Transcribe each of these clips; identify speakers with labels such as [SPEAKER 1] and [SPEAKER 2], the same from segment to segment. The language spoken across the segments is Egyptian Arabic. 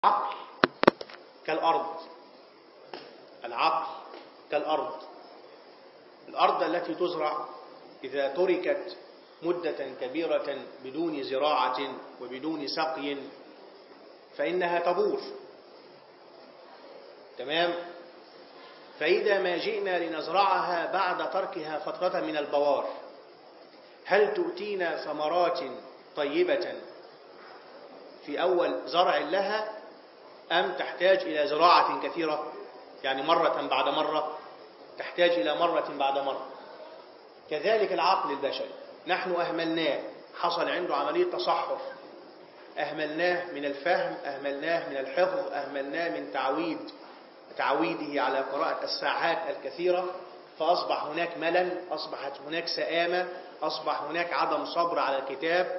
[SPEAKER 1] العقل كالأرض العقل كالأرض الأرض التي تزرع إذا تركت مدة كبيرة بدون زراعة وبدون سقي فإنها تبور تمام فإذا ما جئنا لنزرعها بعد تركها فترة من البوار هل تؤتينا ثمرات طيبة في أول زرع لها أم تحتاج إلى زراعة كثيرة يعني مرة بعد مرة تحتاج إلى مرة بعد مرة كذلك العقل البشري نحن أهملناه حصل عنده عملية تصحر أهملناه من الفهم أهملناه من الحفظ أهملناه من تعويد تعويده على قراءة الساعات الكثيرة فأصبح هناك ملل أصبحت هناك سآمة أصبح هناك عدم صبر على الكتاب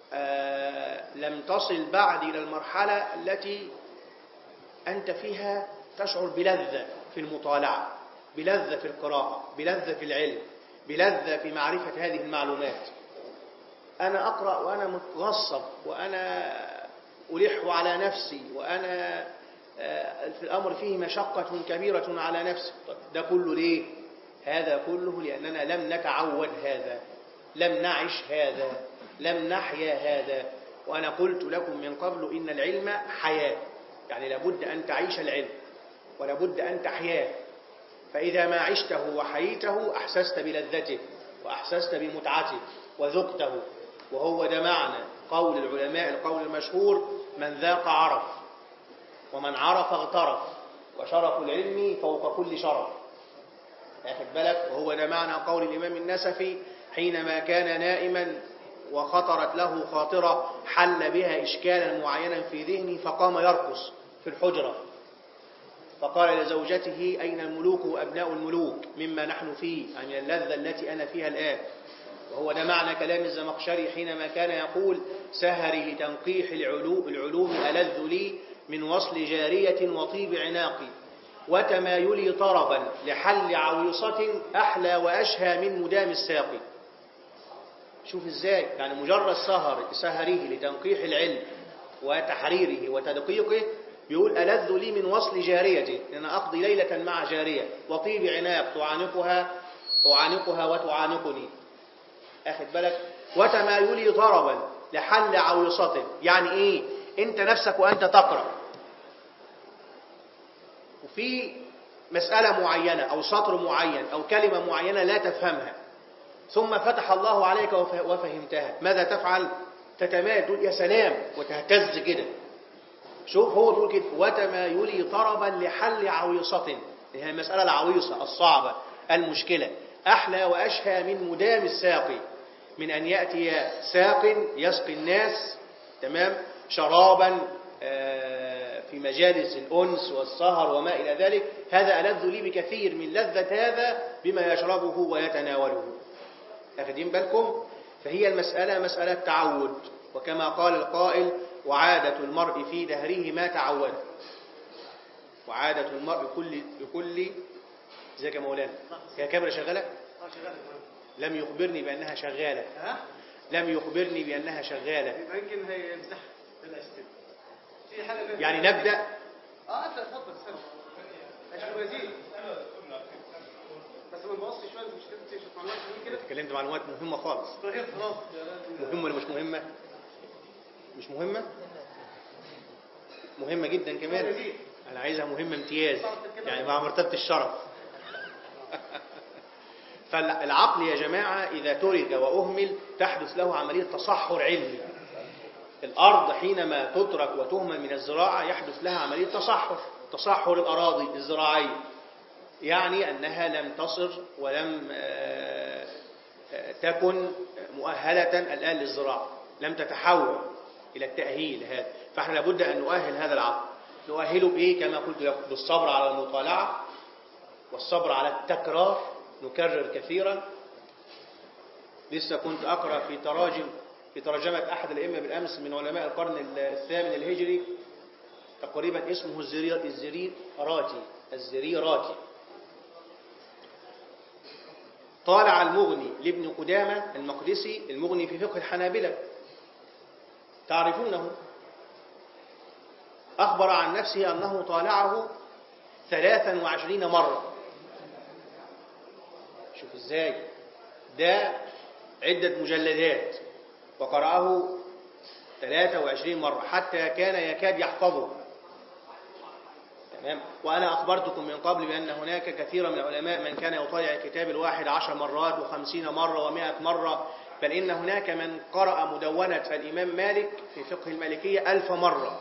[SPEAKER 1] آه لم تصل بعد إلى المرحلة التي أنت فيها تشعر بلذة في المطالعة بلذة في القراءة بلذة في العلم بلذة في معرفة هذه المعلومات أنا أقرأ وأنا متغصب وأنا ألح على نفسي وأنا في الأمر فيه مشقة كبيرة على نفسي ده كله ليه؟ هذا كله لأننا لم نتعود هذا لم نعش هذا لم نحيا هذا وأنا قلت لكم من قبل إن العلم حياة يعني لابد أن تعيش العلم ولابد أن تحياه فإذا ما عشته وحييته أحسست بلذته وأحسست بمتعته وذقته وهو ده معنى قول العلماء القول المشهور من ذاق عرف ومن عرف اغترف وشرف العلم فوق كل شرف ياخد بالك وهو ده معنى قول الإمام النسفي حينما كان نائما وخطرت له خاطرة حل بها إشكالا معينا في ذهنه فقام يرقص في الحجرة فقال لزوجته أين الملوك وأبناء الملوك مما نحن فيه يعني اللذة التي أنا فيها الآن وهو ده معنى كلام الزمخشري حينما كان يقول سهري لتنقيح العلوم, العلوم ألذ لي من وصل جارية وطيب عناقي وتمايلي طربا لحل عويصة أحلى وأشهى من مدام الساقي شوف ازاي يعني مجرد سهر سهره لتنقيح العلم وتحريره وتدقيقه بيقول ألذ لي من وصل جارية لأن أقضي ليلة مع جارية وطيب عناق تعانقها أعانقها وتعانقني أخذ بالك وتمايلي ضربا لحل عويصة يعني إيه أنت نفسك وأنت تقرأ وفي مسألة معينة أو سطر معين أو كلمة معينة لا تفهمها ثم فتح الله عليك وفهمتها ماذا تفعل تتمايل تقول يا سلام وتهتز كده شوف هو بيقول كده وتمايلي طربا لحل عويصة هي المسألة العويصة الصعبة المشكلة أحلى وأشهى من مدام الساقي من أن يأتي ساق يسقي الناس تمام شرابا في مجالس الأنس والسهر وما إلى ذلك هذا ألذ لي بكثير من لذة هذا بما يشربه ويتناوله أخذين بالكم فهي المسألة مسألة تعود وكما قال القائل وعادة المرء في دهره ما تعود وعادة المرء كل بكل ازيك يا مولانا هي كاميرا شغالة لم يخبرني بأنها شغالة لم يخبرني بأنها شغالة
[SPEAKER 2] يمكن هيمسح في حاجة
[SPEAKER 1] يعني نبدأ
[SPEAKER 2] اه انت اتفضل استنى عشان وزير بس ما نبصش شويه مش كده مش معلومات كده
[SPEAKER 1] اتكلمت معلومات مهمة خالص
[SPEAKER 2] طيب خلاص
[SPEAKER 1] مهمة ولا مش مهمة مش مهمة مهمة جدا كمان أنا عايزها مهمة امتياز يعني مع مرتبة الشرف فالعقل يا جماعة إذا ترك وأهمل تحدث له عملية تصحر علمي الأرض حينما تترك وتهمل من الزراعة يحدث لها عملية تصحر تصحر الأراضي الزراعية يعني أنها لم تصر ولم تكن مؤهلة الآن للزراعة لم تتحول إلى التأهيل هذا فإحنا لابد أن نؤهل هذا العقل نؤهله بإيه كما قلت لكم بالصبر على المطالعة والصبر على التكرار نكرر كثيرا لسه كنت أقرأ في تراجم في ترجمة أحد الأئمة بالأمس من علماء القرن الثامن الهجري تقريبا اسمه الزرير الزريراتي الزريراتي طالع المغني لابن قدامة المقدسي المغني في فقه الحنابلة تعرفونه أخبر عن نفسه أنه طالعه ثلاثا وعشرين مرة شوف ازاي ده عدة مجلدات وقرأه 23 مرة حتى كان يكاد يحفظه تمام وأنا أخبرتكم من قبل بأن هناك كثير من العلماء من كان يطالع الكتاب الواحد عشر مرات وخمسين مرة ومائة مرة بل إن هناك من قرأ مدونة الإمام مالك في فقه المالكية ألف مرة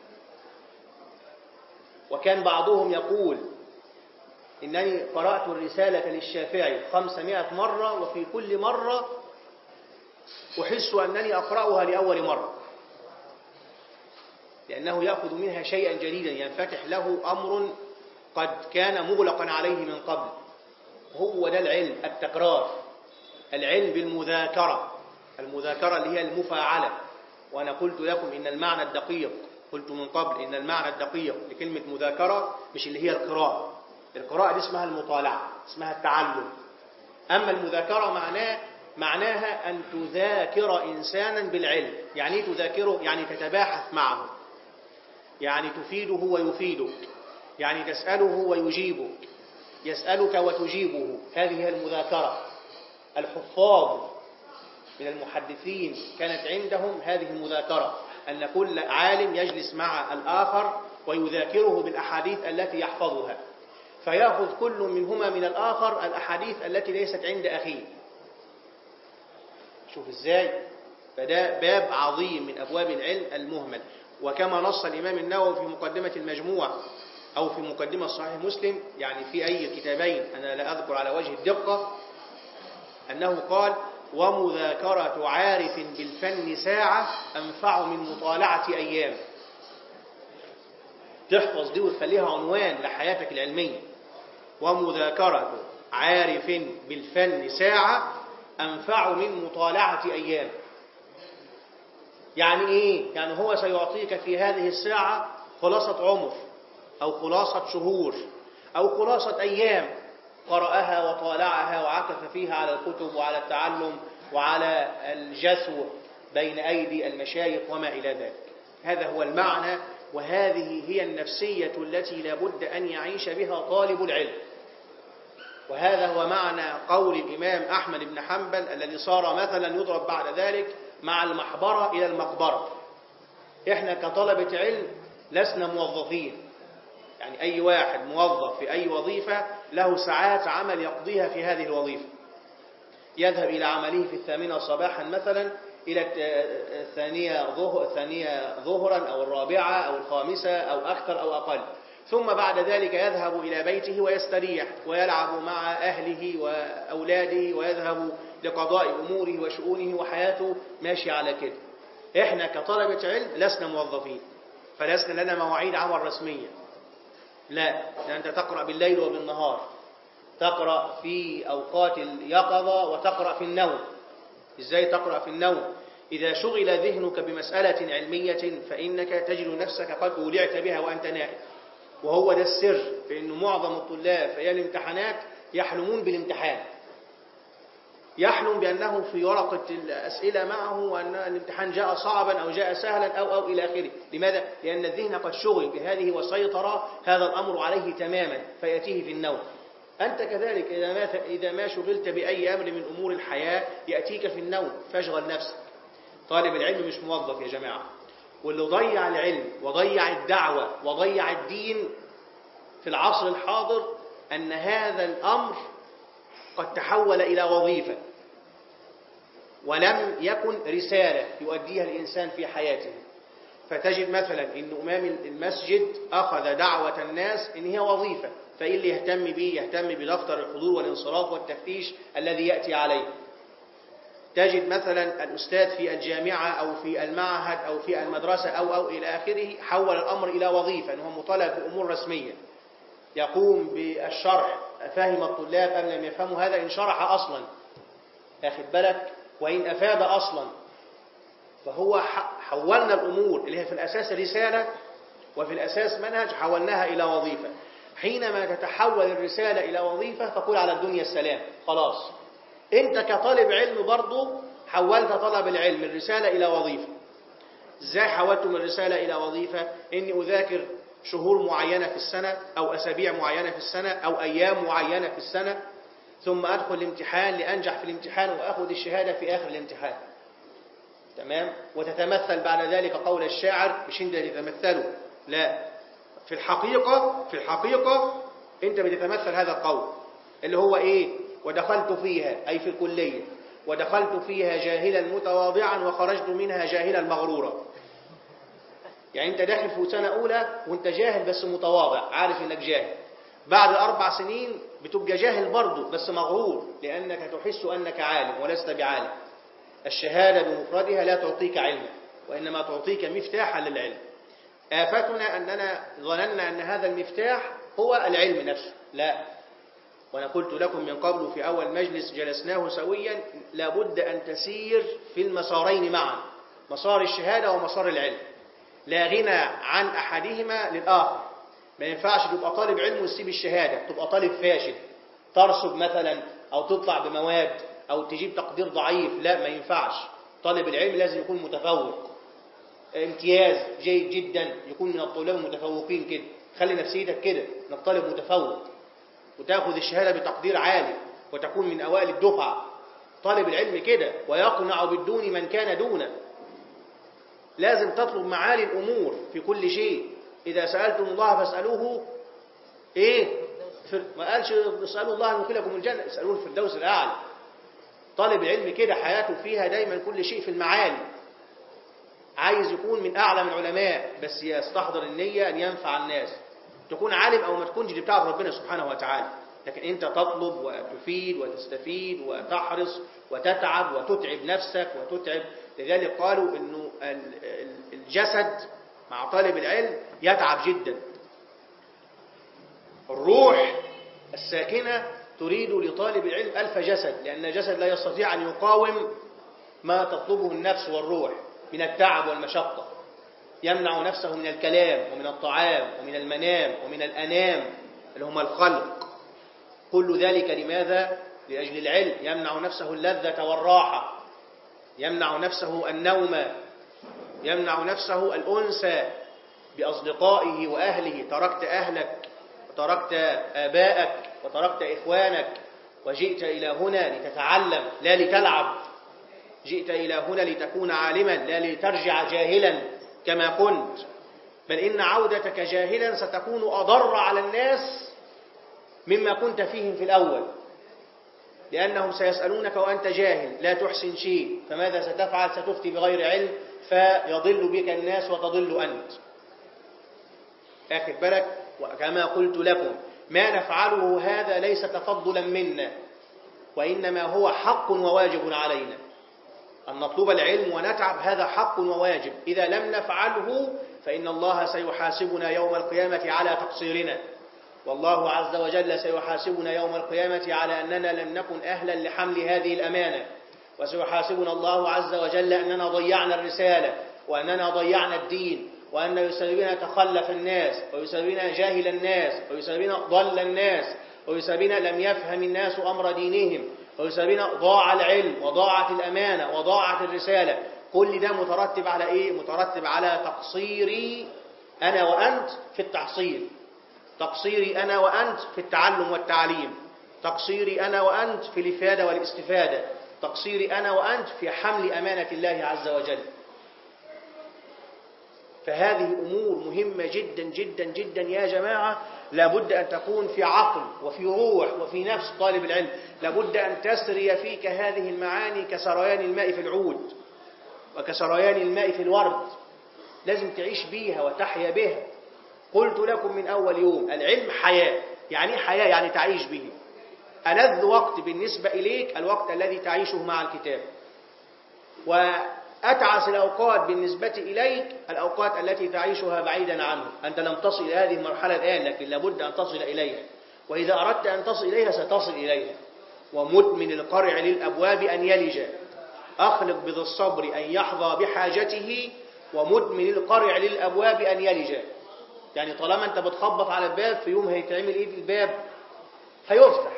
[SPEAKER 1] وكان بعضهم يقول إنني قرأت الرسالة للشافعي خمسمائة مرة وفي كل مرة أحس أنني أقرأها لأول مرة لأنه يأخذ منها شيئا جديدا ينفتح له أمر قد كان مغلقا عليه من قبل هو ده العلم التكرار العلم بالمذاكرة المذاكرة اللي هي المفاعلة وأنا قلت لكم إن المعنى الدقيق قلت من قبل إن المعنى الدقيق لكلمة مذاكرة مش اللي هي القراءة القراءة دي اسمها المطالعة اسمها التعلم أما المذاكرة معناه معناها أن تذاكر إنسانا بالعلم يعني ايه تذاكره يعني تتباحث معه يعني تفيده ويفيدك يعني تسأله ويجيبك يسألك وتجيبه هذه هي المذاكرة الحفاظ من المحدثين كانت عندهم هذه المذاكرة أن كل عالم يجلس مع الآخر ويذاكره بالأحاديث التي يحفظها فيأخذ كل منهما من الآخر الأحاديث التي ليست عند أخيه شوف إزاي فده باب عظيم من أبواب العلم المهمل وكما نص الإمام النووي في مقدمة المجموع أو في مقدمة صحيح مسلم يعني في أي كتابين أنا لا أذكر على وجه الدقة أنه قال ومذاكرة عارف بالفن ساعة أنفع من مطالعة أيام تحفظ دي وتخليها عنوان لحياتك العلمية ومذاكرة عارف بالفن ساعة أنفع من مطالعة أيام يعني إيه؟ يعني هو سيعطيك في هذه الساعة خلاصة عمر أو خلاصة شهور أو خلاصة أيام قرأها وطالعها وعكف فيها على الكتب وعلى التعلم وعلى الجسو بين أيدي المشايخ وما إلى ذلك هذا هو المعنى وهذه هي النفسية التي لابد أن يعيش بها طالب العلم وهذا هو معنى قول الإمام أحمد بن حنبل الذي صار مثلا يضرب بعد ذلك مع المحبرة إلى المقبرة إحنا كطلبة علم لسنا موظفين يعني أي واحد موظف في أي وظيفة له ساعات عمل يقضيها في هذه الوظيفة يذهب إلى عمله في الثامنة صباحا مثلا إلى الثانية ظهر الثانية ظهرا أو الرابعة أو الخامسة أو أكثر أو أقل ثم بعد ذلك يذهب إلى بيته ويستريح ويلعب مع أهله وأولاده ويذهب لقضاء أموره وشؤونه وحياته ماشي على كده إحنا كطلبة علم لسنا موظفين فلسنا لنا مواعيد عمل رسمية لا أنت تقرأ بالليل وبالنهار تقرأ في أوقات اليقظة وتقرأ في النوم إزاي تقرأ في النوم إذا شغل ذهنك بمسألة علمية فإنك تجد نفسك قد أولعت بها وأنت نائم وهو ده السر في أنه معظم الطلاب في الامتحانات يحلمون بالامتحان يحلم بأنه في ورقة الأسئلة معه وأن الامتحان جاء صعبا أو جاء سهلا أو أو إلى آخره لماذا؟ لأن الذهن قد شغل بهذه وسيطر هذا الأمر عليه تماما فيأتيه في النوم أنت كذلك إذا ما, إذا ما شغلت بأي أمر من أمور الحياة يأتيك في النوم فاشغل نفسك طالب العلم مش موظف يا جماعة واللي ضيع العلم وضيع الدعوة وضيع الدين في العصر الحاضر أن هذا الأمر قد تحول إلى وظيفة ولم يكن رسالة يؤديها الإنسان في حياته فتجد مثلا أن أمام المسجد أخذ دعوة الناس إن هي وظيفة فإيه اللي يهتم به يهتم بدفتر الحضور والانصراف والتفتيش الذي يأتي عليه تجد مثلا الأستاذ في الجامعة أو في المعهد أو في المدرسة أو أو إلى آخره حول الأمر إلى وظيفة أنه مطالب بأمور رسمية يقوم بالشرح فهم الطلاب أم لم يفهموا هذا إن شرح أصلا أخذ بالك وإن أفاد أصلا فهو حولنا الأمور اللي هي في الأساس رسالة وفي الأساس منهج حولناها إلى وظيفة حينما تتحول الرسالة إلى وظيفة فقل على الدنيا السلام خلاص أنت كطالب علم برضو حولت طلب العلم الرسالة إلى وظيفة ازاي حولت من رسالة إلى وظيفة إني أذاكر شهور معينة في السنة أو أسابيع معينة في السنة أو أيام معينة في السنة ثم أدخل الامتحان لأنجح في الامتحان وأخذ الشهادة في آخر الامتحان تمام وتتمثل بعد ذلك قول الشاعر مش انت تتمثله لا في الحقيقة في الحقيقة انت بتتمثل هذا القول اللي هو ايه ودخلت فيها أي في الكلية ودخلت فيها جاهلا متواضعا وخرجت منها جاهلا مغرورا يعني انت داخل في سنة أولى وانت جاهل بس متواضع عارف انك جاهل بعد أربع سنين بتبقى جاهل برضه بس مغرور لأنك تحس أنك عالم ولست بعالم الشهادة بمفردها لا تعطيك علما وإنما تعطيك مفتاحا للعلم آفتنا أننا ظننا أن هذا المفتاح هو العلم نفسه لا وأنا قلت لكم من قبل في أول مجلس جلسناه سويا لابد أن تسير في المسارين معا مسار الشهادة ومسار العلم لا غنى عن أحدهما للآخر ما ينفعش تبقى طالب علم وتسيب الشهادة تبقى طالب فاشل ترسب مثلا أو تطلع بمواد أو تجيب تقدير ضعيف لا ما ينفعش طالب العلم لازم يكون متفوق امتياز جيد جدا يكون من الطلاب المتفوقين كده خلي نفسيتك كده انك طالب متفوق وتاخذ الشهاده بتقدير عالي وتكون من اوائل الدفعه طالب العلم كده ويقنع بالدون من كان دونه لازم تطلب معالي الامور في كل شيء اذا سالتم الله فاسالوه ايه ما قالش اسالوا الله ان يدخلكم الجنه اسالوه الفردوس الاعلى طالب العلم كده حياته فيها دايما كل شيء في المعالي عايز يكون من أعلم العلماء بس يستحضر النية أن ينفع الناس تكون عالم أو ما تكونش دي بتاعت ربنا سبحانه وتعالى لكن أنت تطلب وتفيد وتستفيد وتحرص وتتعب وتتعب نفسك وتتعب لذلك قالوا أنه الجسد مع طالب العلم يتعب جدا الروح الساكنة تريد لطالب العلم ألف جسد لأن الجسد لا يستطيع أن يقاوم ما تطلبه النفس والروح من التعب والمشقة يمنع نفسه من الكلام ومن الطعام ومن المنام ومن الأنام اللي هم الخلق كل ذلك لماذا؟ لأجل العلم يمنع نفسه اللذة والراحة يمنع نفسه النوم يمنع نفسه الأنسى بأصدقائه وأهله تركت أهلك وتركت آبائك وتركت إخوانك وجئت إلى هنا لتتعلم لا لتلعب جئت إلى هنا لتكون عالما لا لترجع جاهلا كما كنت بل إن عودتك جاهلا ستكون أضر على الناس مما كنت فيهم في الأول لأنهم سيسألونك وأنت جاهل لا تحسن شيء فماذا ستفعل ستفتي بغير علم فيضل بك الناس وتضل أنت أخذ بالك وكما قلت لكم ما نفعله هذا ليس تفضلا منا وإنما هو حق وواجب علينا أن نطلب العلم ونتعب هذا حق وواجب إذا لم نفعله فإن الله سيحاسبنا يوم القيامة على تقصيرنا والله عز وجل سيحاسبنا يوم القيامة على أننا لم نكن أهلا لحمل هذه الأمانة وسيحاسبنا الله عز وجل أننا ضيعنا الرسالة وأننا ضيعنا الدين وأن يسببنا تخلف الناس ويسببنا جاهل الناس ويسببنا ضل الناس ويسببنا لم يفهم الناس أمر دينهم ويسببنا ضاع العلم وضاعت الأمانة وضاعت الرسالة كل ده مترتب على إيه؟ مترتب على تقصيري أنا وأنت في التحصيل تقصيري أنا وأنت في التعلم والتعليم تقصيري أنا وأنت في الإفادة والاستفادة تقصيري أنا وأنت في حمل أمانة الله عز وجل فهذه أمور مهمة جدا جدا جدا يا جماعة لابد أن تكون في عقل وفي روح وفي نفس طالب العلم لابد أن تسري فيك هذه المعاني كسريان الماء في العود وكسريان الماء في الورد لازم تعيش بيها وتحيا بها قلت لكم من أول يوم العلم حياة يعني حياة يعني تعيش به ألذ وقت بالنسبة إليك الوقت الذي تعيشه مع الكتاب وأتعس الأوقات بالنسبة إليك الأوقات التي تعيشها بعيدا عنه أنت لم تصل إلى هذه المرحلة الآن لكن لابد أن تصل إليها وإذا أردت أن تصل إليها ستصل إليها ومدمن القرع للأبواب أن يلج أخلق بذي الصبر أن يحظى بحاجته ومدمن القرع للأبواب أن يلج يعني طالما أنت بتخبط على الباب في يوم هيتعمل إيه في الباب هيفتح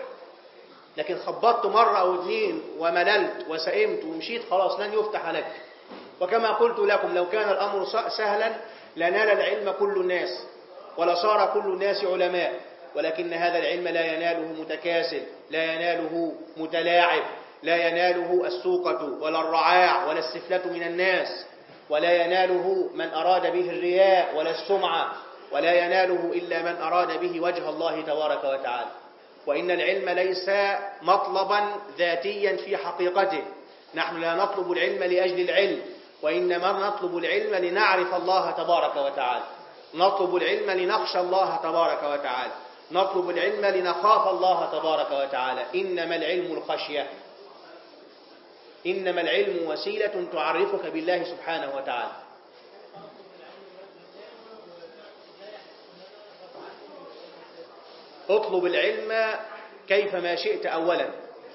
[SPEAKER 1] لكن خبطت مرة أو اثنين ومللت وسئمت ومشيت خلاص لن يفتح لك وكما قلت لكم لو كان الأمر سهلا لنال العلم كل الناس ولصار كل الناس علماء ولكن هذا العلم لا يناله متكاسل لا يناله متلاعب لا يناله السوقة ولا الرعاع ولا السفلة من الناس ولا يناله من أراد به الرياء ولا السمعة ولا يناله إلا من أراد به وجه الله تبارك وتعالى وإن العلم ليس مطلبا ذاتيا في حقيقته نحن لا نطلب العلم لأجل العلم وإنما نطلب العلم لنعرف الله تبارك وتعالى نطلب العلم لنخشى الله تبارك وتعالى نطلب العلم لنخاف الله تبارك وتعالى إنما العلم الخشية إنما العلم وسيلة تعرفك بالله سبحانه وتعالى اطلب العلم كيفما شئت أولا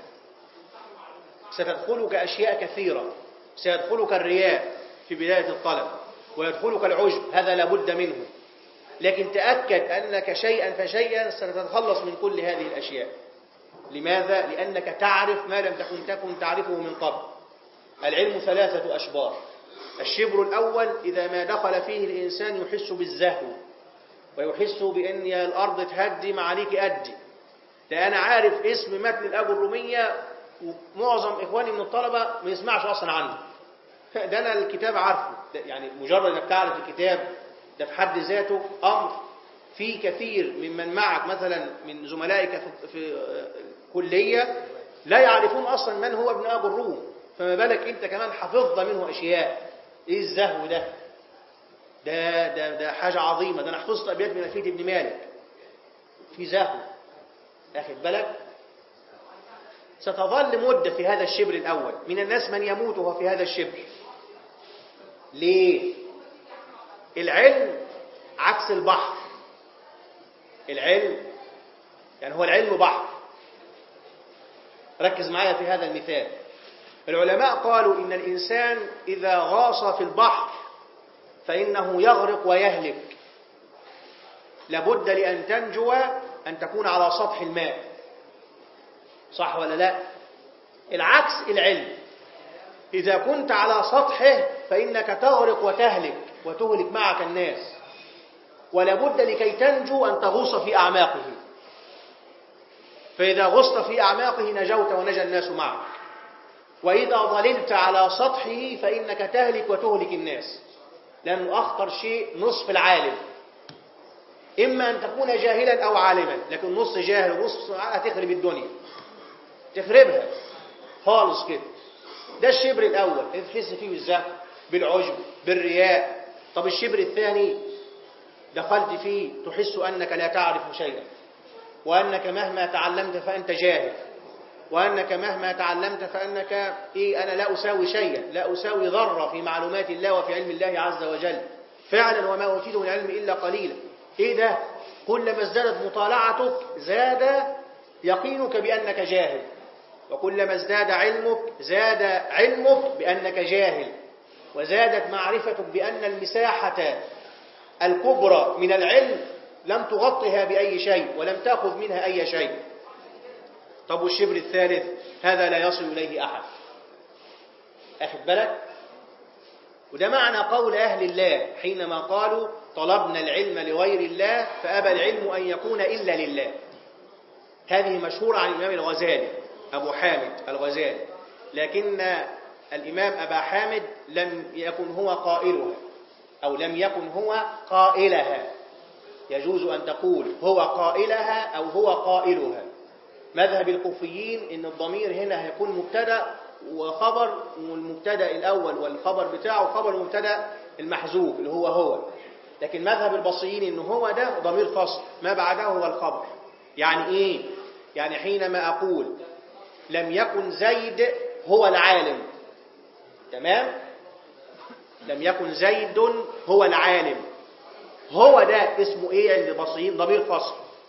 [SPEAKER 1] ستدخلك أشياء كثيرة سيدخلك الرياء في بداية الطلب ويدخلك العجب هذا لابد منه لكن تأكد أنك شيئا فشيئا ستتخلص من كل هذه الأشياء لماذا؟ لأنك تعرف ما لم تكن تكن تعرفه من قبل العلم ثلاثة أشبار الشبر الأول إذا ما دخل فيه الإنسان يحس بالزهو ويحس بأن الأرض تهدي ما عليك أدي ده أنا عارف اسم متن الأبو الرومية ومعظم إخواني من الطلبة ما يسمعش أصلا عنه ده أنا الكتاب عارفه يعني مجرد أنك تعرف الكتاب ده في حد ذاته أمر في كثير ممن معك مثلا من زملائك في, في كلية لا يعرفون أصلا من هو ابن أبو الروم فما بالك أنت كمان حفظت منه أشياء إيه الزهو ده ده ده ده حاجة عظيمة ده أنا حفظت أبيات من ألفية ابن مالك في زهو أخذ بالك ستظل مدة في هذا الشبر الأول من الناس من يموت وهو في هذا الشبر ليه العلم عكس البحر العلم يعني هو العلم بحر ركز معايا في هذا المثال العلماء قالوا إن الإنسان إذا غاص في البحر فإنه يغرق ويهلك لابد لأن تنجو أن تكون على سطح الماء صح ولا لا العكس العلم إذا كنت على سطحه فإنك تغرق وتهلك وتهلك معك الناس ولابد لكي تنجو أن تغوص في أعماقه فإذا غصت في أعماقه نجوت ونجا الناس معك وإذا ظللت على سطحه فإنك تهلك وتهلك الناس لأنه أخطر شيء نصف العالم إما أن تكون جاهلا أو عالما لكن نص جاهل ونص هتخرب الدنيا تخربها خالص كده ده الشبر الأول تحس فيه بالزهو بالعجب بالرياء طب الشبر الثاني دخلت فيه تحس أنك لا تعرف شيئا وأنك مهما تعلمت فأنت جاهل وأنك مهما تعلمت فأنك إيه أنا لا أساوي شيئا لا أساوي ذرة في معلومات الله وفي علم الله عز وجل فعلا وما أوتيت من العلم إلا قليلا إيه ده كلما ازدادت مطالعتك زاد يقينك بأنك جاهل وكلما ازداد علمك زاد علمك بأنك جاهل وزادت معرفتك بأن المساحة الكبرى من العلم لم تغطها بأي شيء ولم تأخذ منها أي شيء طب والشبر الثالث هذا لا يصل إليه أحد أخذ بالك وده معنى قول أهل الله حينما قالوا طلبنا العلم لغير الله فأبى العلم أن يكون إلا لله هذه مشهورة عن الإمام الغزالي أبو حامد الغزالي لكن الإمام أبا حامد لم يكن هو قائلها أو لم يكن هو قائلها يجوز أن تقول هو قائلها أو هو قائلها مذهب الكوفيين ان الضمير هنا هيكون مبتدا وخبر والمبتدا الاول والخبر بتاعه خبر المبتدا المحذوف اللي هو هو لكن مذهب البصريين ان هو ده ضمير فصل ما بعده هو الخبر يعني ايه يعني حينما اقول لم يكن زيد هو العالم تمام لم يكن زيد هو العالم هو ده اسمه ايه عند البصريين ضمير فصل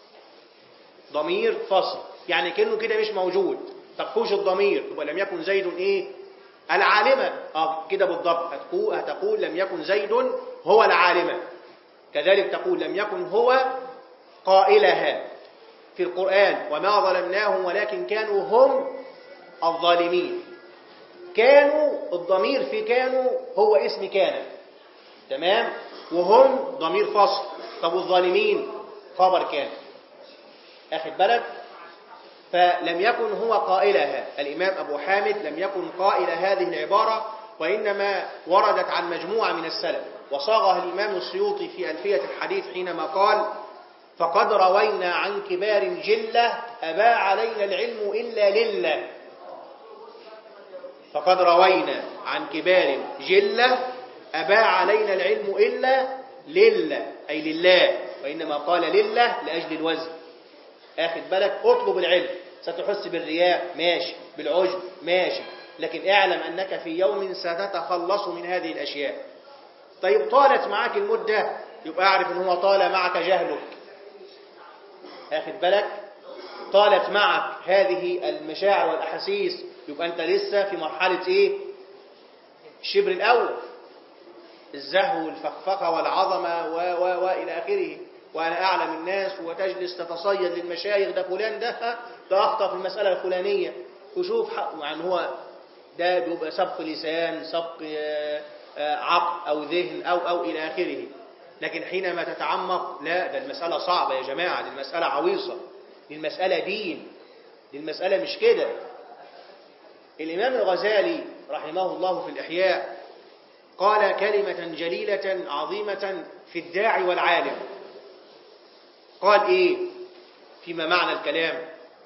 [SPEAKER 1] ضمير فصل يعني كأنه كده مش موجود تقفوش الضمير يبقى لم يكن زيد ايه العالمة اه كده بالضبط هتقول, هتقول لم يكن زيد هو العالمة كذلك تقول لم يكن هو قائلها في القرآن وما ظلمناهم ولكن كانوا هم الظالمين كانوا الضمير في كانوا هو اسم كان تمام وهم ضمير فصل طب والظالمين خبر كان اخد بالك فلم يكن هو قائلها الإمام أبو حامد لم يكن قائل هذه العبارة وإنما وردت عن مجموعة من السلف وصاغها الإمام السيوطي في ألفية الحديث حينما قال فقد روينا عن كبار جلة أبى علينا العلم إلا لله فقد روينا عن كبار جلة أبى علينا العلم إلا لله أي لله وإنما قال لله لأجل الوزن اخد بالك اطلب العلم ستحس بالرياء ماشي بالعجب ماشي لكن اعلم أنك في يوم ستتخلص من هذه الأشياء طيب طالت معك المدة يبقى اعرف ان هو طال معك جهلك اخد بالك طالت معك هذه المشاعر والأحاسيس يبقى أنت لسه في مرحلة إيه الشبر الأول الزهو والفخفخة والعظمة و و وإلى آخره وأنا أعلم الناس وتجلس تتصيد للمشايخ ده فلان ده ده أخطأ في المسألة الفلانية وشوف حق يعني هو ده بيبقى سبق لسان سبق عقل أو ذهن أو أو إلى آخره لكن حينما تتعمق لا ده المسألة صعبة يا جماعة دي المسألة عويصة دي المسألة دين دي المسألة مش كده الإمام الغزالي رحمه الله في الإحياء قال كلمة جليلة عظيمة في الداعي والعالم قال إيه فيما معنى الكلام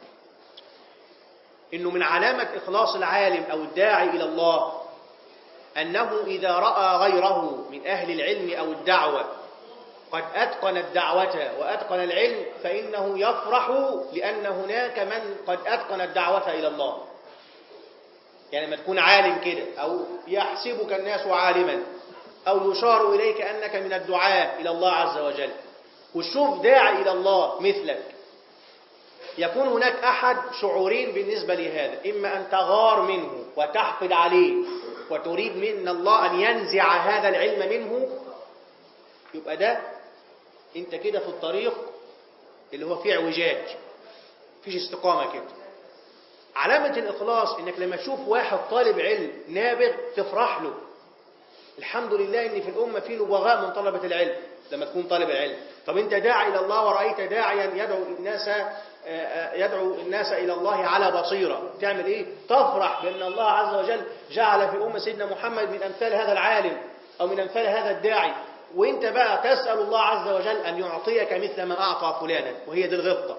[SPEAKER 1] إنه من علامة إخلاص العالم أو الداعي إلى الله أنه إذا رأى غيره من أهل العلم أو الدعوة قد أتقن الدعوة وأتقن العلم فإنه يفرح لأن هناك من قد أتقن الدعوة إلى الله يعني لما تكون عالم كده أو يحسبك الناس عالما أو يشار إليك أنك من الدعاء إلى الله عز وجل وتشوف داعي إلى الله مثلك يكون هناك أحد شعورين بالنسبة لهذا إما أن تغار منه وتحقد عليه وتريد من الله أن ينزع هذا العلم منه يبقى ده انت كده في الطريق اللي هو فيه اعوجاج فيش استقامة كده علامة الإخلاص إنك لما تشوف واحد طالب علم نابغ تفرح له الحمد لله إن في الأمة في نبغاء من طلبة العلم لما تكون طالب العلم طب أنت داعي إلى الله ورأيت داعيا يدعو الناس يدعو الناس إلى الله على بصيرة تعمل إيه؟ تفرح بأن الله عز وجل جعل في أمة سيدنا محمد من أمثال هذا العالم أو من أمثال هذا الداعي وانت بقى تسأل الله عز وجل أن يعطيك مثل ما أعطى فلانا وهي دي الغبطة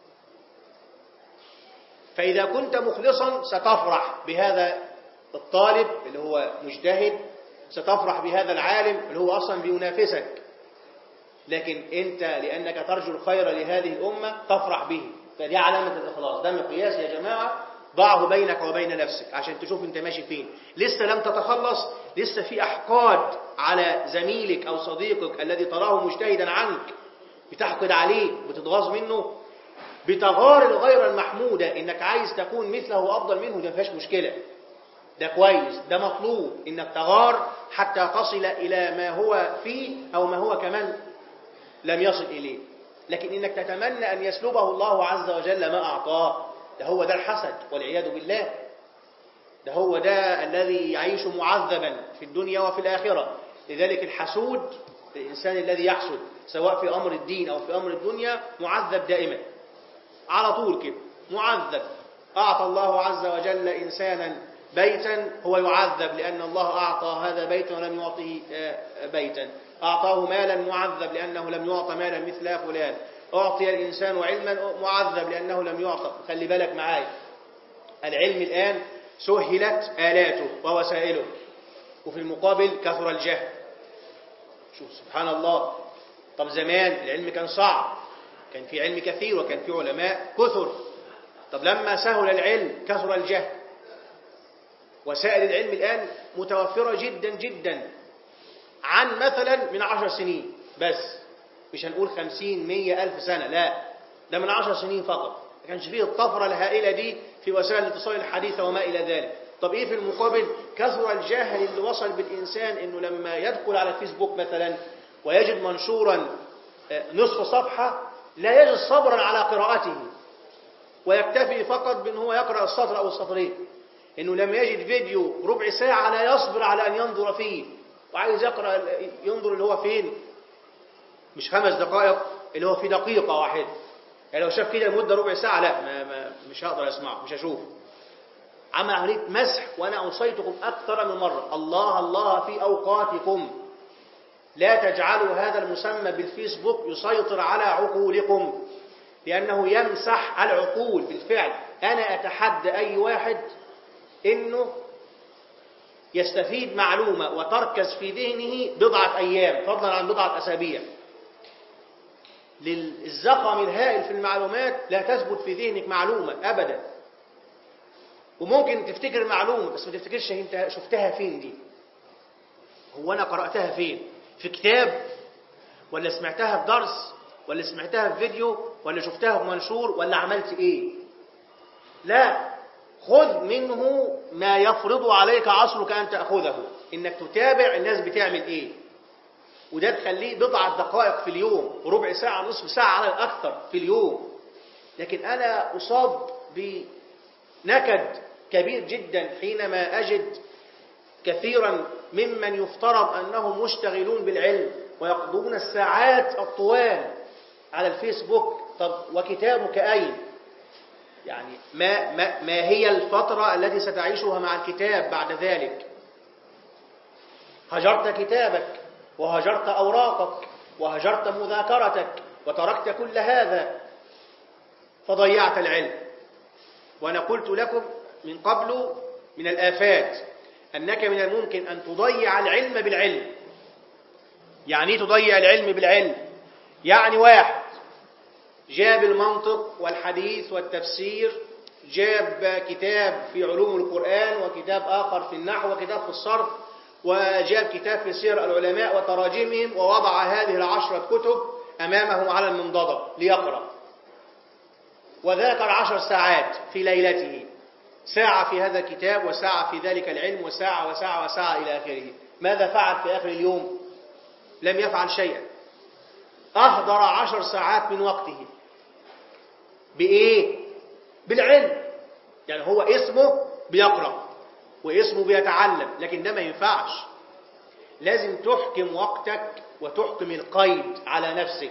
[SPEAKER 1] فإذا كنت مخلصا ستفرح بهذا الطالب اللي هو مجتهد ستفرح بهذا العالم اللي هو أصلا بينافسك لكن أنت لأنك ترجو الخير لهذه الأمة تفرح به فدي علامة الإخلاص ده مقياس يا جماعة ضعه بينك وبين نفسك عشان تشوف انت ماشي فين لسه لم تتخلص لسه في أحقاد على زميلك أو صديقك الذي تراه مجتهدا عنك بتحقد عليه بتتغاظ منه بتغار الغير المحمودة انك عايز تكون مثله وأفضل منه ده مفيهاش مشكلة ده كويس ده مطلوب انك تغار حتى تصل إلى ما هو فيه أو ما هو كمان لم يصل إليه لكن انك تتمنى أن يسلبه الله عز وجل ما أعطاه ده هو ده الحسد والعياذ بالله ده هو ده الذي يعيش معذبا في الدنيا وفي الآخرة لذلك الحسود الإنسان الذي يحسد سواء في أمر الدين أو في أمر الدنيا معذب دائما على طول كده معذب أعطى الله عز وجل إنسانا بيتا هو يعذب لأن الله أعطى هذا بيتا ولم يعطه بيتا أعطاه مالا معذب لأنه لم يعطى مالا مثل فلان أعطي الإنسان علما معذب لأنه لم يعطى خلي بالك معايا العلم الآن سهلت آلاته ووسائله وفي المقابل كثر الجهل شوف سبحان الله طب زمان العلم كان صعب كان في علم كثير وكان في علماء كثر طب لما سهل العلم كثر الجهل وسائل العلم الآن متوفرة جدا جدا عن مثلا من عشر سنين بس مش هنقول خمسين مية ألف سنة لا ده من عشر سنين فقط ما كانش فيه الطفرة الهائلة دي في وسائل الاتصال الحديثة وما إلى ذلك طب إيه في المقابل كثر الجاهل اللي وصل بالإنسان إنه لما يدخل على الفيسبوك مثلا ويجد منشورا نصف صفحة لا يجد صبرا على قراءته ويكتفي فقط بأن هو يقرأ السطر أو السطرين انه لما يجد فيديو ربع ساعة لا يصبر على ان ينظر فيه وعايز يقرأ ينظر اللي هو فين مش خمس دقائق اللي هو في دقيقة واحدة يعني لو شاف كده لمدة ربع ساعة لا ما ما مش هقدر اسمعه مش هشوفه عمل عملية مسح وانا اوصيتكم اكثر من مرة الله الله في اوقاتكم لا تجعلوا هذا المسمى بالفيسبوك يسيطر على عقولكم لأنه يمسح العقول بالفعل أنا أتحدى أي واحد إنه يستفيد معلومة وتركز في ذهنه بضعة أيام فضلا عن بضعة أسابيع للزخم الهائل في المعلومات لا تثبت في ذهنك معلومة أبدا وممكن تفتكر معلومة بس ما تفتكرش انت شفتها فين دي هو أنا قرأتها فين في كتاب ولا سمعتها في درس ولا سمعتها في فيديو ولا شفتها في منشور ولا عملت ايه لا خذ منه ما يفرض عليك عصرك ان تاخذه انك تتابع الناس بتعمل ايه وده تخليه بضعة دقائق في اليوم وربع ساعة نصف ساعة على الأكثر في اليوم لكن أنا أصاب بنكد كبير جدا حينما أجد كثيرا ممن يفترض أنهم مشتغلون بالعلم ويقضون الساعات الطوال على الفيسبوك طب وكتابك أين يعني ما, ما, ما هي الفترة التي ستعيشها مع الكتاب بعد ذلك هجرت كتابك وهجرت أوراقك وهجرت مذاكرتك وتركت كل هذا فضيعت العلم وأنا قلت لكم من قبل من الآفات أنك من الممكن أن تضيع العلم بالعلم يعني ايه تضيع العلم بالعلم يعني واحد جاب المنطق والحديث والتفسير جاب كتاب في علوم القرآن وكتاب آخر في النحو وكتاب في الصرف وجاب كتاب في سير العلماء وتراجمهم ووضع هذه العشرة كتب أمامه على المنضدة ليقرأ وذاكر عشر ساعات في ليلته ساعة في هذا الكتاب وساعة في ذلك العلم وساعة وساعة وساعة إلى آخره ماذا فعل في آخر اليوم لم يفعل شيئا أهدر عشر ساعات من وقته بإيه بالعلم يعني هو اسمه بيقرأ واسمه بيتعلم لكن ده ما ينفعش لازم تحكم وقتك وتحكم القيد على نفسك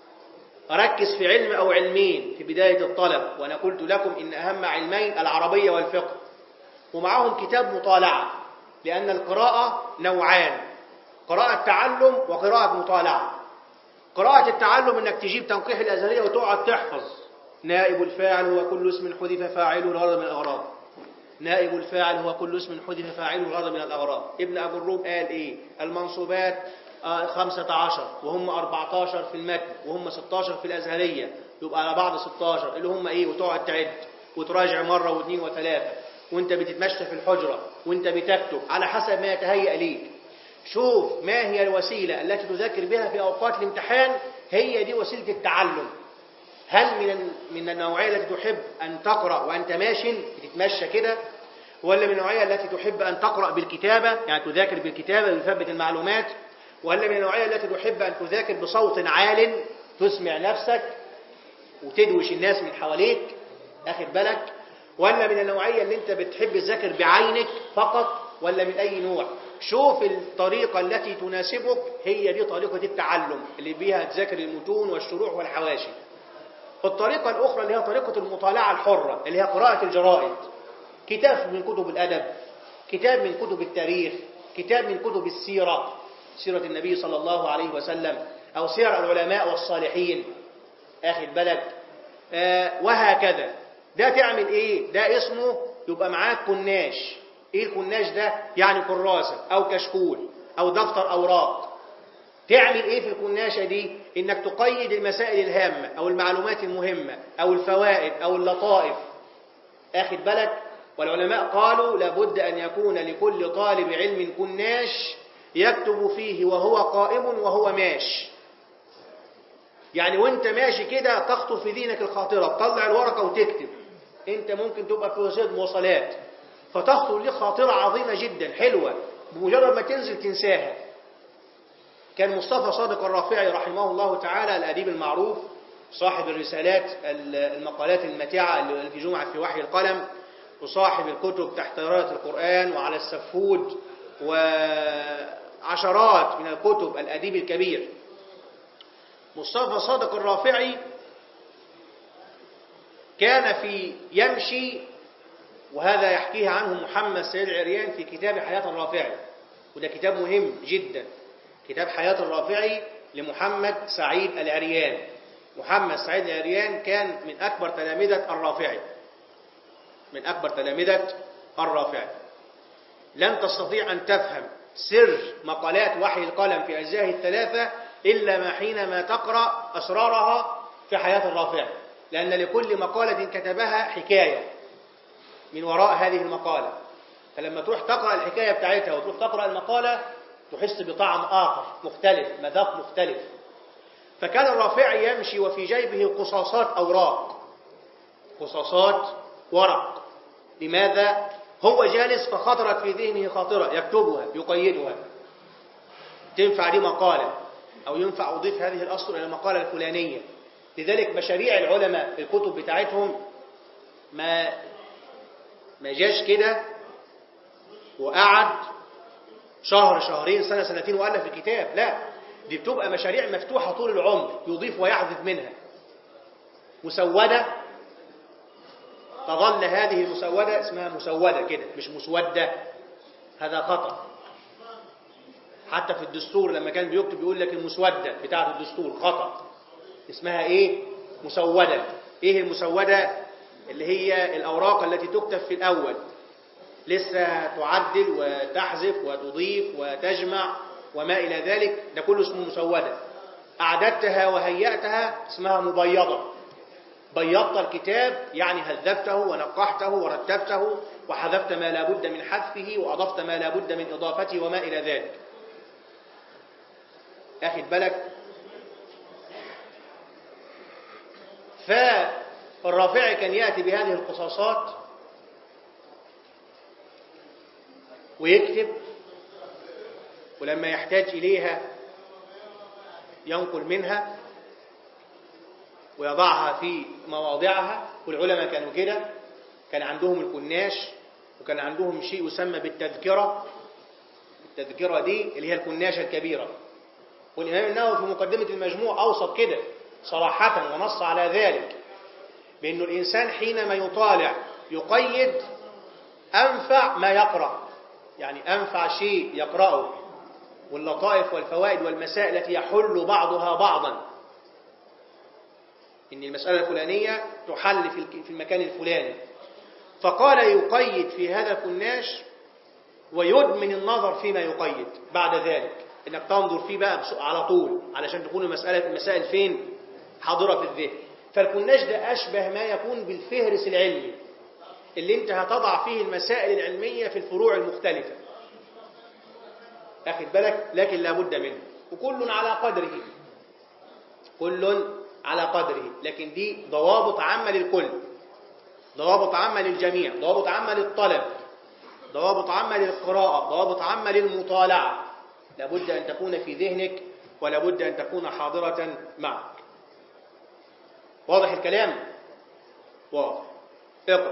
[SPEAKER 1] ركز في علم أو علمين في بداية الطلب وأنا قلت لكم إن أهم علمين العربية والفقه ومعهم كتاب مطالعة لأن القراءة نوعان قراءة تعلم وقراءة مطالعة قراءة التعلم إنك تجيب تنقيح الأزهرية وتقعد تحفظ نائب الفاعل هو كل اسم حذف فاعله الغرض من الأغراض نائب الفاعل هو كل اسم حذف فاعله الغرض من الأغراض ابن أبو الروم قال إيه المنصوبات خمسة عشر وهم أربعة عشر في المتن وهم ستاشر في الأزهرية يبقى على بعض ستاشر اللي هم إيه وتقعد تعد وتراجع مرة واثنين وثلاثة وانت بتتمشى في الحجرة وانت بتكتب على حسب ما يتهيأ ليك شوف ما هي الوسيلة التي تذاكر بها في أوقات الامتحان هي دي وسيلة التعلم هل من من النوعية التي تحب أن تقرأ وأنت ماشٍ بتتمشى كده ولا من النوعية التي تحب أن تقرأ بالكتابة يعني تذاكر بالكتابة لتثبت المعلومات ولا من النوعية التي تحب أن تذاكر بصوت عال تسمع نفسك وتدوش الناس من حواليك أخذ بالك ولا من النوعية اللي أنت بتحب تذاكر بعينك فقط ولا من أي نوع شوف الطريقة التي تناسبك هي دي طريقة التعلم اللي بيها تذاكر المتون والشروح والحواشي الطريقة الأخرى اللي هي طريقة المطالعة الحرة اللي هي قراءة الجرائد كتاب من كتب الأدب كتاب من كتب التاريخ كتاب من كتب السيرة سيرة النبي صلى الله عليه وسلم أو سير العلماء والصالحين أخذ بالك آه وهكذا ده تعمل إيه ده اسمه يبقى معاك كناش إيه الكناش ده يعني كراسة أو كشكول أو دفتر أوراق تعمل إيه في الكناشة دي إنك تقيد المسائل الهامة أو المعلومات المهمة أو الفوائد أو اللطائف أخذ بالك والعلماء قالوا لابد أن يكون لكل طالب علم كناش يكتب فيه وهو قائم وهو ماش يعني وانت ماشي كده تخطر في ذهنك الخاطرة تطلع الورقة وتكتب انت ممكن تبقى في وسيلة مواصلات فتخطر لك خاطرة عظيمة جدا حلوة بمجرد ما تنزل تنساها كان مصطفى صادق الرافعي رحمه الله تعالى الأديب المعروف صاحب الرسالات المقالات المتاعة التي جمعت في وحي القلم وصاحب الكتب تحت راية القرآن وعلى السفود وعشرات من الكتب الأديب الكبير مصطفى صادق الرافعي كان في يمشي وهذا يحكيه عنه محمد سيد العريان في كتاب حياة الرافعي وده كتاب مهم جدا كتاب حياة الرافعي لمحمد سعيد العريان محمد سعيد العريان كان من أكبر تلامذة الرافعي من أكبر تلامذة الرافعي لن تستطيع أن تفهم سر مقالات وحي القلم في أجزائه الثلاثة إلا ما حينما تقرأ أسرارها في حياة الرافعي لأن لكل مقالة كتبها حكاية من وراء هذه المقالة فلما تروح تقرأ الحكاية بتاعتها وتروح تقرأ المقالة تحس بطعم آخر مختلف مذاق مختلف فكان الرافعي يمشي وفي جيبه قصاصات أوراق قصاصات ورق لماذا؟ هو جالس فخطرت في ذهنه خاطرة يكتبها يقيدها تنفع دي مقالة أو ينفع أضيف هذه الأسطر إلى المقالة الفلانية لذلك مشاريع العلماء الكتب بتاعتهم ما ما جاش كده وقعد شهر شهرين سنة سنتين وألف الكتاب لا دي بتبقى مشاريع مفتوحة طول العمر يضيف ويحذف منها مسودة تظل هذه المسودة اسمها مسودة كده مش مسودة هذا خطأ حتى في الدستور لما كان بيكتب يقول لك المسودة بتاعة الدستور خطأ اسمها ايه مسودة ايه المسودة اللي هي الأوراق التي تكتب في الأول لسه تعدل وتحذف وتضيف وتجمع وما إلى ذلك ده كله اسمه مسودة أعددتها وهيأتها اسمها مبيضة بيضت الكتاب يعني هذبته ونقحته ورتبته وحذفت ما لا بد من حذفه وأضفت ما لا بد من إضافته وما إلى ذلك أخذ بالك فالرافعي كان يأتي بهذه القصاصات ويكتب ولما يحتاج إليها ينقل منها ويضعها في مواضعها والعلماء كانوا كده كان عندهم الكناش وكان عندهم شيء يسمى بالتذكرة التذكرة دي اللي هي الكناشة الكبيرة والإمام النووي في مقدمة المجموع أوصف كده صراحة ونص على ذلك بأنه الإنسان حينما يطالع يقيد أنفع ما يقرأ يعني أنفع شيء يقرأه واللطائف والفوائد والمسائل التي يحل بعضها بعضا إن المسألة الفلانية تحل في المكان الفلاني فقال يقيد في هذا الكناش ويدمن النظر فيما يقيد بعد ذلك انك تنظر فيه بقى على طول علشان تكون المسألة المسائل فين حاضرة في الذهن فالكناش ده أشبه ما يكون بالفهرس العلمي اللي انت هتضع فيه المسائل العلمية في الفروع المختلفة أخذ بالك لكن لابد منه وكل على قدره كل على قدره لكن دي ضوابط عامة للكل ضوابط عامة للجميع ضوابط عامة للطلب ضوابط عامة للقراءة ضوابط عامة للمطالعة لابد أن تكون في ذهنك ولابد أن تكون حاضرة معك واضح الكلام واضح اقرأ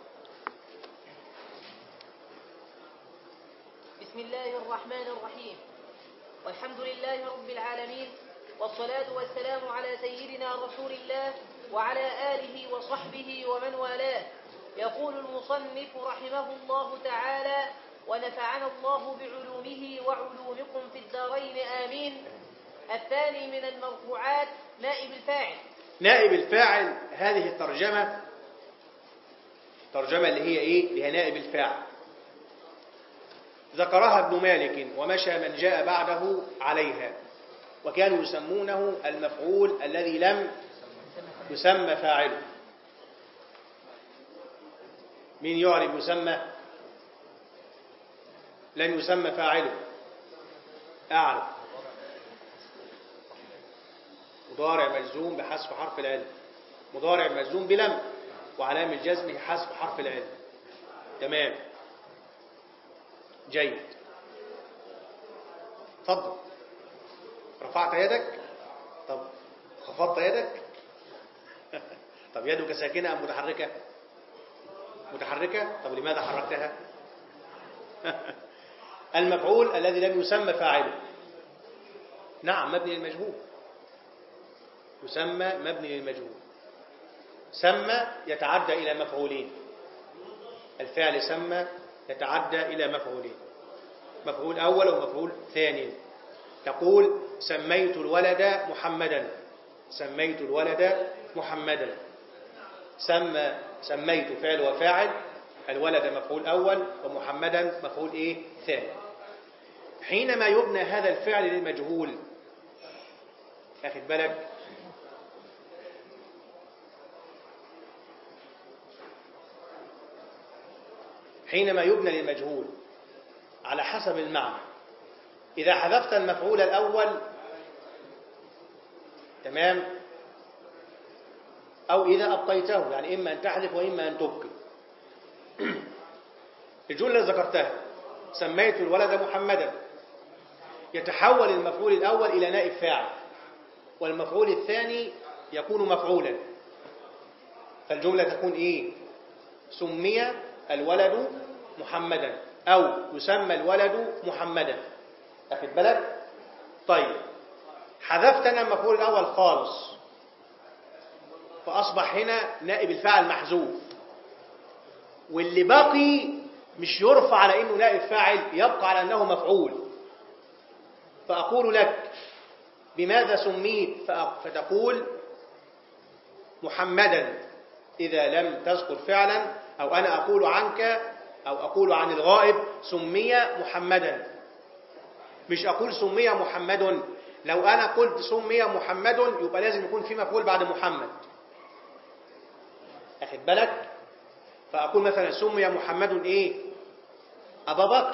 [SPEAKER 3] بسم الله الرحمن الرحيم والحمد لله رب العالمين والصلاة والسلام على سيدنا رسول الله وعلى آله وصحبه ومن والاه يقول المصنف رحمه الله تعالى ونفعنا الله بعلومه وعلومكم في الدارين آمين الثاني من المرفوعات نائب الفاعل
[SPEAKER 1] نائب الفاعل هذه الترجمة ترجمة اللي هي إيه؟ اللي هي نائب الفاعل ذكرها ابن مالك ومشى من جاء بعده عليها وكانوا يسمونه المفعول الذي لم يسمى فاعله مين يعرف يسمى لم يسمى فاعله أعرف مضارع مجزوم بحذف حرف العلم مضارع مجزوم بلم وعلامة الجزم حذف حرف العلم تمام جيد تفضل رفعت يدك طب خفضت يدك طب يدك ساكنة أم متحركة متحركة طب لماذا حركتها المفعول الذي لم يسمى فاعله نعم مبني للمجهول يسمى مبني للمجهول سمى يتعدى إلى مفعولين الفعل سمى يتعدى إلى مفعولين مفعول أول ومفعول ثاني تقول سميت الولد محمدا سميت الولد محمدا سمى سميت فعل وفاعل الولد مفعول أول ومحمدا مفعول إيه ثاني حينما يبنى هذا الفعل للمجهول أخذ بالك حينما يبنى للمجهول على حسب المعنى إذا حذفت المفعول الأول تمام أو إذا أبقيته يعني إما أن تحذف وإما أن تبقي الجملة اللي ذكرتها سميت الولد محمدا يتحول المفعول الأول إلى نائب فاعل والمفعول الثاني يكون مفعولا فالجملة تكون إيه سمي الولد محمدا أو يسمى الولد محمدا أخذ بالك طيب حذفت أنا المفعول الأول خالص فأصبح هنا نائب الفاعل محذوف واللي باقي مش يرفع على انه نائب فاعل يبقى على انه مفعول فاقول لك بماذا سميت فتقول محمدا اذا لم تذكر فعلا او انا اقول عنك او اقول عن الغائب سمي محمدا مش اقول سمي محمد لو انا قلت سمي محمد يبقى لازم يكون في مفعول بعد محمد اخد بالك فأقول مثلا سمي محمد إيه أبا بكر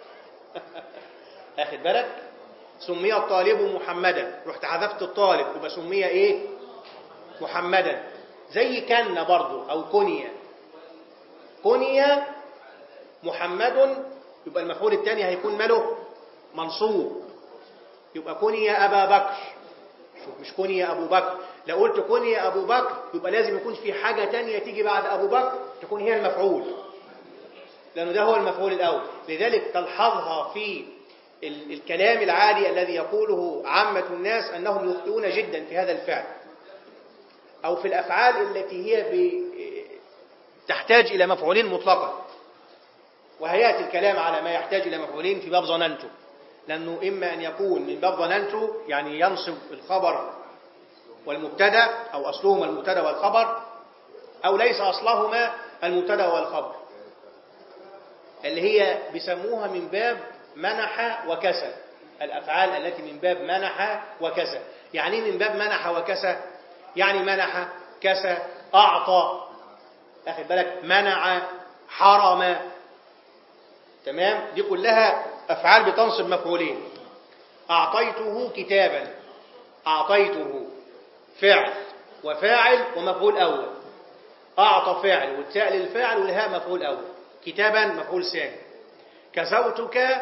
[SPEAKER 1] أخد بالك سمي الطالب محمدا رحت حذفت الطالب يبقى سمي إيه محمدا زي كان برضو أو كنية كنية محمد يبقى المفعول الثاني هيكون ماله منصوب يبقى كنية أبا بكر شوف مش كنية أبو بكر لو قلت كنية أبو بكر يبقى لازم يكون في حاجة تانية تيجي بعد أبو بكر تكون هي المفعول لأنه ده هو المفعول الأول لذلك تلحظها في ال الكلام العالي الذي يقوله عامة الناس أنهم يخطئون جدا في هذا الفعل أو في الأفعال التي هي تحتاج إلى مفعولين مطلقا وهيأتي الكلام على ما يحتاج إلى مفعولين في باب ظننته لأنه إما أن يكون من باب ظننته يعني ينصب الخبر والمبتدا أو أصلهما المبتدا والخبر أو ليس أصلهما المبتدا والخبر اللي هي بيسموها من باب منح وكسى الأفعال التي من باب منح وكسى يعني من باب منح وكسى يعني منح كسى أعطى أخذ بالك منع حرم تمام دي كلها أفعال بتنصب مفعولين أعطيته كتابا أعطيته فعل وفاعل ومفعول أول أعطى فاعل والتاء للفاعل والهاء مفعول أول كتابا مفعول ثاني كسوتك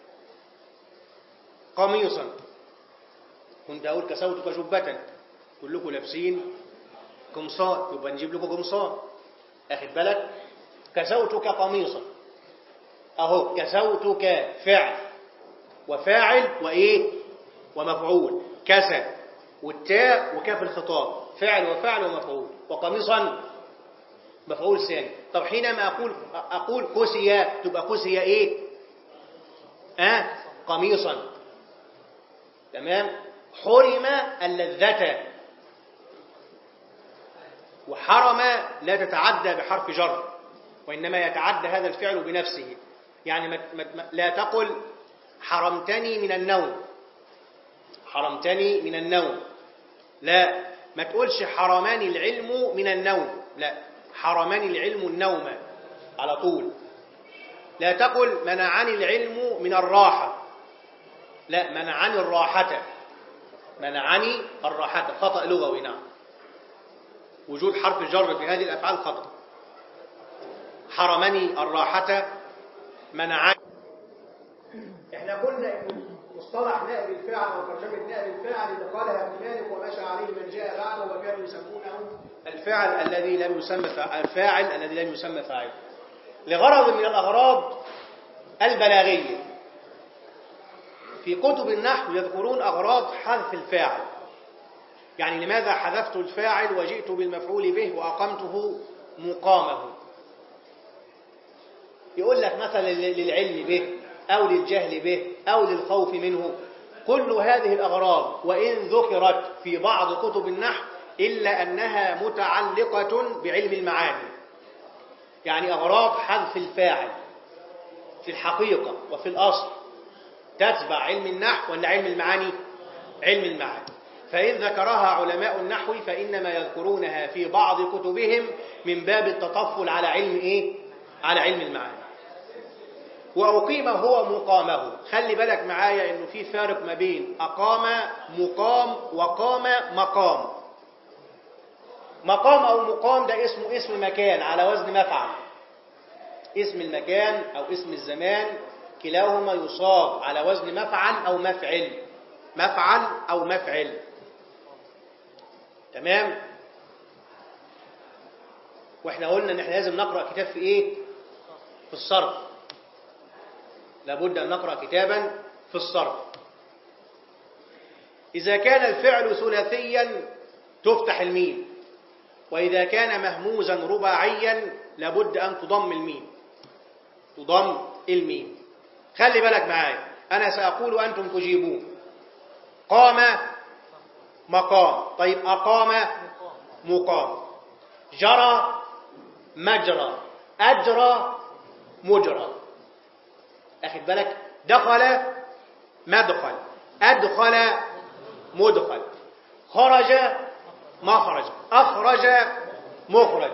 [SPEAKER 1] قميصا كنت أقول كسوتك جبة كلكم لابسين قمصان يبقى نجيب لكم قمصان أخد بالك كسوتك قميصا أهو كسوتك فعل وفاعل وإيه ومفعول كسى والتاء وكاف الخطاب فعل وفعل ومفعول وقميصا مفعول ثاني طب حينما أقول أقول كسي تبقى كسي إيه أه؟ قميصا تمام حرم اللذة وحرم لا تتعدى بحرف جر وإنما يتعدى هذا الفعل بنفسه يعني ما ما لا تقل حرمتني من النوم حرمتني من النوم لا ما تقولش حرمني العلم من النوم لا حرمني العلم النوم على طول لا تقل منعني العلم من الراحة لا منعني الراحة منعني الراحة خطأ لغوي نعم وجود حرف الجر في هذه الأفعال خطأ حرمني الراحة منعني احنا قلنا ان مصطلح نائب الفاعل او ترجمه نائب الفاعل اللي قالها ابن مالك ومشى عليه من جاء بعده وكانوا يسمونه الفاعل الفعل الذي لم يسمى فاعل الفاعل الذي لم يسمى فاعل لغرض من الأغراض البلاغية في كتب النحو يذكرون أغراض حذف الفاعل يعني لماذا حذفت الفاعل وجئت بالمفعول به وأقمته مقامه يقول لك مثلا للعلم به أو للجهل به أو للخوف منه كل هذه الأغراض وإن ذكرت في بعض كتب النحو إلا أنها متعلقة بعلم المعاني يعني أغراض حذف الفاعل في الحقيقة وفي الأصل تتبع علم النحو ولا علم المعاني علم المعاني فإن ذكرها علماء النحو فإنما يذكرونها في بعض كتبهم من باب التطفل على علم إيه؟ على علم المعاني وأقيم هو مقامه خلي بالك معايا إنه في فارق ما بين أقام مقام وقام مقام مقام أو مقام ده اسمه اسم مكان على وزن مفعل اسم المكان أو اسم الزمان كلاهما يصاب على وزن مفعل أو مفعل مفعل أو مفعل تمام واحنا قلنا ان احنا لازم نقرأ كتاب في ايه في الصرف لابد ان نقرأ كتابا في الصرف اذا كان الفعل ثلاثيا تفتح الميم واذا كان مهموزا رباعيا لابد ان تضم الميم تضم الميم خلي بالك معايا انا ساقول وانتم تجيبون قام مقام طيب أقام مقام جرى مجرى أجرى مجرى أخذ بالك دخل مدخل أدخل مدخل خرج مخرج أخرج مخرج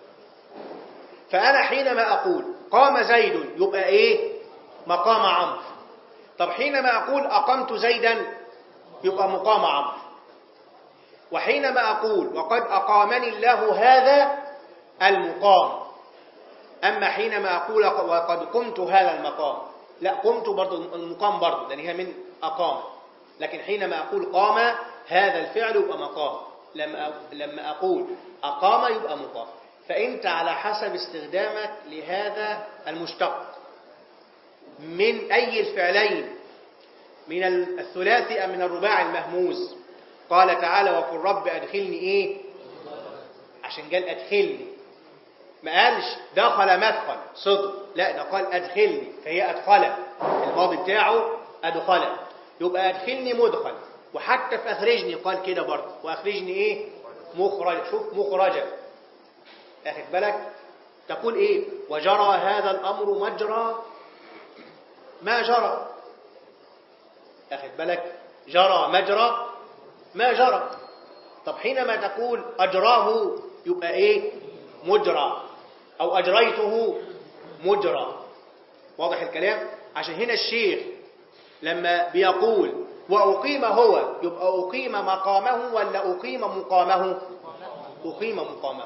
[SPEAKER 1] فأنا حينما أقول قام زيد يبقى إيه مقام عمرو طب حينما أقول أقمت زيدا يبقى مقام عمرو وحينما أقول وقد أقامني الله هذا المقام أما حينما أقول وقد قمت هذا المقام لا قمت برضو المقام برضو لأن هي من أقام لكن حينما أقول قام هذا الفعل يبقى مقام لما لما أقول أقام يبقى مقام فأنت على حسب استخدامك لهذا المشتق من أي الفعلين من الثلاثي أم من الرباع المهموز قال تعالى وقل رب أدخلني إيه عشان قال أدخلني ما قالش دخل مدخل صدق لا ده قال أدخلني فهي أدخل الماضي بتاعه أدخل يبقى أدخلني مدخل وحتى في أخرجني قال كده برضه وأخرجني إيه مخرج شوف مخرجا أخذ بالك تقول إيه وجرى هذا الأمر مجرى ما جرى أخذ بالك جرى مجرى ما جرى طب حينما تقول أجراه يبقى إيه مجرى أو أجريته مجرى واضح الكلام عشان هنا الشيخ لما بيقول وأقيم هو يبقى أقيم مقامه ولا أقيم مقامه أقيم مقامه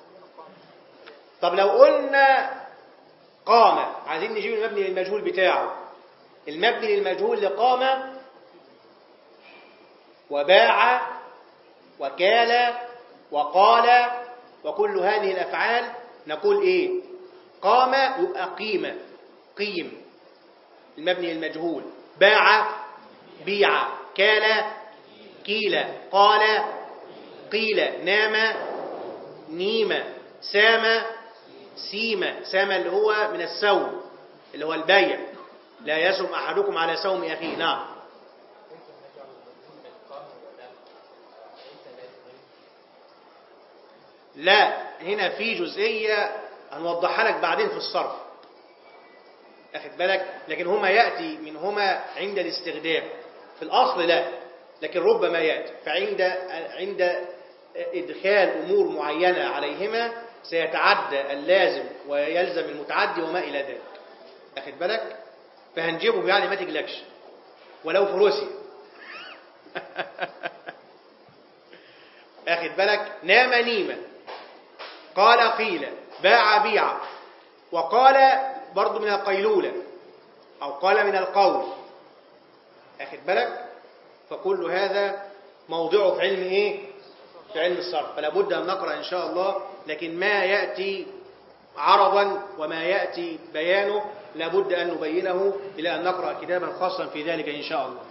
[SPEAKER 1] طب لو قلنا قام عايزين نجيب المبني للمجهول بتاعه المبني للمجهول لقام وباع وكال وقال وكل هذه الأفعال نقول إيه قام يبقى قيمة قيم المبني المجهول باع بيع كال كيل قال قيل نام نيم سام سيم سام اللي هو من السوم اللي هو البيع لا يسم أحدكم على سوم أخيه نعم لا هنا في جزئية هنوضحها لك بعدين في الصرف أخذ بالك لكن هما يأتي منهما عند الاستخدام في الأصل لا لكن ربما يأتي فعند عند إدخال أمور معينة عليهما سيتعدى اللازم ويلزم المتعدي وما إلى ذلك أخذ بالك فهنجيبهم يعني ما تقلقش ولو في روسيا أخذ بالك نام نيما قال قيل باع بيع وقال برضو من القيلولة أو قال من القول أخذ بالك فكل هذا موضعه في علم إيه في علم الصرف فلا بد أن نقرأ إن شاء الله لكن ما يأتي عرضا وما يأتي بيانه لابد أن نبينه إلى أن نقرأ كتابا خاصا في ذلك إن شاء الله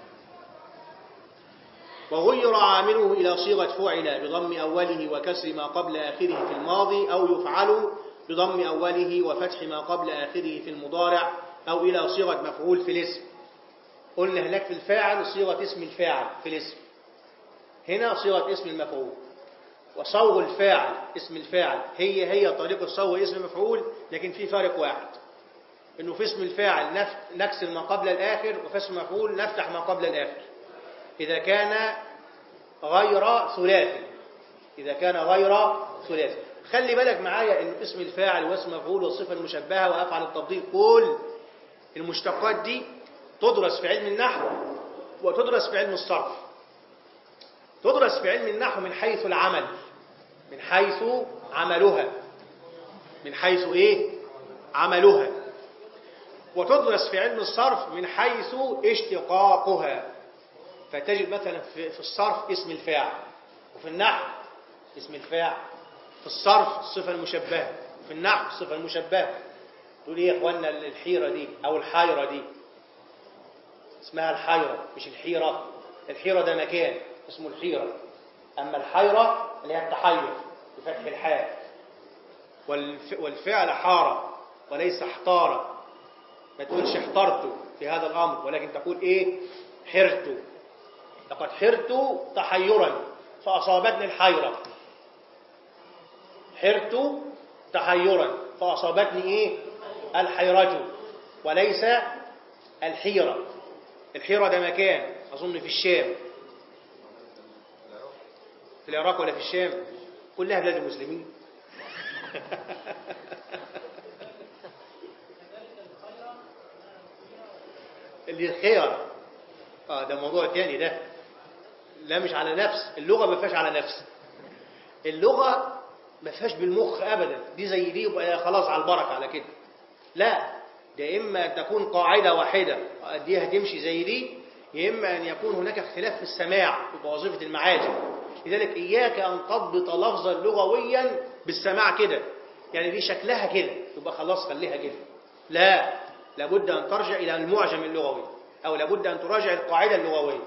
[SPEAKER 1] وغير عامله إلى صيغة فعل بضم أوله وكسر ما قبل آخره في الماضي أو يفعل بضم أوله وفتح ما قبل آخره في المضارع أو إلى صيغة مفعول في الاسم قلنا هناك في الفاعل صيغة اسم الفاعل في الاسم هنا صيغة اسم المفعول وصوغ الفاعل اسم الفاعل هي هي طريقة صوغ اسم المفعول لكن في فارق واحد انه في اسم الفاعل نف... نكسر ما قبل الاخر وفي اسم المفعول نفتح ما قبل الاخر اذا كان غير ثلاثي اذا كان غير ثلاثي خلي بالك معايا ان اسم الفاعل واسم المفعول والصفه المشبهه وافعل التفضيل كل المشتقات دي تدرس في علم النحو وتدرس في علم الصرف تدرس في علم النحو من حيث العمل من حيث عملها من حيث ايه عملها وتدرس في علم الصرف من حيث اشتقاقها فتجد مثلا في في الصرف اسم الفاعل وفي النحو اسم الفاعل في الصرف الصفة المشبهة في النحو الصفة المشبهة تقول ايه يا اخوانا الحيرة دي او الحيرة دي اسمها الحيرة مش الحيرة الحيرة ده مكان اسمه الحيرة أما الحيرة اللي هي التحير بفتح الحاء والف... والفعل حار وليس احتار ما تقولش احترت في هذا الأمر ولكن تقول إيه حرت لقد حرت تحيرا فأصابتني الحيرة حرت تحيرا فأصابتني إيه الحيرة وليس الحيرة الحيرة ده مكان أظن في الشام في العراق ولا في الشام كلها بلاد المسلمين اللي خير اه ده موضوع تاني ده لا مش على نفس اللغة ما فيهاش على نفس اللغة ما فيهاش بالمخ ابدا دي زي دي يبقى خلاص على البركة على كده لا ده اما تكون قاعدة واحدة دي هتمشي زي دي يا اما ان يكون هناك اختلاف في السماع ووظيفة المعاجم لذلك إياك أن تضبط لفظا لغويا بالسماع كده يعني دي شكلها كده يبقى خلاص خليها كده لا لابد أن ترجع إلى المعجم اللغوي أو لابد أن تراجع القاعدة اللغوية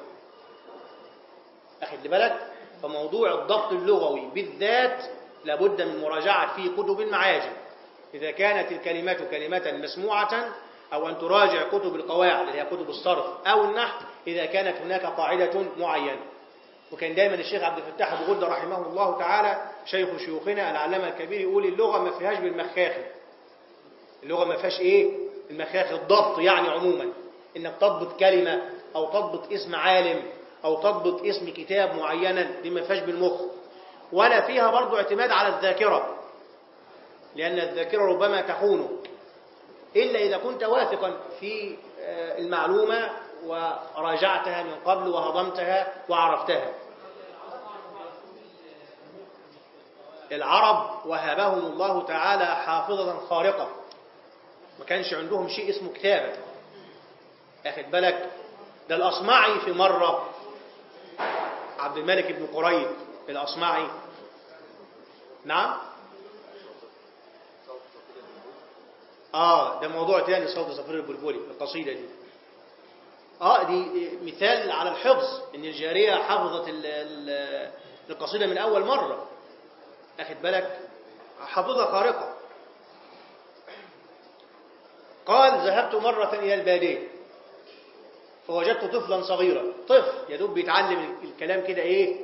[SPEAKER 1] أخذ بالك فموضوع الضبط اللغوي بالذات لابد من مراجعة في كتب المعاجم إذا كانت الكلمات كلمة مسموعة أو أن تراجع كتب القواعد اللي هي كتب الصرف أو النحو إذا كانت هناك قاعدة معينة وكان دايما الشيخ عبد الفتاح ابو غده رحمه الله تعالى شيخ شيوخنا العلامه الكبير يقول اللغه ما فيهاش بالمخاخي اللغه ما فيهاش ايه المخاخي الضبط يعني عموما انك تضبط كلمه او تضبط اسم عالم او تضبط اسم كتاب معينا دي ما فيهاش بالمخ ولا فيها برضو اعتماد على الذاكره لان الذاكره ربما تخونك الا اذا كنت واثقا في المعلومه وراجعتها من قبل وهضمتها وعرفتها العرب وهبهم الله تعالى حافظة خارقة ما كانش عندهم شيء اسمه كتابة أخذ بالك ده الأصمعي في مرة عبد الملك بن قريب الأصمعي نعم آه ده موضوع تاني صوت صفير البلبلي القصيدة دي اه دي مثال على الحفظ ان الجاريه حفظت ال ال القصيده من اول مره اخد بالك حافظه خارقه قال ذهبت مره الى الباديه فوجدت طفلا صغيرا طفل يدوب بيتعلم الكلام كده ايه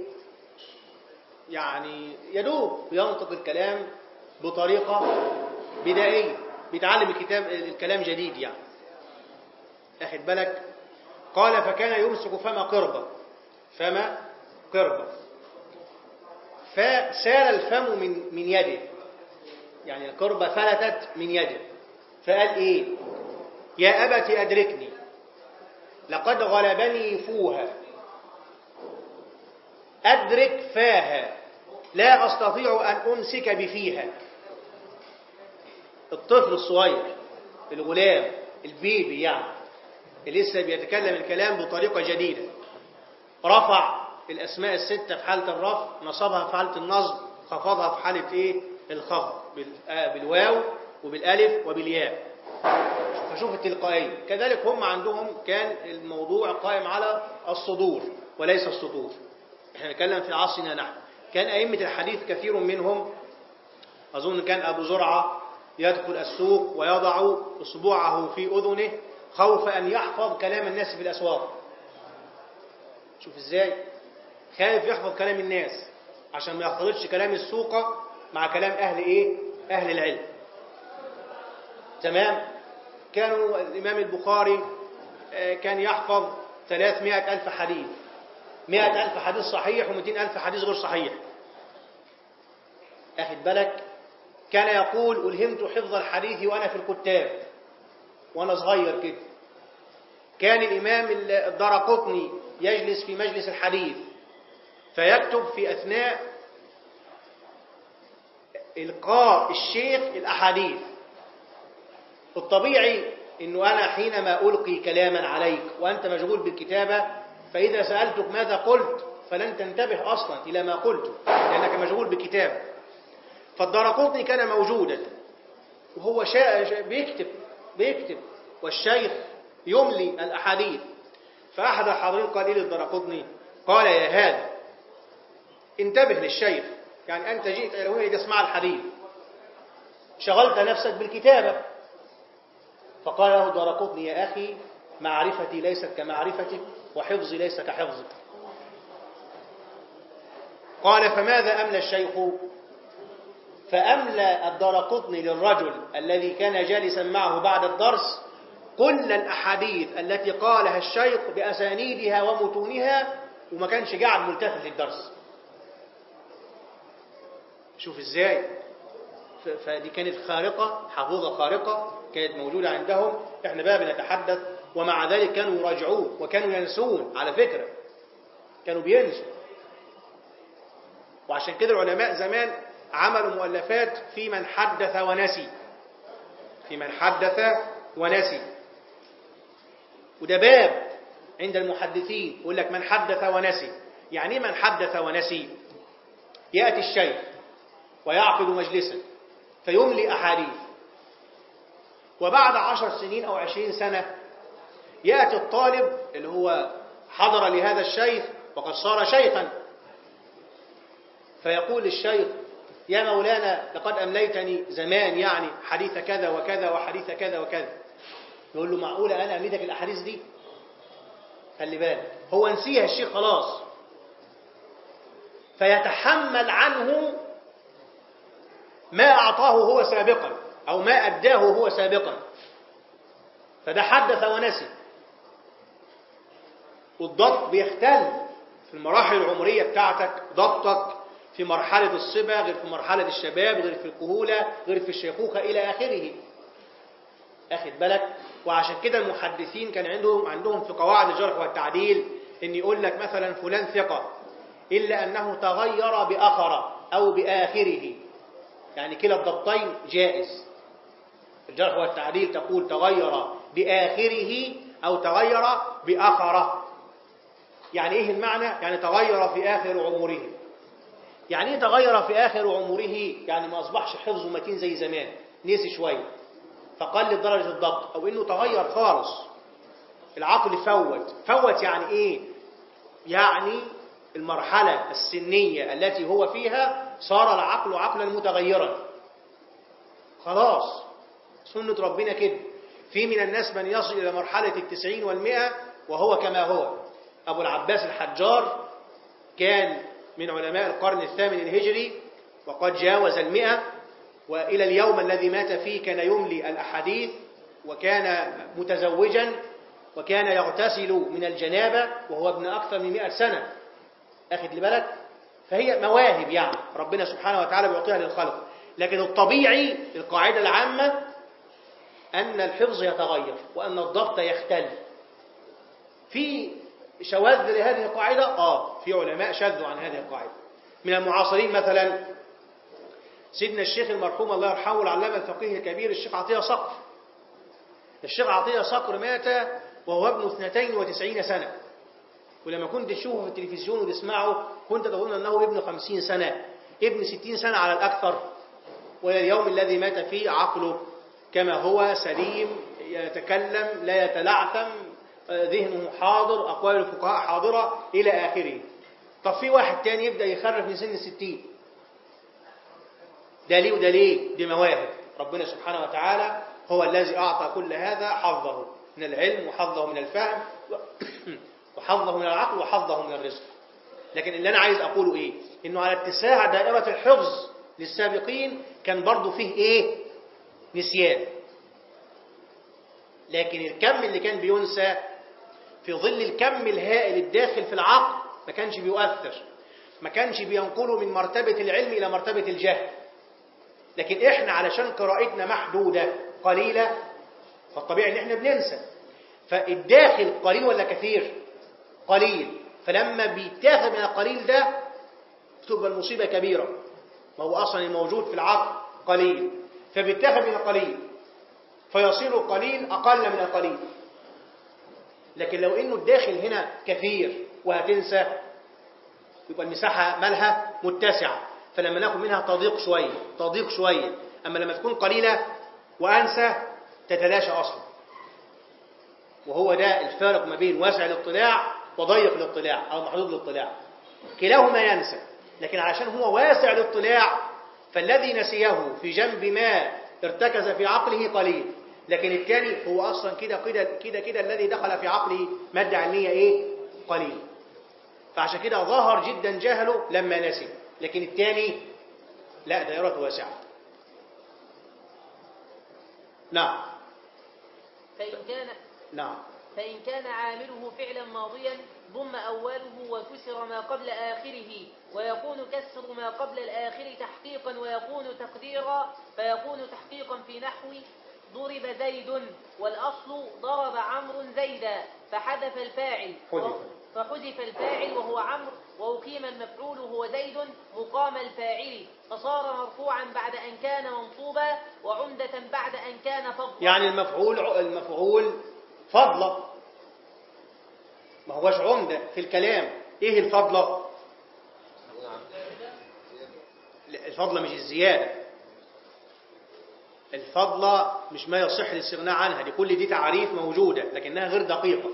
[SPEAKER 1] يعني يدوب ينطق الكلام بطريقه بدائيه بيتعلم الكتاب الكلام جديد يعني اخد بالك قال فكان يمسك فم قربة فم قربة فسال الفم من من يده يعني القربة فلتت من يده فقال ايه يا أبت أدركني لقد غلبني فوها أدرك فاها لا أستطيع أن أمسك بفيها الطفل الصغير الغلام البيبي يعني لسه بيتكلم الكلام بطريقة جديدة رفع الأسماء الستة في حالة الرفع نصبها في حالة النصب خفضها في حالة إيه الخفض بال- آه، بالواو وبالألف وبالياء فشوف التلقائية كذلك هم عندهم كان الموضوع قائم على الصدور وليس السطور احنا نتكلم في عصرنا نحن كان أئمة الحديث كثير منهم أظن كان أبو زرعة يدخل السوق ويضع أصبعه في أذنه خوف أن يحفظ كلام الناس في الأسواق شوف إزاي خايف يحفظ كلام الناس عشان ما يختلطش كلام السوق مع كلام أهل إيه أهل العلم تمام كانوا الإمام البخاري آه، كان يحفظ 300 ألف حديث 100 ألف حديث صحيح و200 ألف حديث غير صحيح أخد بالك كان يقول ألهمت حفظ الحديث وأنا في الكتاب وأنا صغير كده كان الإمام الدرقطني يجلس في مجلس الحديث فيكتب في أثناء إلقاء الشيخ الأحاديث الطبيعي أنه أنا حينما ألقي كلاما عليك وأنت مشغول بالكتابة فإذا سألتك ماذا قلت فلن تنتبه أصلا إلى ما قلت لأنك مشغول بالكتابة فالدرقطني كان موجودا وهو شاء شاء- بيكتب بيكتب والشيخ يملي الأحاديث فأحد الحاضرين قال إيه للدرقطني قال يا هذا انتبه للشيخ يعني أنت جئت إلى هنا لتسمع الحديث شغلت نفسك بالكتابة فقال له الدرقطني يا أخي معرفتي ليست كمعرفتك وحفظي ليس كحفظك قال فماذا أملى الشيخ فأملى الدرقطني للرجل الذي كان جالسا معه بعد الدرس كل الأحاديث التي قالها الشيخ بأسانيدها ومتونها وما كانش قاعد ملتفت للدرس شوف ازاي ف- فدي كانت خارقة حافظة خارقة كانت موجودة عندهم احنا بقى بنتحدث ومع ذلك كانوا يراجعون وكانوا ينسون على فكرة كانوا بينسوا وعشان كده العلماء زمان عملوا مؤلفات في من حدث ونسي في من حدث ونسي وده باب عند المحدثين يقول لك من حدث ونسي يعني ايه من حدث ونسي يأتي الشيخ ويعقد مجلسا فيملي أحاديث وبعد عشر سنين أو عشرين سنة يأتي الطالب اللي هو حضر لهذا الشيخ وقد صار شيخا فيقول الشيخ يا مولانا لقد أمليتني زمان يعني حديث كذا وكذا وحديث كذا وكذا يقول له معقولة أنا أمليتك الأحاديث دي خلي بالك هو نسيها الشيخ خلاص فيتحمل عنه ما أعطاه هو سابقا أو ما أداه هو سابقا فده حدث ونسي والضبط بيختل في المراحل العمرية بتاعتك ضبطك في مرحلة الصبا غير في مرحلة الشباب غير في الكهولة غير في الشيخوخة إلى آخره أخد بالك وعشان كده المحدثين كان عندهم عندهم في قواعد الجرح والتعديل إن يقول لك مثلا فلان ثقة إلا أنه تغير بأخر أو بآخره يعني كلا الضبطين جائز الجرح والتعديل تقول تغير بآخره أو تغير بأخره يعني إيه المعنى؟ يعني تغير في آخر عمره يعني إيه تغير في آخر عمره؟ يعني ما أصبحش حفظه متين زي زمان نسي شوية فقل درجة الضبط أو إنه تغير خالص العقل فوت فوت يعني إيه؟ يعني المرحلة السنية التي هو فيها صار العقل عقلا متغيرا خلاص سنة ربنا كده في من الناس من يصل إلى مرحلة التسعين والمئة وهو كما هو أبو العباس الحجار كان من علماء القرن الثامن الهجري وقد جاوز المئة وإلى اليوم الذي مات فيه كان يملي الأحاديث وكان متزوجا وكان يغتسل من الجنابة وهو ابن أكثر من مئة سنة أخذ لبالك فهي مواهب يعني ربنا سبحانه وتعالى بيعطيها للخلق لكن الطبيعي القاعدة العامة أن الحفظ يتغير وأن الضبط يختل في شواذ لهذه القاعدة آه في علماء شذوا عن هذه القاعدة من المعاصرين مثلا سيدنا الشيخ المرحوم الله يرحمه العلامة الفقيه الكبير الشيخ عطية صقر الشيخ عطية صقر مات وهو ابن 92 سنة ولما كنت تشوفه في التلفزيون وتسمعه كنت تظن أنه ابن خمسين سنة ابن ستين سنة على الأكثر وإلى اليوم الذي مات فيه عقله كما هو سليم يتكلم لا يتلعثم ذهنه حاضر أقوال الفقهاء حاضرة إلى آخره طب في واحد تاني يبدأ يخرف من سن الستين ده ليه وده ليه دي مواهب ربنا سبحانه وتعالى هو الذي أعطى كل هذا حظه من العلم وحظه من الفهم وحظه من العقل وحظه من الرزق لكن اللي أنا عايز أقوله إيه إنه على اتساع دائرة الحفظ للسابقين كان برضو فيه إيه نسيان لكن الكم اللي كان بينسى في ظل الكم الهائل الداخل في العقل ما كانش بيؤثر ما كانش بينقله من مرتبة العلم إلى مرتبة الجهل لكن إحنا علشان قراءتنا محدودة قليلة فالطبيعي إن إحنا بننسى فالداخل قليل ولا كثير قليل فلما بيتاخد من القليل ده تبقى المصيبة كبيرة ما هو أصلا الموجود في العقل قليل فبيتاخد من القليل فيصير القليل أقل من القليل لكن لو إنه الداخل هنا كثير وهتنسى يبقى المساحة مالها متسعة فلما ناخد منها تضيق شوية تضيق شوية أما لما تكون قليلة وأنسى تتلاشى أصلا وهو ده الفارق ما بين واسع الاطلاع وضيق الاطلاع أو محدود الاطلاع كلاهما ينسى لكن علشان هو واسع الاطلاع فالذي نسيه في جنب ما ارتكز في عقله قليل لكن الثاني هو أصلا كده كده كده كده الذي دخل في عقله مادة علمية إيه قليل فعشان كده ظهر جدا جهله لما نسي لكن الثاني لا دائرته واسعة نعم
[SPEAKER 3] فإن كان
[SPEAKER 1] نعم
[SPEAKER 3] فإن كان عامله فعلا ماضيا ضم أوله وكسر ما قبل آخره ويكون كسر ما قبل الآخر تحقيقا ويكون تقديرا فيكون تحقيقا في نحو ضرب زيد والأصل ضرب عمرو زيدا فحذف الفاعل
[SPEAKER 1] حذف.
[SPEAKER 3] فحذف الفاعل وهو عمرو وأقيم المفعول هو زيد مقام الفاعل فصار مرفوعا بعد أن كان منصوبا وعمدة بعد أن كان فضلا
[SPEAKER 1] يعني المفعول المفعول فضلة ما هوش عمدة في الكلام ايه الفضلة لا، الفضلة مش الزيادة الفضلة مش ما يصح الاستغناء عنها دي كل دي تعريف موجودة لكنها غير دقيقة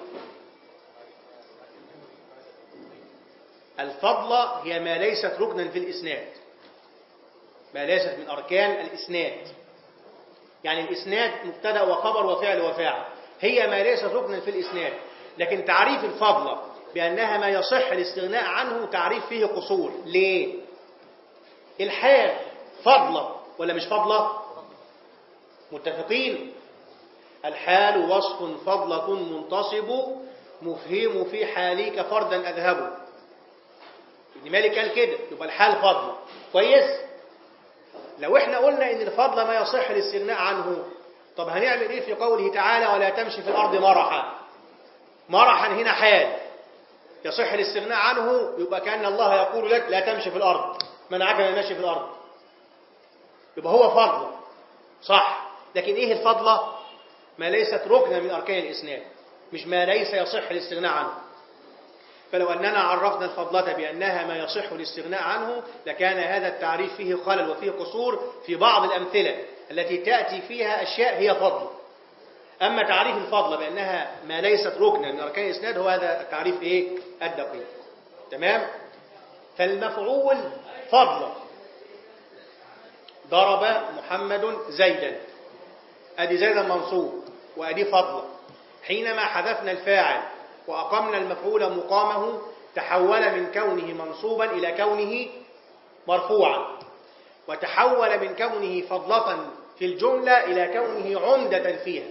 [SPEAKER 1] الفضلة هي ما ليست ركنا في الإسناد ما ليست من أركان الإسناد يعني الإسناد مبتدأ وخبر وفعل وفاعل هي ما ليست ركنا في الإسناد لكن تعريف الفضلة بأنها ما يصح الاستغناء عنه تعريف فيه قصور ليه؟ الحال فضلة ولا مش فضلة؟ متفقين الحال وصف فضلة منتصب مفهم في حاليك فردا أذهبه ابن مالك قال كده يبقى الحال فضلة كويس لو احنا قلنا ان الفضل ما يصح الاستغناء عنه طب هنعمل ايه في قوله تعالى ولا تمشي في الارض مرحا مرحا هنا حال يصح الاستغناء عنه يبقى كأن الله يقول لك لا تمشي في الارض منعك من المشي في الارض يبقى هو فضل صح لكن ايه الفضلة ما ليست ركنا من اركان الاسناد مش ما ليس يصح الاستغناء عنه فلو أننا عرفنا الفضلة بأنها ما يصح الاستغناء عنه لكان هذا التعريف فيه خلل وفيه قصور في بعض الأمثلة التي تأتي فيها أشياء هي فضل أما تعريف الفضل بأنها ما ليست ركنا من أركان الإسناد هو هذا التعريف إيه الدقيق تمام فالمفعول فضل ضرب محمد زيدا أدي زيدا منصوب وأدي فضل حينما حذفنا الفاعل وأقمنا المفعول مقامه تحول من كونه منصوبا إلى كونه مرفوعا وتحول من كونه فضلة في الجملة إلى كونه عمدة فيها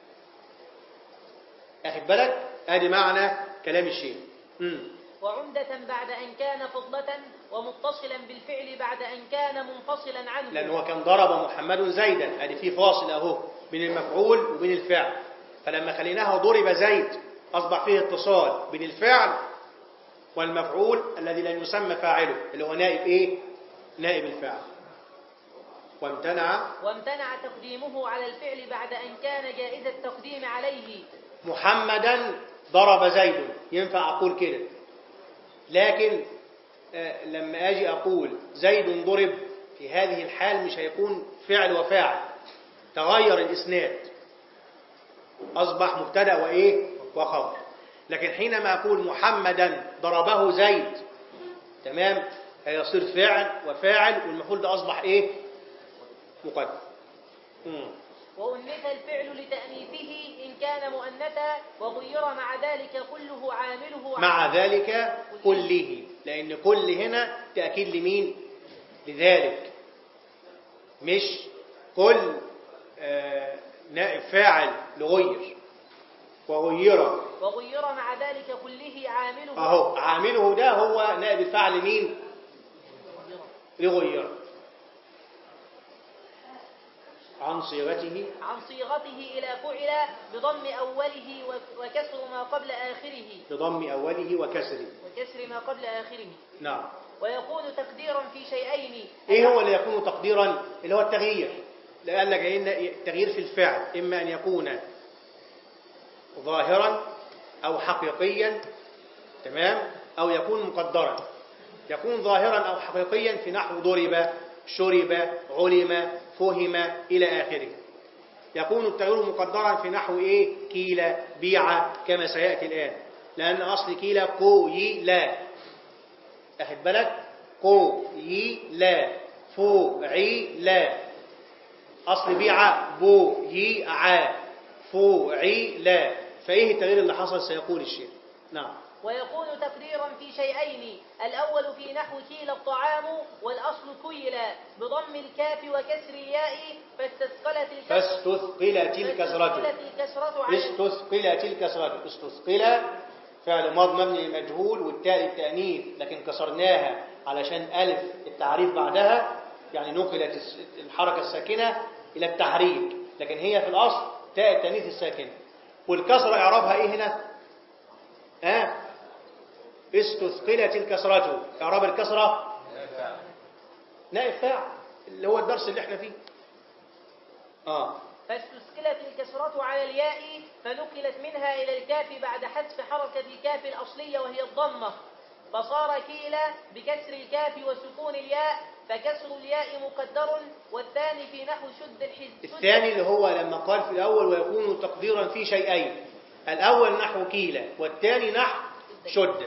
[SPEAKER 1] أخذ بالك هذه معنى كلام الشيخ مم.
[SPEAKER 3] وعمدة بعد أن كان فضلة ومتصلا بالفعل بعد أن كان منفصلا عنه
[SPEAKER 1] لأن هو كان ضرب محمد زيدا ادي في فاصل أهو بين المفعول وبين الفعل فلما خليناها ضرب زيد أصبح فيه اتصال بين الفعل والمفعول الذي لن يسمى فاعله اللي هو نائب إيه؟ نائب الفاعل وامتنع
[SPEAKER 3] وامتنع تقديمه على الفعل بعد أن كان جائز التقديم عليه
[SPEAKER 1] محمدا ضرب زيد ينفع أقول كده لكن آه، لما أجي أقول زيد ضرب في هذه الحال مش هيكون فعل وفاعل تغير الإسناد أصبح مبتدأ وإيه وخبر لكن حينما أقول محمدا ضربه زيد تمام هيصير فعل وفاعل والمفعول ده أصبح إيه مقدم مم.
[SPEAKER 3] وأنث الفعل لتأنيثه إن كان مؤنثا وغير مع ذلك كله عامله
[SPEAKER 1] مع ذلك كله لأن كل هنا تأكيد لمين لذلك مش كل آه، نائب فاعل لغير وغير
[SPEAKER 3] وغير مع ذلك كله عامله
[SPEAKER 1] اهو عامله ده هو نائب الفاعل مين لغير عن صيغته
[SPEAKER 3] عن صيغته إلى فعل بضم أوله وك- وكسر ما قبل آخره
[SPEAKER 1] بضم أوله وكسره
[SPEAKER 3] وكسر ما قبل آخره
[SPEAKER 1] نعم
[SPEAKER 3] ويكون تقديرا في شيئين
[SPEAKER 1] ايه هو اللي يكون تقديرا اللي هو التغيير لأن جايين التغيير في الفعل إما أن يكون ظاهرا أو حقيقيا تمام أو يكون مقدرا يكون ظاهرا أو حقيقيا في نحو ضرب شرب علم فهم إلى آخره يكون التغيير مقدرا في نحو إيه كيل بيع كما سيأتي الآن لأن أصل كيل قويلا أخد بالك قويلا فوعيلا أصل بيع بويع فوعيلا فإيه التغيير اللي حصل سيقول الشيخ نعم
[SPEAKER 3] ويكون تقديرا في شيئين الأول في نحو كيل الطعام والأصل كيلا بضم الكاف وكسر الياء فاستثقلت الكسر
[SPEAKER 1] فاستثقلت الكسرة
[SPEAKER 3] فاستثقلت الكسرة على
[SPEAKER 1] استثقلت الكسرة استثقل فعل ماض مبني للمجهول والتاء التأنيث لكن كسرناها علشان ألف التعريف بعدها يعني نقلت الس- الحركة الساكنة إلى التحريك لكن هي في الأصل تاء التأنيث الساكنة والكسرة إعرابها إيه هنا؟ ها؟ استثقلت الكسرة إعراب الكسرة نائب فاعل اللي هو الدرس اللي احنا فيه آه
[SPEAKER 3] فاستثقلت الكسرة على الياء فنقلت منها إلى الكاف بعد حذف حركة الكاف الأصلية وهي الضمة فصار كيلا بكسر الكاف وسكون الياء فكسر الياء مقدر والثاني في نحو شد الحز
[SPEAKER 1] الثاني اللي هو لما قال في الأول ويكون تقديرا في شيئين الأول نحو كيلة والثاني نحو شد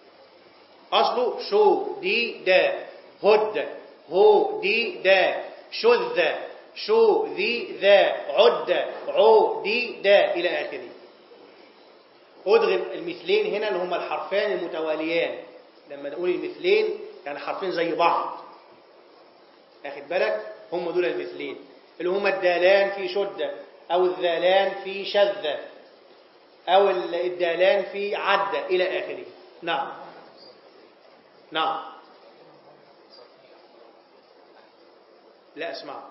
[SPEAKER 1] أصله شو دي دا هد هو دي دا شذ شو ذي ذا عد عو دي دا إلى آخره أدغم المثلين هنا اللي هما الحرفان المتواليان لما نقول المثلين يعني حرفين زي بعض اخد بالك هم دول المثلين اللي هما الدالان في شدة أو الذالان في شذة أو الدالان في عدة إلى آخره نعم نعم لا أسمع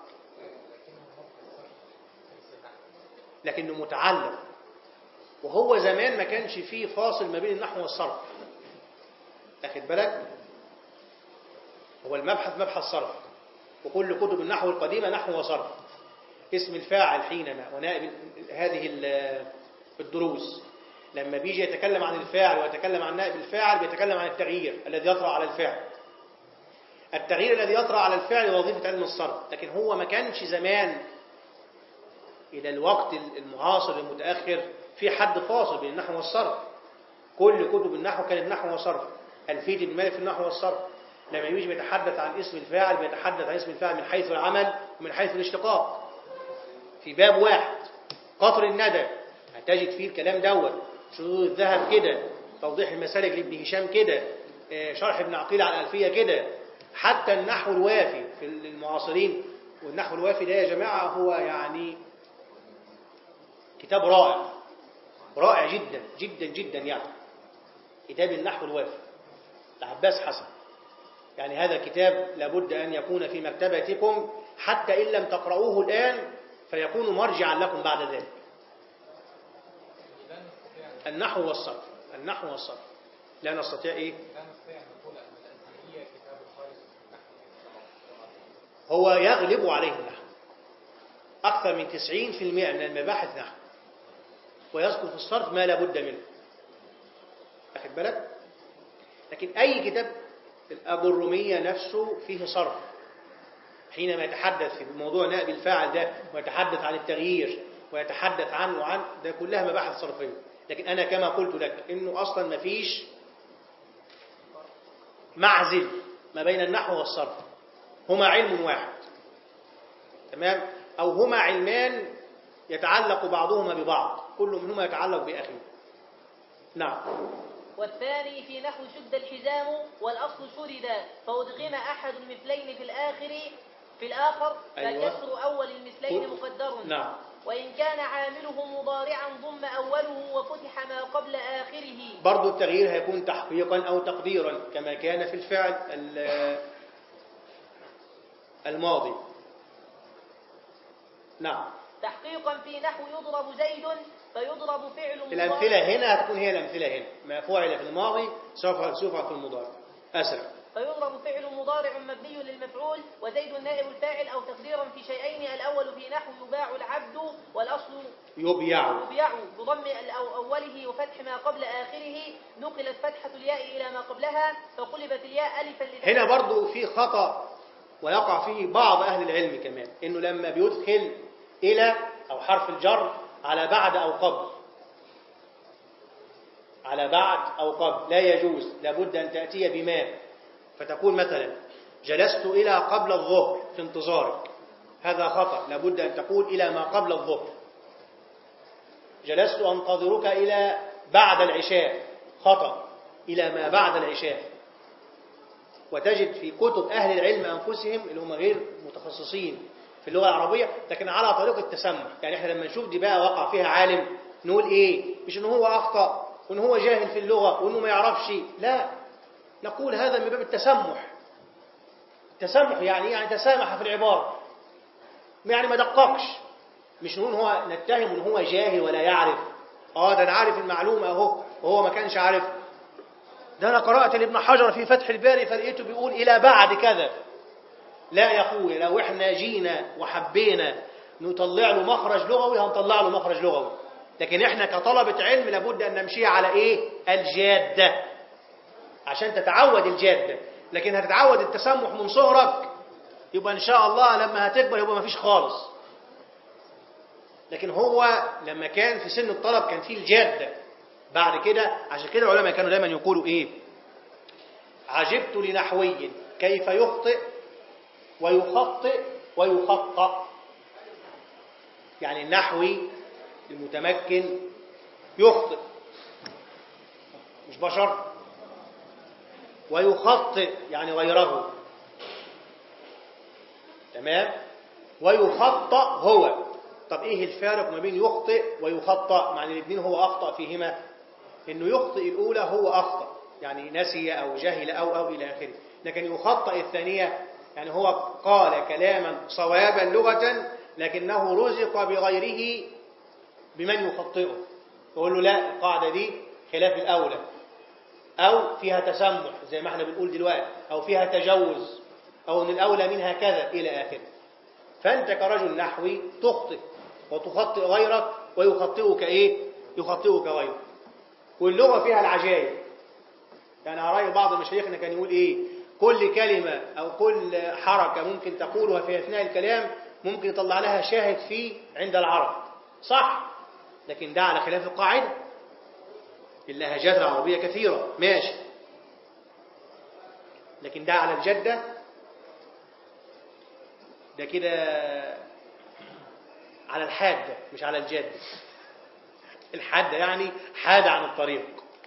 [SPEAKER 1] لكنه متعلق وهو زمان ما كانش فيه فاصل ما بين النحو والصرف أخد بالك هو المبحث مبحث صرف وكل كتب النحو القديمة نحو وصرف اسم الفاعل حينما ونائب هذه ال- الدروس لما بيجي يتكلم عن الفاعل ويتكلم عن نائب الفاعل بيتكلم عن التغيير الذي يطرأ على الفعل التغيير الذي يطرأ على الفعل وظيفة علم الصرف لكن هو ما كانش زمان إلى الوقت المعاصر المتأخر في حد فاصل بين النحو والصرف كل كتب النحو كانت نحو وصرف ألفية ابن مالك في النحو والصرف لما يجي بيتحدث عن اسم الفاعل بيتحدث عن اسم الفاعل من حيث العمل ومن حيث الاشتقاق في باب واحد قطر الندى هتجد فيه الكلام دوت شذوذ الذهب كده توضيح المسالك لابن هشام كده آه، شرح ابن عقيل على الألفية كده حتى النحو الوافي في المعاصرين والنحو الوافي ده يا جماعة هو يعني كتاب رائع رائع جدا جدا جدا يعني كتاب النحو الوافي لعباس حسن يعني هذا كتاب لابد أن يكون في مكتبتكم حتى إن لم تقرؤوه الآن فيكون مرجعا لكم بعد ذلك النحو والصرف النحو والصرف لا نستطيع إيه هو يغلب عليه النحو أكثر من 90% من المباحث نحو ويذكر في الصرف ما لا بد منه بالك لكن أي كتاب الأجرومية نفسه فيه صرف حينما يتحدث في موضوع نائب الفاعل ده ويتحدث عن التغيير ويتحدث عنه وعن ده كلها مباحث صرفية لكن أنا كما قلت لك إنه أصلا ما فيش معزل ما بين النحو والصرف هما علم واحد تمام أو هما علمان يتعلق بعضهما ببعض كل منهما يتعلق بأخيه نعم
[SPEAKER 3] والثاني في نحو شد الحزام والأصل شرد فأدغم أحد المثلين في الآخر في الآخر
[SPEAKER 1] أيوة.
[SPEAKER 3] فكسر أول المثلين
[SPEAKER 1] قل-
[SPEAKER 3] مقدر
[SPEAKER 1] نعم
[SPEAKER 3] وإن كان عامله مضارعا ضم أوله وفتح ما قبل آخره
[SPEAKER 1] برضو التغيير هيكون تحقيقا أو تقديرا كما كان في الفعل ال- الماضي نعم
[SPEAKER 3] تحقيقا في نحو يضرب زيد فيضرب فعل مضارع
[SPEAKER 1] الأمثلة هنا هتكون هي الأمثلة هنا ما فعل في الماضي سوف سوف في المضارع أسرع
[SPEAKER 3] فيضرب فعل مضارع مبني للمفعول وزيد نائب الفاعل أو تقديرا في شيئين الأول في نحو يباع العبد والأصل
[SPEAKER 1] يبيع
[SPEAKER 3] يبيع بضم الأو- أوله وفتح ما قبل آخره نقلت فتحة الياء إلى ما قبلها فقلبت الياء ألفا للتحقيق.
[SPEAKER 1] هنا برضو في خطأ ويقع فيه بعض أهل العلم كمان إنه لما بيدخل إلى أو حرف الجر على بعد أو قبل على بعد أو قبل لا يجوز لابد أن تأتي بما فتقول مثلا جلست إلى قبل الظهر في انتظارك هذا خطأ لابد أن تقول إلى ما قبل الظهر جلست أنتظرك إلى بعد العشاء خطأ إلى ما بعد العشاء وتجد في كتب أهل العلم أنفسهم اللي هم غير متخصصين في اللغة العربية لكن على طريق التسمح يعني احنا لما نشوف دي بقى وقع فيها عالم نقول ايه مش ان هو أخطأ وان هو جاهل في اللغة وانه ما يعرفش لا نقول هذا من باب التسمح التسمح يعني إيه؟ يعني تسامح في العبارة يعني ما دققش مش نقول هو نتهم ان هو جاهل ولا يعرف اه ده انا عارف المعلومة اهو وهو ما كانش عارف ده أنا قرأت لابن حجر في فتح الباري فلقيته بيقول إلى بعد كذا لا يا أخوي لو إحنا جينا وحبينا نطلع له مخرج لغوي هنطلع له مخرج لغوي لكن إحنا كطلبة علم لابد أن نمشي على إيه الجادة عشان تتعود الجادة لكن هتتعود التسمح من صغرك يبقى إن شاء الله لما هتكبر يبقى ما فيش خالص لكن هو لما كان في سن الطلب كان فيه الجادة بعد كده عشان كده العلماء كانوا دايما يقولوا ايه عجبت لنحوي كيف يخطئ ويخطئ ويخطأ يعني النحوي المتمكن يخطئ مش بشر ويخطئ يعني غيره تمام ويخطأ هو طب ايه الفارق ما بين يخطئ ويخطأ مع ان الاثنين هو اخطأ فيهما انه يخطئ الاولى هو اخطأ يعني نسي او جهل او او الى اخره لكن يخطئ الثانية يعني هو قال كلاما صوابا لغة لكنه رزق بغيره بمن يخطئه يقول له لا القاعدة دي خلاف الأولى أو فيها تسمح زي ما احنا بنقول دلوقتي أو فيها تجوز أو أن الأولى منها كذا إلى آخره فأنت كرجل نحوي تخطئ وتخطئ غيرك ويخطئك إيه؟ يخطئك غيرك واللغة فيها العجائب يعني أرأي بعض مشايخنا كان يقول إيه كل كلمة أو كل حركة ممكن تقولها في أثناء الكلام ممكن يطلع لها شاهد فيه عند العرب صح لكن ده على خلاف القاعدة اللهجات العربية كثيرة ماشي لكن ده على الجدة ده كده على الحادة مش على الجادة الحادة يعني حادة عن الطريق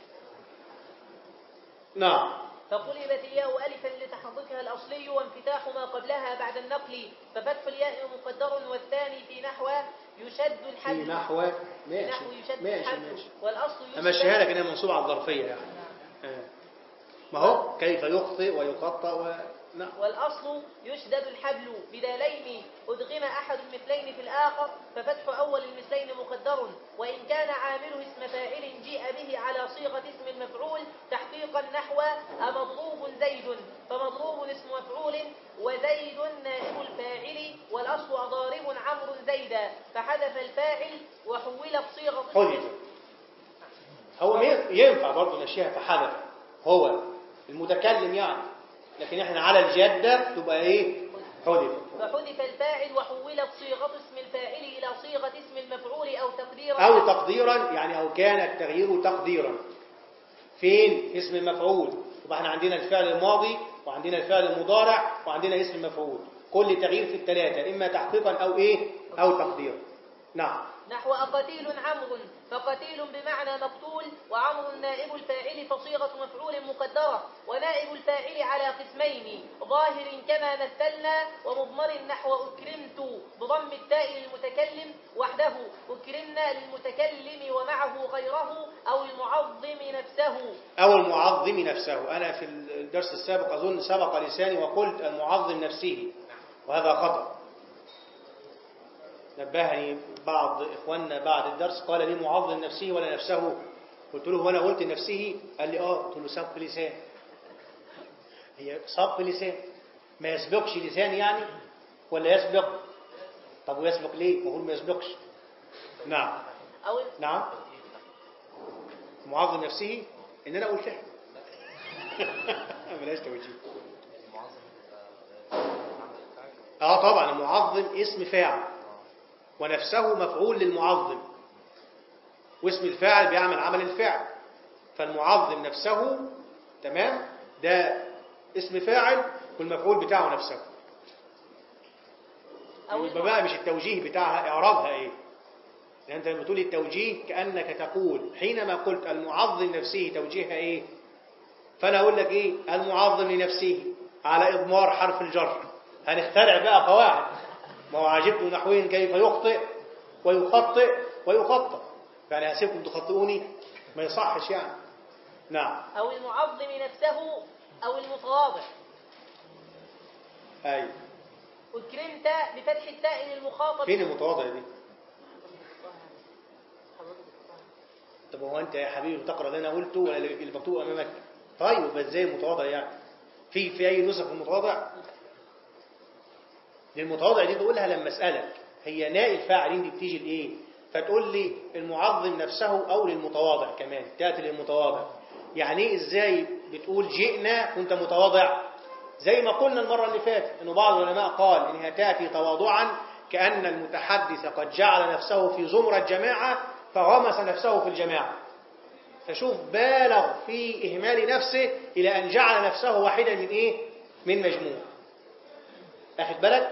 [SPEAKER 1] نعم
[SPEAKER 3] فقلبت الياء ألفا لتحققها الأصلي وانفتاح ما قبلها بعد النقل ففتح الياء مقدر والثاني في نحو يشد
[SPEAKER 1] في
[SPEAKER 3] الحبل
[SPEAKER 1] نحو
[SPEAKER 3] في
[SPEAKER 1] ماشي
[SPEAKER 3] نحو يشد
[SPEAKER 1] ماشي
[SPEAKER 3] الحبل
[SPEAKER 1] ماشي
[SPEAKER 3] والأصل يشد
[SPEAKER 1] أمشيها لك إنها منصوبة على الظرفية يعني آه. ما هو كيف يخطئ ويخطأ و... نعم
[SPEAKER 3] والأصل يشدد الحبل بدالين أدغم أحد المثلين في الآخر ففتح أول المثلين مقدر وإن كان عامله اسم فاعل جيء به على صيغة اسم المفعول تحقيقا نحو أمضروب زيد فمضروب اسم مفعول وزيد نائب الفاعل والأصل أضارب عمرو زيدا فحذف الفاعل وحولت صيغة
[SPEAKER 1] حذف هو مي- ينفع برضه نمشيها في حدث هو المتكلم يعني لكن احنا على الجدة تبقى ايه حدث
[SPEAKER 3] فحذف الفاعل وحولت صيغة اسم الفاعل إلى صيغة اسم المفعول أو تقديرا
[SPEAKER 1] أو تقديرا يعني أو كان التغيير تقديرا فين اسم المفعول يبقى احنا عندنا الفعل الماضي وعندنا الفعل المضارع وعندنا اسم المفعول كل تغيير في الثلاثة إما تحقيقا أو إيه أو تقديرا نعم
[SPEAKER 3] نحو أقتيل عمرو فقتيل بمعنى مقتول وعمر نائب الفاعل فصيغة مفعول مقدرة ونائب الفاعل على قسمين ظاهر كما مثلنا ومضمر نحو أكرمت بضم التاء للمتكلم وحده أكرمنا للمتكلم ومعه غيره أو المعظم نفسه
[SPEAKER 1] أو المعظم نفسه أنا في الدرس السابق أظن سبق لساني وقلت المعظم نفسه وهذا خطأ نبهني بعض إخواننا بعد الدرس قال لي معظم نفسه ولا نفسه قلت له وأنا قلت نفسه قال لي آه قلت له سبق لسان هي سبق لسان ما يسبقش لسان يعني ولا يسبق طب ويسبق ليه المفروض ما يسبقش نعم
[SPEAKER 3] أو
[SPEAKER 1] نعم معظم نفسه ان انا قلتها بلاش توجيه اه طبعا المعظم اسم فاعل ونفسه مفعول للمعظم واسم الفاعل بيعمل عمل الفعل فالمعظم نفسه تمام ده اسم فاعل والمفعول بتاعه نفسه
[SPEAKER 3] أو
[SPEAKER 1] يبقى بقى مش التوجيه بتاعها اعرابها ايه لأن أنت لما تقول التوجيه كأنك تقول حينما قلت المعظم نفسه توجيهها إيه فأنا أقول لك إيه المعظم لنفسه على إضمار حرف الجر هنخترع بقى قواعد ما هو عجبت نحوين كيف يخطئ ويخطئ ويخطئ يعني هسيبكم تخطئوني ما يصحش يعني نعم
[SPEAKER 3] أو المعظم نفسه أو المتواضع
[SPEAKER 1] أي
[SPEAKER 3] أكرمت بفتح التاء للمخاطب
[SPEAKER 1] فين المتواضع دي طب هو انت يا حبيبي بتقرا اللي انا قلته ولا اللي مكتوب امامك طيب بس زي المتواضع يعني في في اي نسخ المتواضع دي المتواضع دي تقولها لما اسالك هي ناء الفاعلين دي بتيجي لايه فتقول لي المعظم نفسه او للمتواضع كمان تاتي للمتواضع يعني ايه ازاي بتقول جئنا وانت متواضع زي ما قلنا المره اللي فاتت انه بعض العلماء قال انها تاتي تواضعا كان المتحدث قد جعل نفسه في زمره جماعه فغمس نفسه في الجماعه فشوف بالغ في إهمال نفسه إلى أن جعل نفسه واحدا من إيه؟ من مجموع أخذ بالك؟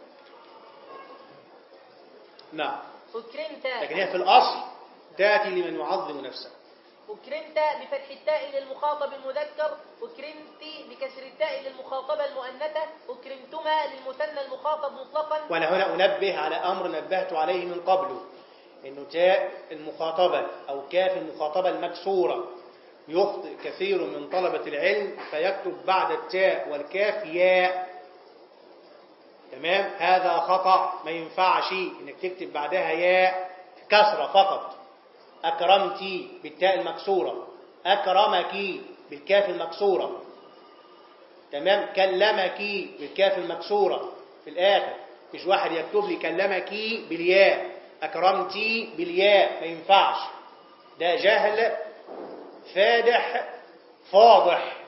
[SPEAKER 1] نعم
[SPEAKER 3] أكرمت
[SPEAKER 1] لكن هي في الأصل تأتي لمن يعظم نفسه
[SPEAKER 3] أكرمت بفتح التاء للمخاطب المذكر أكرمت بكسر التاء للمخاطبة المؤنثة أكرمتما للمثنى المخاطب مطلقا
[SPEAKER 1] وأنا هنا أنبه على أمر نبهت عليه من قبل إنه تاء المخاطبة أو كاف المخاطبة المكسورة يخطئ كثير من طلبة العلم فيكتب بعد التاء والكاف ياء تمام هذا خطأ ما ينفعش إنك تكتب بعدها ياء كسرة فقط أكرمتي بالتاء المكسورة أكرمك بالكاف المكسورة تمام كلمك بالكاف المكسورة في الآخر مش واحد يكتب لي كلمك بالياء أكرمتي بالياء ما ينفعش ده جهل فادح فاضح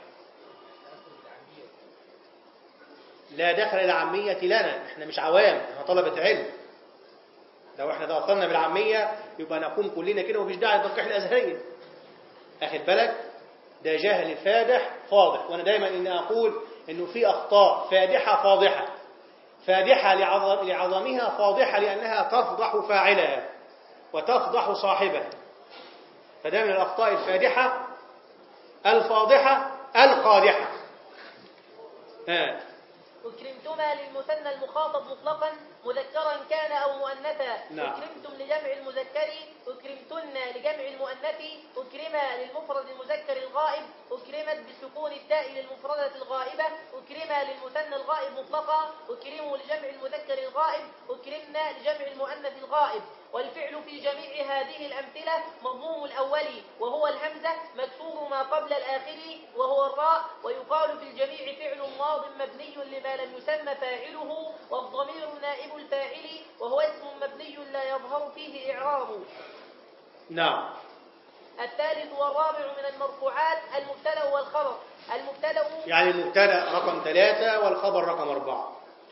[SPEAKER 1] لا دخل العامية لنا احنا مش عوام احنا طلبة علم لو احنا توصلنا بالعامية يبقى نقوم كلنا كده ومفيش داعي للتنقيح الأزهرية أخد بالك ده جهل فادح فاضح وأنا دايما إن أقول إنه في أخطاء فادحة فاضحة فادحة لعظم لعظمها فاضحة لأنها تفضح فاعلها وتفضح صاحبها فده من الأخطاء الفادحة الفاضحة القادحة ها
[SPEAKER 3] أكرمتما للمثنى المخاطب مطلقا مذكرا كان أو مؤنثا
[SPEAKER 1] نعم.
[SPEAKER 3] أكرمتم لجمع المذكر أكرمتن لجمع المؤنث أكرما للمفرد المذكر الغائب أكرمت بسكون التاء للمفردة الغائبة أكرما للمثنى الغائب مطلقا أكرموا لجمع المذكر الغائب أكرمنا لجمع المؤنث الغائب والفعل في جميع هذه الأمثلة مضموم الأول وهو الهمزة مكسور ما قبل الآخر وهو الراء ويقال في الجميع فعل ماض مبني لما لم يسمى فاعله والضمير نائب الفاعل وهو اسم مبني لا يظهر فيه إعراب
[SPEAKER 1] نعم
[SPEAKER 3] الثالث والرابع من المرفوعات المبتدأ والخبر المبتدأ
[SPEAKER 1] يعني المبتدا رقم ثلاثة والخبر رقم أربعة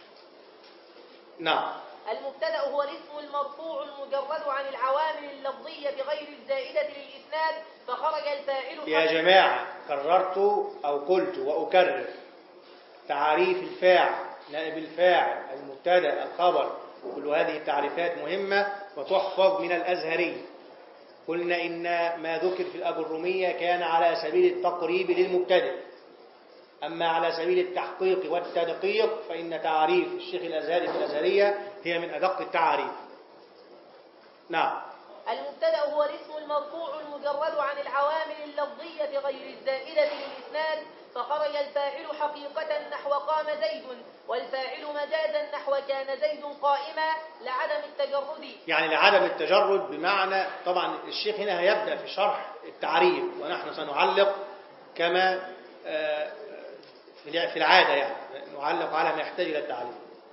[SPEAKER 1] نعم
[SPEAKER 3] المبتدأ هو الاسم المرفوع المجرد عن العوامل اللفظية غير الزائدة للإسناد فخرج الفاعل
[SPEAKER 1] يا جماعة كررت أو قلت وأكرر تعريف الفاعل نائب الفاعل المبتدا الخبر كل هذه التعريفات مهمة وتحفظ من الأزهري قلنا إن ما ذكر في الأجرومية كان على سبيل التقريب للمبتدئ أما على سبيل التحقيق والتدقيق فإن تعريف الشيخ الأزهري في الأزهرية هي من أدق التعاريف نعم
[SPEAKER 3] المبتدأ هو الاسم المرفوع المجرد عن العوامل اللفظية غير الزائدة للإسناد فخرج الفاعل حقيقة نحو قام زيد والفاعل مجازا نحو كان زيد قائما لعدم التجرد
[SPEAKER 1] يعني لعدم التجرد بمعنى طبعا الشيخ هنا هيبدأ في شرح التعريف ونحن سنعلق كما آه، في في العادة يعني نعلق على ما يحتاج إلى التعريف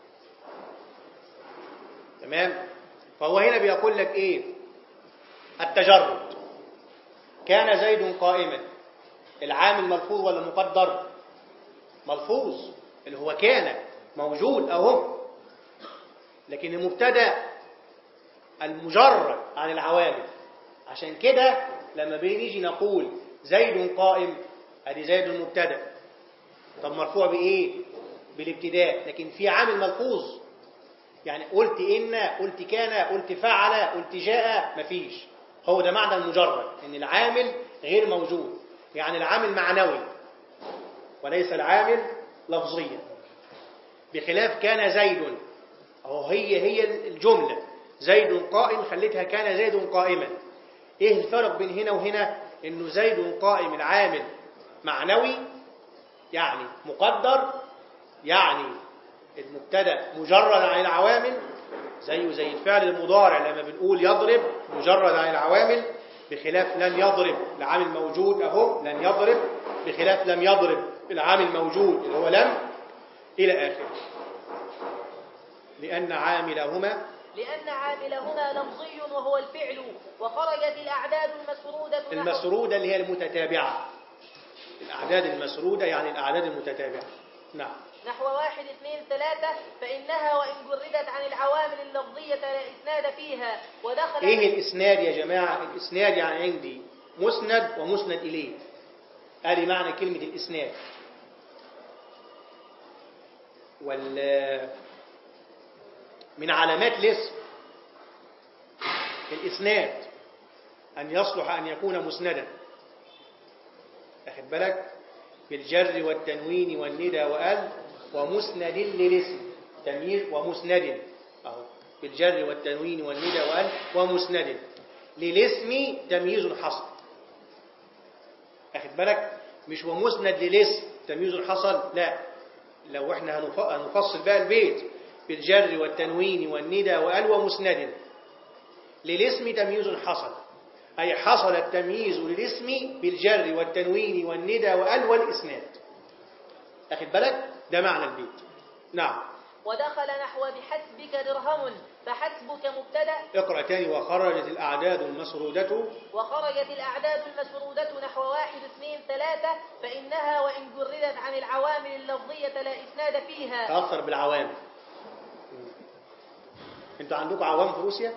[SPEAKER 1] تمام فهو هنا بيقول لك إيه التجرد كان زيد قائما العامل ملفوظ ولا مقدر ملفوظ اللي هو كان موجود أهو لكن المبتدا المجرد عن العوامل عشان كده لما بنيجي نقول زيد قائم ادي زيد المبتدا طب مرفوع بايه بالابتداء لكن في عامل ملفوظ يعني قلت ان قلت كان قلت فعل قلت جاء مفيش هو ده معنى المجرد ان العامل غير موجود يعني العامل معنوي وليس العامل لفظيا بخلاف كان زيد اهو هي هي الجملة زيد قائم خليتها كان زيد قائما ايه الفرق بين هنا وهنا انه زيد قائم العامل معنوي يعني مقدر يعني المبتدا مجرد عن العوامل زيه زي الفعل المضارع لما بنقول يضرب مجرد عن العوامل بخلاف لن يضرب العامل موجود اهو لن يضرب بخلاف لم يضرب العامل موجود اللي هو لم الى اخره لان عاملهما
[SPEAKER 3] لأن عاملهما لفظي وهو الفعل وخرجت الأعداد المسرودة نحو-
[SPEAKER 1] المسرودة اللي هي المتتابعة الأعداد المسرودة يعني الأعداد المتتابعة نعم
[SPEAKER 3] نحو واحد اثنين ثلاثة فإنها وإن جردت عن العوامل اللفظية لا إسناد فيها ودخل
[SPEAKER 1] إيه الإسناد يا جماعة الإسناد يعني عندي مسند ومسند إليه هذه معنى كلمة الإسناد وال من علامات الاسم الإسناد أن يصلح أن يكون مسندا أخد بالك بالجر والتنوين والندى وأل ومسند للاسم تمييز ومسند أهو بالجر والتنوين والندى وأل ومسند للاسم تمييز حصل أخد بالك مش ومسند للاسم تمييز حصل لا لو احنا هنف- هنفصل بقى البيت بالجر والتنوين والندى وأل ومسند للاسم تمييز حصل أي حصل التمييز للاسم بالجر والتنوين والندى وأل والإسناد أخد بالك ده معنى البيت نعم
[SPEAKER 3] ودخل نحو بحسبك درهم فحسبك مبتدأ
[SPEAKER 1] اقرأ تاني وخرجت الأعداد المسرودة
[SPEAKER 3] وخرجت الأعداد المسرودة نحو واحد اثنين ثلاثة فإنها وإن جردت عن العوامل اللفظية لا إسناد فيها
[SPEAKER 1] تأثر بالعوامل انتوا عندكم عوام في روسيا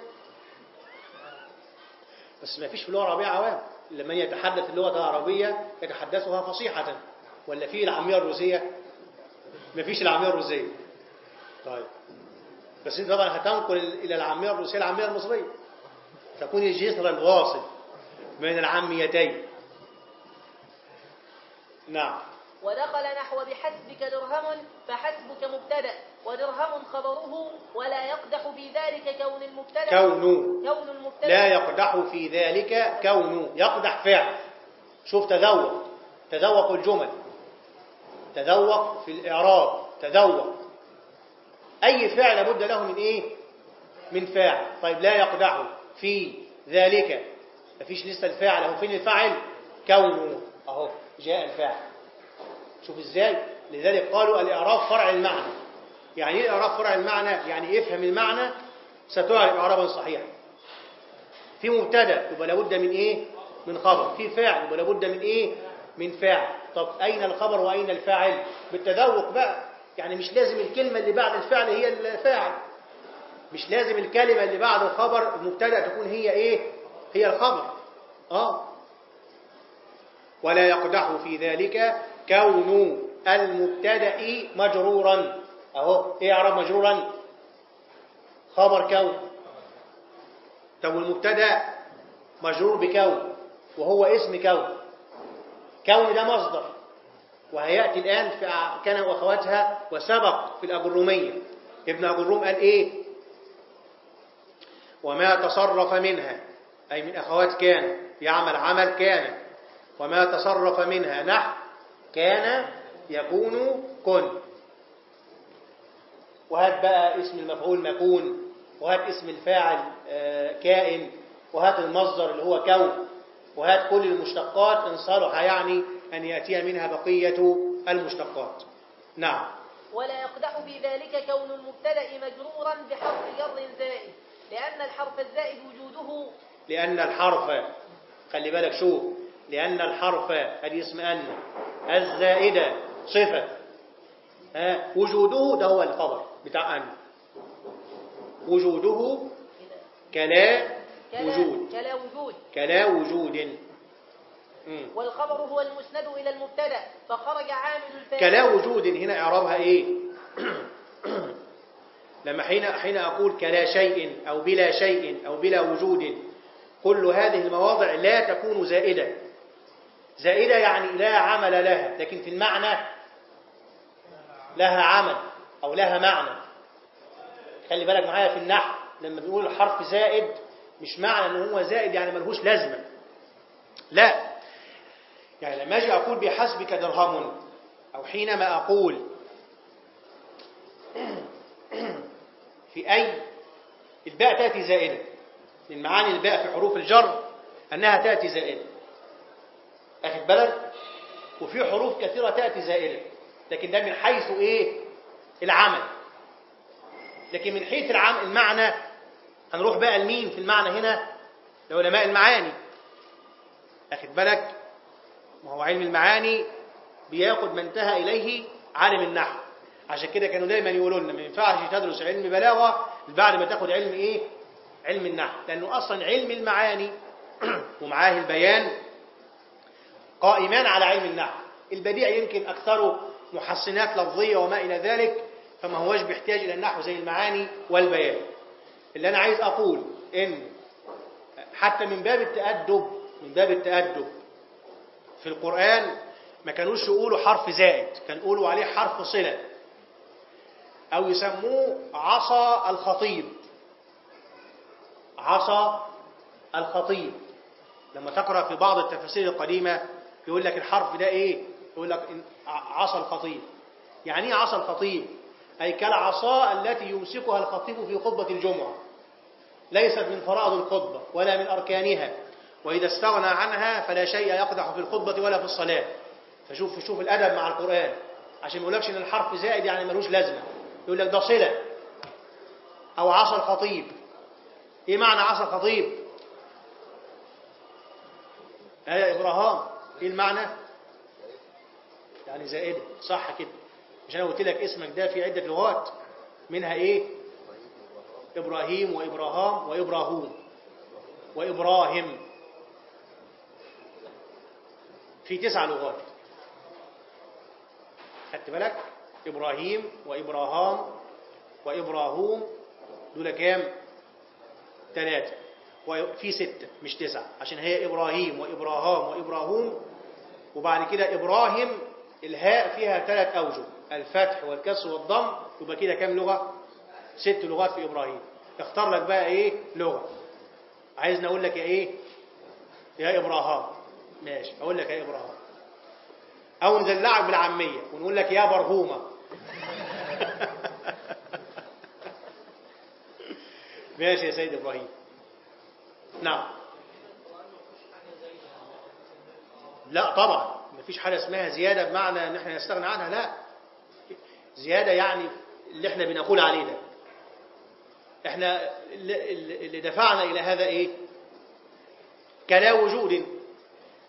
[SPEAKER 1] بس ما فيش في اللغة العربية عوام لمن يتحدث اللغة العربية يتحدثها فصيحة ولا في العامية الروسية ما فيش العامية الروسية طيب بس انت طبعا هتنقل إلى العامية الروسية العامية المصرية تكون الجسر الواصل بين العاميتين نعم
[SPEAKER 3] ودخل نحو بحسبك درهم فحسبك مبتدأ ودرهم خبره ولا يقدح في ذلك كون المبتدأ
[SPEAKER 1] كون
[SPEAKER 3] كون المبتدأ
[SPEAKER 1] لا يقدح في ذلك كونه يقدح فعل شوف تذوق تذوق الجمل تذوق في الإعراب تذوق أي فعل لابد له من إيه من فاعل طيب لا يقدح في ذلك مفيش لسه الفاعل أهو فين الفاعل كونه أهو جاء الفاعل شوف إزاي لذلك قالوا الإعراب فرع المعنى يعني إيه الإعراب فرع المعنى يعني افهم المعنى ستعرف إعرابا صحيحا في مبتدا يبقى لابد من ايه من خبر في فاعل ولا بد من ايه من فاعل طب اين الخبر واين الفاعل بالتذوق بقى يعني مش لازم الكلمه اللي بعد الفعل هي الفاعل مش لازم الكلمه اللي بعد الخبر المبتدا تكون هي ايه هي الخبر اه ولا يقدح في ذلك كون المبتدا مجرورا اهو ايه اعراب مجرورا خبر كون طب والمبتدا مجرور بكون وهو اسم كون كون ده مصدر وهياتي الان في كان واخواتها وسبق في الاجروميه ابن اجروم قال ايه وما تصرف منها اي من اخوات كان يعمل عمل كان وما تصرف منها نحو كان يكون كن وهات بقى اسم المفعول مكون وهات اسم الفاعل كائن وهات المصدر اللي هو كون وهات كل المشتقات إن صلح يعني أن يأتي منها بقية المشتقات نعم
[SPEAKER 3] ولا يقدح في ذلك كون المبتدأ مجرورا بحرف جر زائد لأن الحرف الزائد وجوده
[SPEAKER 1] لأن الحرف خلي بالك شوف لأن الحرف ادي اسم أن الزائدة صفة ها وجوده ده هو الخبر بتاع أن وجوده كلا وجود
[SPEAKER 3] كلا وجود
[SPEAKER 1] كلا وجود مم.
[SPEAKER 3] والخبر هو المسند إلى المبتدأ فخرج عامل الفاعل
[SPEAKER 1] كلا وجود هنا إعرابها إيه لما حين حين أقول كلا شيء أو بلا شيء أو بلا وجود كل هذه المواضع لا تكون زائدة زائدة يعني لا عمل لها لكن في المعنى لها عمل أو لها معنى خلي بالك معايا في النحو لما بنقول الحرف زائد مش معنى ان هو زائد يعني ملهوش لازمة لا يعني لما اجي اقول بحسبك درهم او حينما اقول في اي الباء تاتي زائده من معاني الباء في حروف الجر انها تاتي زائده اخد بالك وفي حروف كثيره تاتي زائده لكن ده من حيث ايه العمل لكن من حيث العمل المعنى هنروح بقى لمين في المعنى هنا لعلماء المعاني اخد بالك ما هو علم المعاني بياخد ما انتهى اليه عالم النحو عشان كده كانوا دايما يقولوا لنا ما ينفعش تدرس علم بلاغه بعد ما تاخد علم ايه علم النحو لانه اصلا علم المعاني ومعاه البيان قائمان على علم النحو البديع يمكن اكثره محسنات لفظيه وما الى ذلك فما هوش بيحتاج الى النحو زي المعاني والبيان اللي انا عايز اقول ان حتى من باب التأدب من باب التأدب في القرآن ما كانوش يقولوا حرف زائد كان يقولوا عليه حرف صلة أو يسموه عصا الخطيب عصا الخطيب لما تقرأ في بعض التفاسير القديمة يقول لك الحرف ده إيه يقول لك عصا الخطيب يعني إيه عصا الخطيب أي كالعصا التي يمسكها الخطيب في خطبة الجمعة ليست من فرائض الخطبة ولا من أركانها وإذا استغنى عنها فلا شيء يقدح في الخطبة ولا في الصلاة فشوف شوف الأدب مع القرآن عشان ما يقولكش إن الحرف زائد يعني ملوش لازمة يقول لك ده صلة أو عصا الخطيب إيه معنى عصا الخطيب؟ آية إبراهام إيه المعنى؟ يعني زائدة صح كده مش أنا قلت لك اسمك ده في عدة لغات منها إيه؟ إبراهيم وإبراهام وإبراهوم وإبراهيم في تسع لغات خدت بالك إبراهيم وإبراهام وإبراهوم دول كام ثلاثة وفي ستة مش تسعة عشان هي إبراهيم وإبراهام وإبراهوم وبعد كده إبراهيم الهاء فيها ثلاث أوجه الفتح والكسر والضم يبقى كده كام لغة ست لغات في إبراهيم اختار لك بقى إيه لغة عايزني أقول لك يا إيه يا إبراهام ماشي أقول لك يا إبراهام أو ندلعك بالعامية ونقول لك يا برهومة ماشي يا سيد إبراهيم نعم لا طبعا مفيش حاجة اسمها زيادة بمعنى ان احنا نستغنى عنها لا زيادة يعني اللي احنا بنقول عليه ده احنا اللي دفعنا الى هذا ايه كلا وجود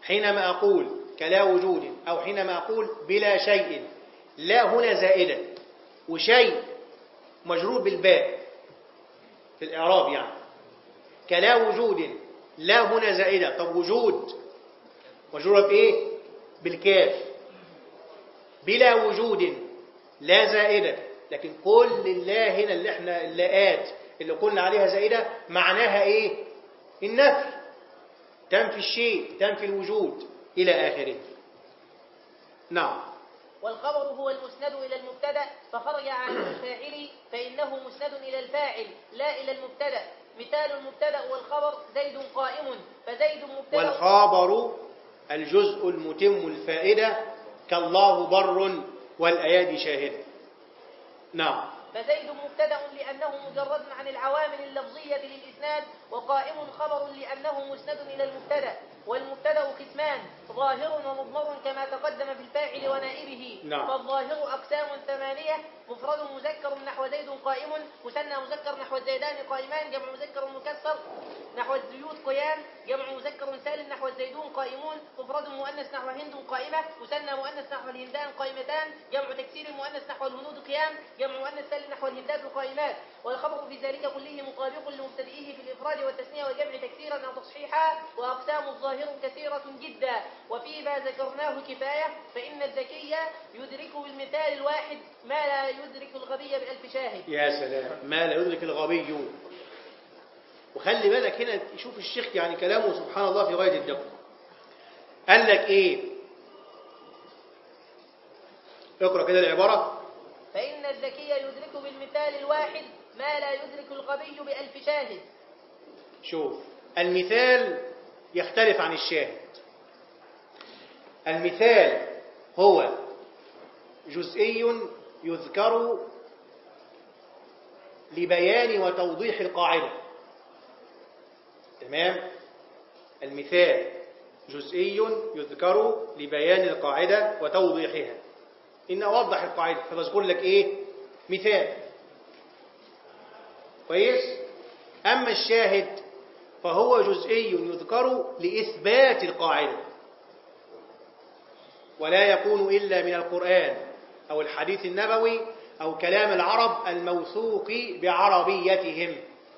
[SPEAKER 1] حينما أقول كلا وجود أو حينما أقول بلا شيء لا هنا زائدة وشيء مجرور بالباء في الإعراب يعني كلا وجود لا هنا زائدة طب وجود مجرورة بإيه؟ بالكاف بلا وجود لا زائدة لكن كل الله هنا اللي احنا اللاءات اللي قلنا عليها زائدة معناها ايه النفي تنفي الشيء تنفي الوجود إلى آخره نعم
[SPEAKER 3] والخبر هو المسند إلى المبتدأ فخرج عن الفاعل فإنه مسند إلى الفاعل لا إلى المبتدأ مثال المبتدأ والخبر زيد قائم فزيد مبتدأ
[SPEAKER 1] والخابر الجزء المتم الفائدة كالله بر والأيادي شاهدة نعم
[SPEAKER 3] فزيد مبتدأ لأنه مجرد عن العوامل اللفظية للإسناد وقائم خبر لأنه مسند إلى المبتدأ والمبتدأ قسمان ظاهر ومضمر كما تقدم في الفاعل ونائبه
[SPEAKER 1] نعم.
[SPEAKER 3] فالظاهر أقسام ثمانية مفرد مذكر نحو زيد قائم مثنى مذكر نحو الزيدان قائمان جمع مذكر مكسر نحو الزيوت قيام جمع مذكر سالم نحو الزيدون قائمون مفرد مؤنث نحو هند قائمة مثنى مؤنث نحو الهندان قائمتان جمع تكسير مؤنث نحو الهنود قيام جمع مؤنث سالم نحو الهندات قائمات والخبر في ذلك كله مطابق لمبتدئه في الإفراد والتثنية وجمع تكسيرا أو تصحيحا وأقسام الظاهر كثيرة جدا وفيما ذكرناه كفاية فإن الذكي يدرك بالمثال الواحد ما لا يدرك الغبي بألف شاهد
[SPEAKER 1] يا سلام ما لا يدرك الغبي وخلي بالك هنا شوف الشيخ يعني كلامه سبحان الله في غاية الدقة قال لك ايه اقرأ كده العبارة
[SPEAKER 3] فإن الذكي يدرك بالمثال الواحد ما لا يدرك الغبي بألف شاهد
[SPEAKER 1] شوف المثال يختلف عن الشاهد المثال هو جزئي يذكر لبيان وتوضيح القاعدة تمام المثال جزئي يذكر لبيان القاعدة وتوضيحها إن أوضح القاعدة فبذكر لك إيه مثال كويس أما الشاهد فهو جزئي يذكر لإثبات القاعدة ولا يكون إلا من القرآن أو الحديث النبوي أو كلام العرب الموثوق بعربيتهم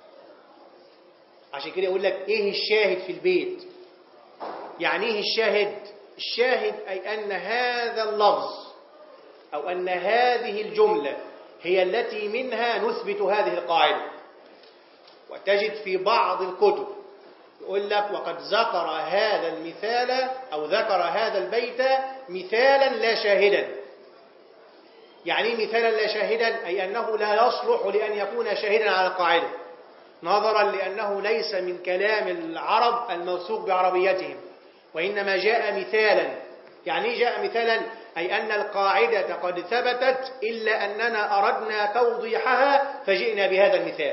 [SPEAKER 1] عشان كده يقول لك إيه الشاهد في البيت يعني إيه الشاهد الشاهد أي أن هذا اللفظ أو أن هذه الجملة هي التي منها نثبت هذه القاعدة وتجد في بعض الكتب يقول لك وقد ذكر هذا المثال أو ذكر هذا البيت مثالا لا شاهدا يعني إيه مثالا لا شاهدا أي أنه لا يصلح لأن يكون شاهدا على القاعدة نظرا لأنه ليس من كلام العرب الموثوق بعربيتهم وإنما جاء مثالا يعني إيه جاء مثالا أي أن القاعدة قد ثبتت إلا أننا أردنا توضيحها فجئنا بهذا المثال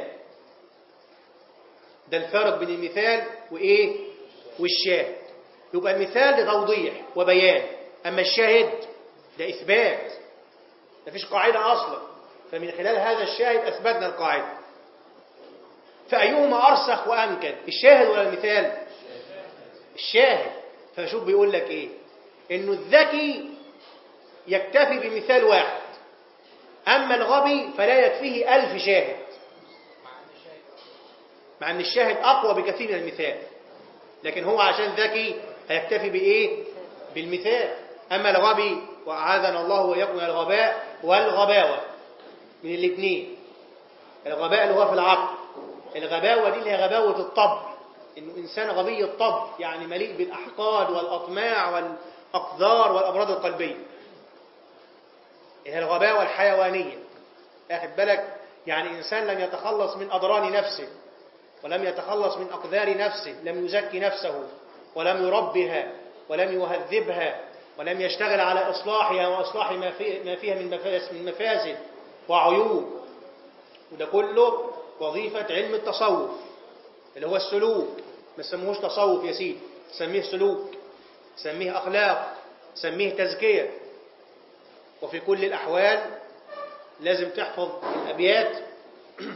[SPEAKER 1] ده الفرق بين المثال وإيه والشاهد يبقى المثال لتوضيح وبيان أما الشاهد ده إثبات مفيش قاعدة أصلا فمن خلال هذا الشاهد أثبتنا القاعدة فأيهما أرسخ وأمكن الشاهد ولا المثال الشاهد فشوف بيقول لك إيه إنه الذكي يكتفي بمثال واحد أما الغبي فلا يكفيه ألف شاهد مع أن الشاهد أقوى بكثير من المثال لكن هو عشان ذكي هيكتفي بإيه بالمثال أما الغبي وأعاذنا الله وإياكم من الغباء والغباوة من الاثنين الغباء اللي هو في العقل الغباوة دي اللي هي غباوة الطبع إنه إنسان غبي الطبع يعني مليء بالأحقاد والأطماع والأقدار والأمراض القلبية هي الغباوة الحيوانية أخذ بالك يعني إنسان لم يتخلص من أضرار نفسه ولم يتخلص من أقدار نفسه لم يزكي نفسه ولم يربها ولم يهذبها ولم يشتغل على إصلاحها وإصلاح ما, في ما فيها من مفاسد, من مفاسد وعيوب وده كله وظيفة علم التصوف اللي هو السلوك ما تسموهوش تصوف يا سيدي سميه سلوك سميه أخلاق سميه تزكية وفي كل الأحوال لازم تحفظ الأبيات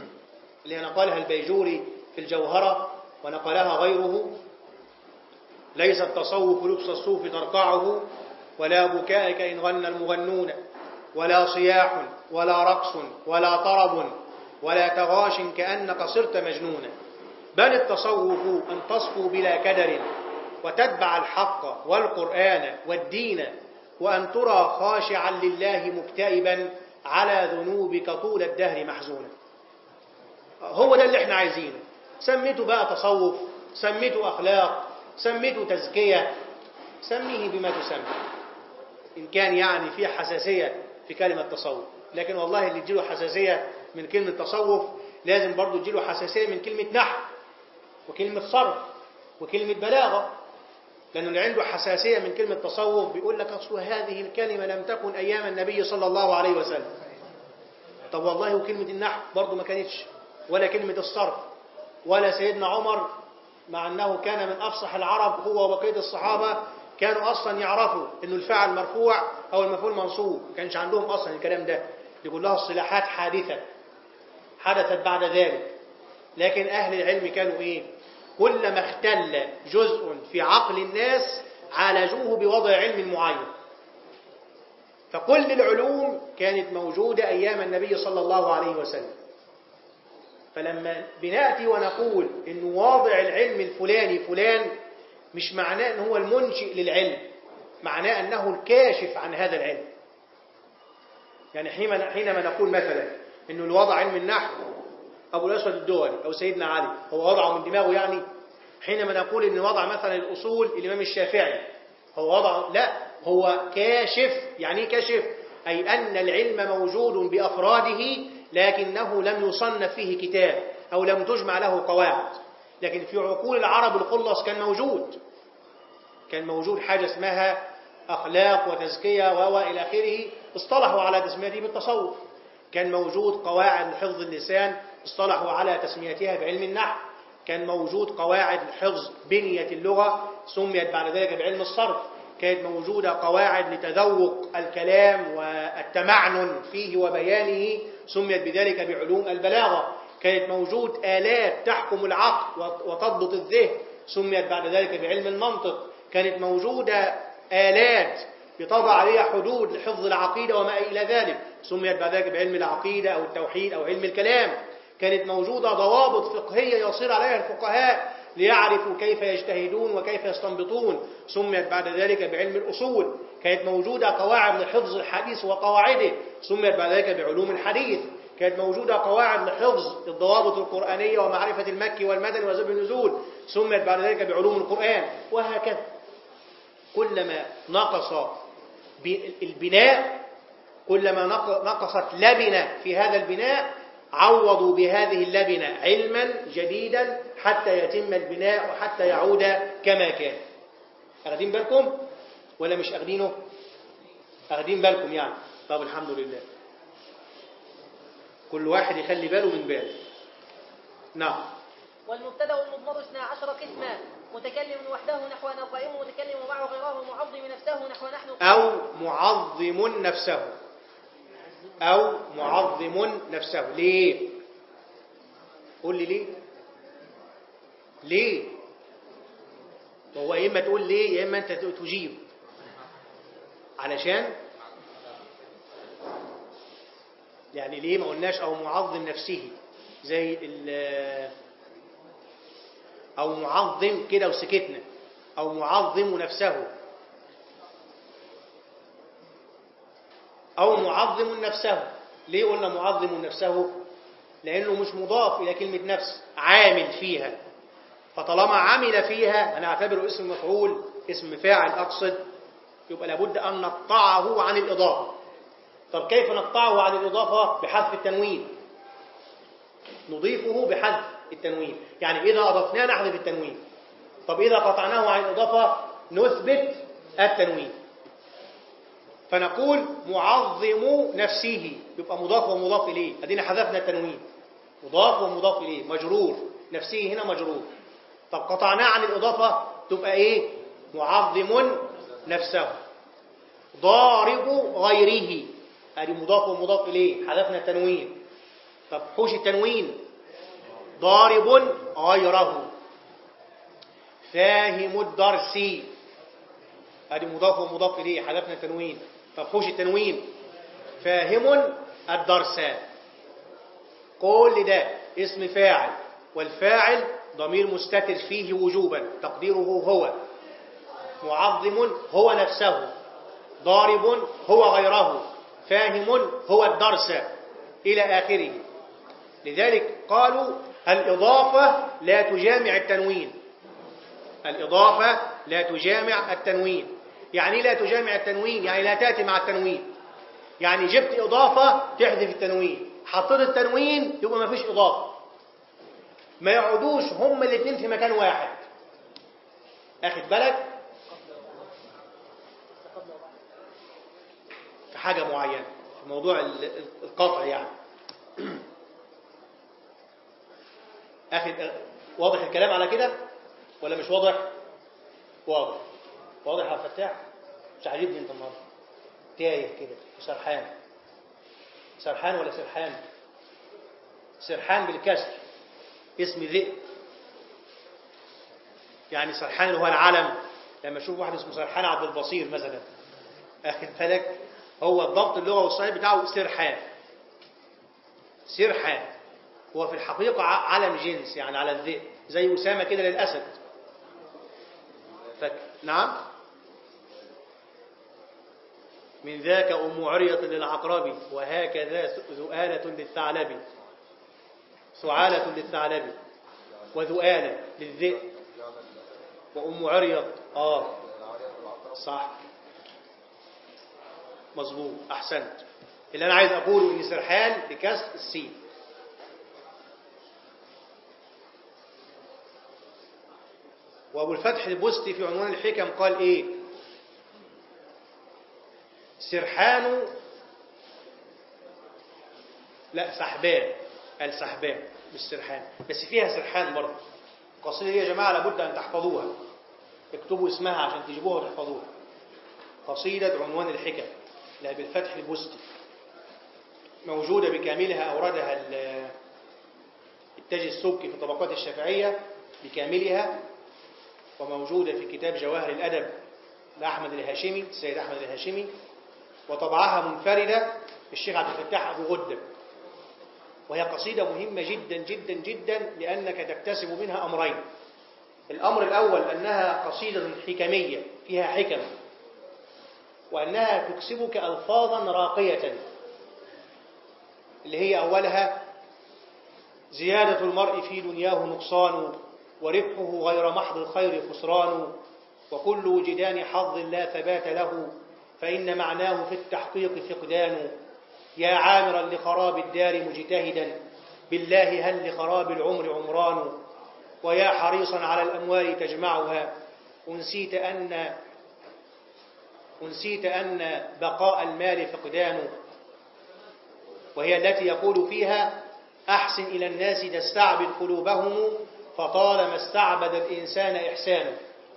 [SPEAKER 1] اللي نقلها البيجوري في الجوهرة ونقلها غيره ليس التصوف لبس الصوف ترقعه ولا بكائك إن غنى المغنون ولا صياح ولا رقص ولا طرب ولا تغاش كأنك صرت مجنونا بل التصوف أن تصفو بلا كدر وتتبع الحق والقرآن والدين وأن ترى خاشعا لله مكتئبا على ذنوبك طول الدهر محزونا هو ده اللي احنا عايزينه سميته بقى تصوف سميته أخلاق سميته تزكية سميه بما تسمي إن كان يعني فيه حساسية في كلمة تصوف لكن والله اللي تجيله حساسية من كلمة تصوف لازم برضو تجيله حساسية من كلمة نحو وكلمة صرف وكلمة بلاغة لأنه اللي عنده حساسية من كلمة تصوف بيقول لك أصل هذه الكلمة لم تكن أيام النبي صلى الله عليه وسلم طب والله وكلمة النحو برضو ما كانتش ولا كلمة الصرف ولا سيدنا عمر مع أنه كان من أفصح العرب هو وبقية الصحابة كانوا أصلا يعرفوا أنه الفاعل مرفوع أو المفعول منصوب ما كانش عندهم أصلا الكلام ده دي كلها الصلاحات حادثة حدثت بعد ذلك لكن أهل العلم كانوا إيه كلما اختل جزء في عقل الناس عالجوه بوضع علم معين فكل العلوم كانت موجودة أيام النبي صلى الله عليه وسلم فلما بنأتي ونقول إن واضع العلم الفلاني فلان مش معناه أنه هو المنشئ للعلم معناه أنه الكاشف عن هذا العلم يعني حينما نقول مثلا أنه اللي وضع علم النحو أبو الأسود الدولي أو سيدنا علي هو وضعه من دماغه يعني حينما نقول أن وضع مثلا الأصول الإمام الشافعي هو وضع لا هو كاشف يعني كاشف أي أن العلم موجود بأفراده لكنه لم يصنف فيه كتاب أو لم تجمع له قواعد لكن في عقول العرب الخلص كان موجود كان موجود حاجة اسمها أخلاق وتزكية وإلى آخره اصطلحوا على تسميته بالتصوف كان موجود قواعد لحفظ اللسان اصطلحوا على تسميتها بعلم النحو كان موجود قواعد لحفظ بنية اللغة سميت بعد ذلك بعلم الصرف كانت موجودة قواعد لتذوق الكلام والتمعنن فيه وبيانه سميت بذلك بعلوم البلاغة كانت موجود آلات تحكم العقل وتضبط الذهن سميت بعد ذلك بعلم المنطق كانت موجودة آلات يتضع عليها حدود لحفظ العقيدة وما إلى ذلك سميت بعد ذلك بعلم العقيدة أو التوحيد أو علم الكلام كانت موجودة ضوابط فقهية يصير عليها الفقهاء ليعرفوا كيف يجتهدون وكيف يستنبطون سميت بعد ذلك بعلم الأصول كانت موجودة قواعد لحفظ الحديث وقواعده سميت بعد ذلك بعلوم الحديث كانت موجودة قواعد لحفظ الضوابط القرآنية ومعرفة المكي والمدني وزب النزول سميت بعد ذلك بعلوم القرآن وهكذا كلما نقص البناء كلما نقصت لبنة في هذا البناء عوضوا بهذه اللبنة علما جديدا حتى يتم البناء وحتى يعود كما كان أخذين بالكم ولا مش أخذينه أخذين بالكم يعني طب الحمد لله كل واحد يخلي باله من باله نعم
[SPEAKER 3] والمبتدا والمضمر اثنا عشر قسما متكلم وحده نحو نظائم متكلم معه غيره معظم نفسه نحو نحن
[SPEAKER 1] أو معظم نفسه أو معظم نفسه ليه قول لي ليه ليه وهو يا إما تقول ليه يا إما أنت تجيب علشان يعني ليه ما قلناش أو معظم نفسه زي أو معظم كده وسكتنا أو معظم نفسه أو معظم نفسه ليه قلنا معظم نفسه لأنه مش مضاف إلى كلمة نفس عامل فيها فطالما عمل فيها أنا أعتبره اسم مفعول اسم فاعل أقصد يبقى لابد أن نقطعه عن الإضافة طب كيف نقطعه عن الإضافة بحذف التنوين نضيفه بحذف التنوين يعني إذا أضفناه نحذف التنوين طب إذا قطعناه عن الإضافة نثبت التنوين فنقول معظم نفسه يبقى مضاف ومضاف إليه أدينا حذفنا التنوين مضاف ومضاف إليه مجرور نفسه هنا مجرور طب قطعناه عن الإضافة تبقى إيه معظم نفسه ضارب غيره أدي مضاف ومضاف إليه حذفنا التنوين طب حوش التنوين ضارب غيره فاهم الدرس ادي مضاف ومضاف اليه حذفنا التنوين مفهوش التنوين فاهم الدرس كل ده اسم فاعل والفاعل ضمير مستتر فيه وجوبا تقديره هو معظم هو نفسه ضارب هو غيره فاهم هو الدرس إلى آخره لذلك قالوا الإضافة لا تجامع التنوين الإضافة لا تجامع التنوين يعني إيه لا تجامع التنوين يعني لا تأتي مع التنوين يعني جبت إضافة تحذف التنوين حطيت التنوين يبقى ما فيش إضافة ما يقعدوش هما الاثنين في مكان واحد أخد بالك في حاجة معينة في موضوع ال- القطع يعني أخد واضح الكلام على كده ولا مش واضح واضح واضح يا فتاح مش عاجبني انت النهارده تايه كده وسرحان سرحان ولا سرحان سرحان بالكسر اسم ذئب يعني سرحان اللي هو العلم لما اشوف واحد اسمه سرحان عبد البصير مثلا اخد بالك هو الضبط اللغه والصحيح بتاعه سرحان سرحان هو في الحقيقه ع- علم جنس يعني على الذئب زي اسامه كده للاسد فك... نعم من ذاك أم عرية للعقرب وهكذا ذؤالة للثعلب ثعالة للثعلب وذؤالة للذئب وأم عرية آه صح مظبوط أحسنت اللي أنا عايز أقوله إن سرحان بكسر السين وأبو الفتح البستي في عنوان الحكم قال إيه سرحان لا سحبان قال سحبان مش سرحان بس فيها سرحان برضه القصيدة دي يا جماعة لابد أن تحفظوها اكتبوا اسمها عشان تجيبوها وتحفظوها قصيدة عنوان الحكم لأبي الفتح البستي موجودة بكاملها أوردها ال- التاج السبكي في طبقات الشافعية بكاملها وموجودة في كتاب جواهر الأدب لأحمد الهاشمي السيد أحمد الهاشمي وطبعها منفردة الشيخ عبد الفتاح أبو غدة وهي قصيدة مهمة جدا جدا جدا لأنك تكتسب منها أمرين الأمر الأول أنها قصيدة حكمية فيها حكم وأنها تكسبك ألفاظا راقية اللي هي أولها زيادة المرء في دنياه نقصان وربحه غير محض الخير خسران وكل وجدان حظ لا ثبات له فإن معناه في التحقيق فقدان يا عامرا لخراب الدار مجتهدا بالله هل لخراب العمر عمران ويا حريصا على الأموال تجمعها أنسيت أن أنسيت أن بقاء المال فقدان وهي التي يقول فيها أحسن إلى الناس تستعبد قلوبهم فطالما استعبد الإنسان إحسانه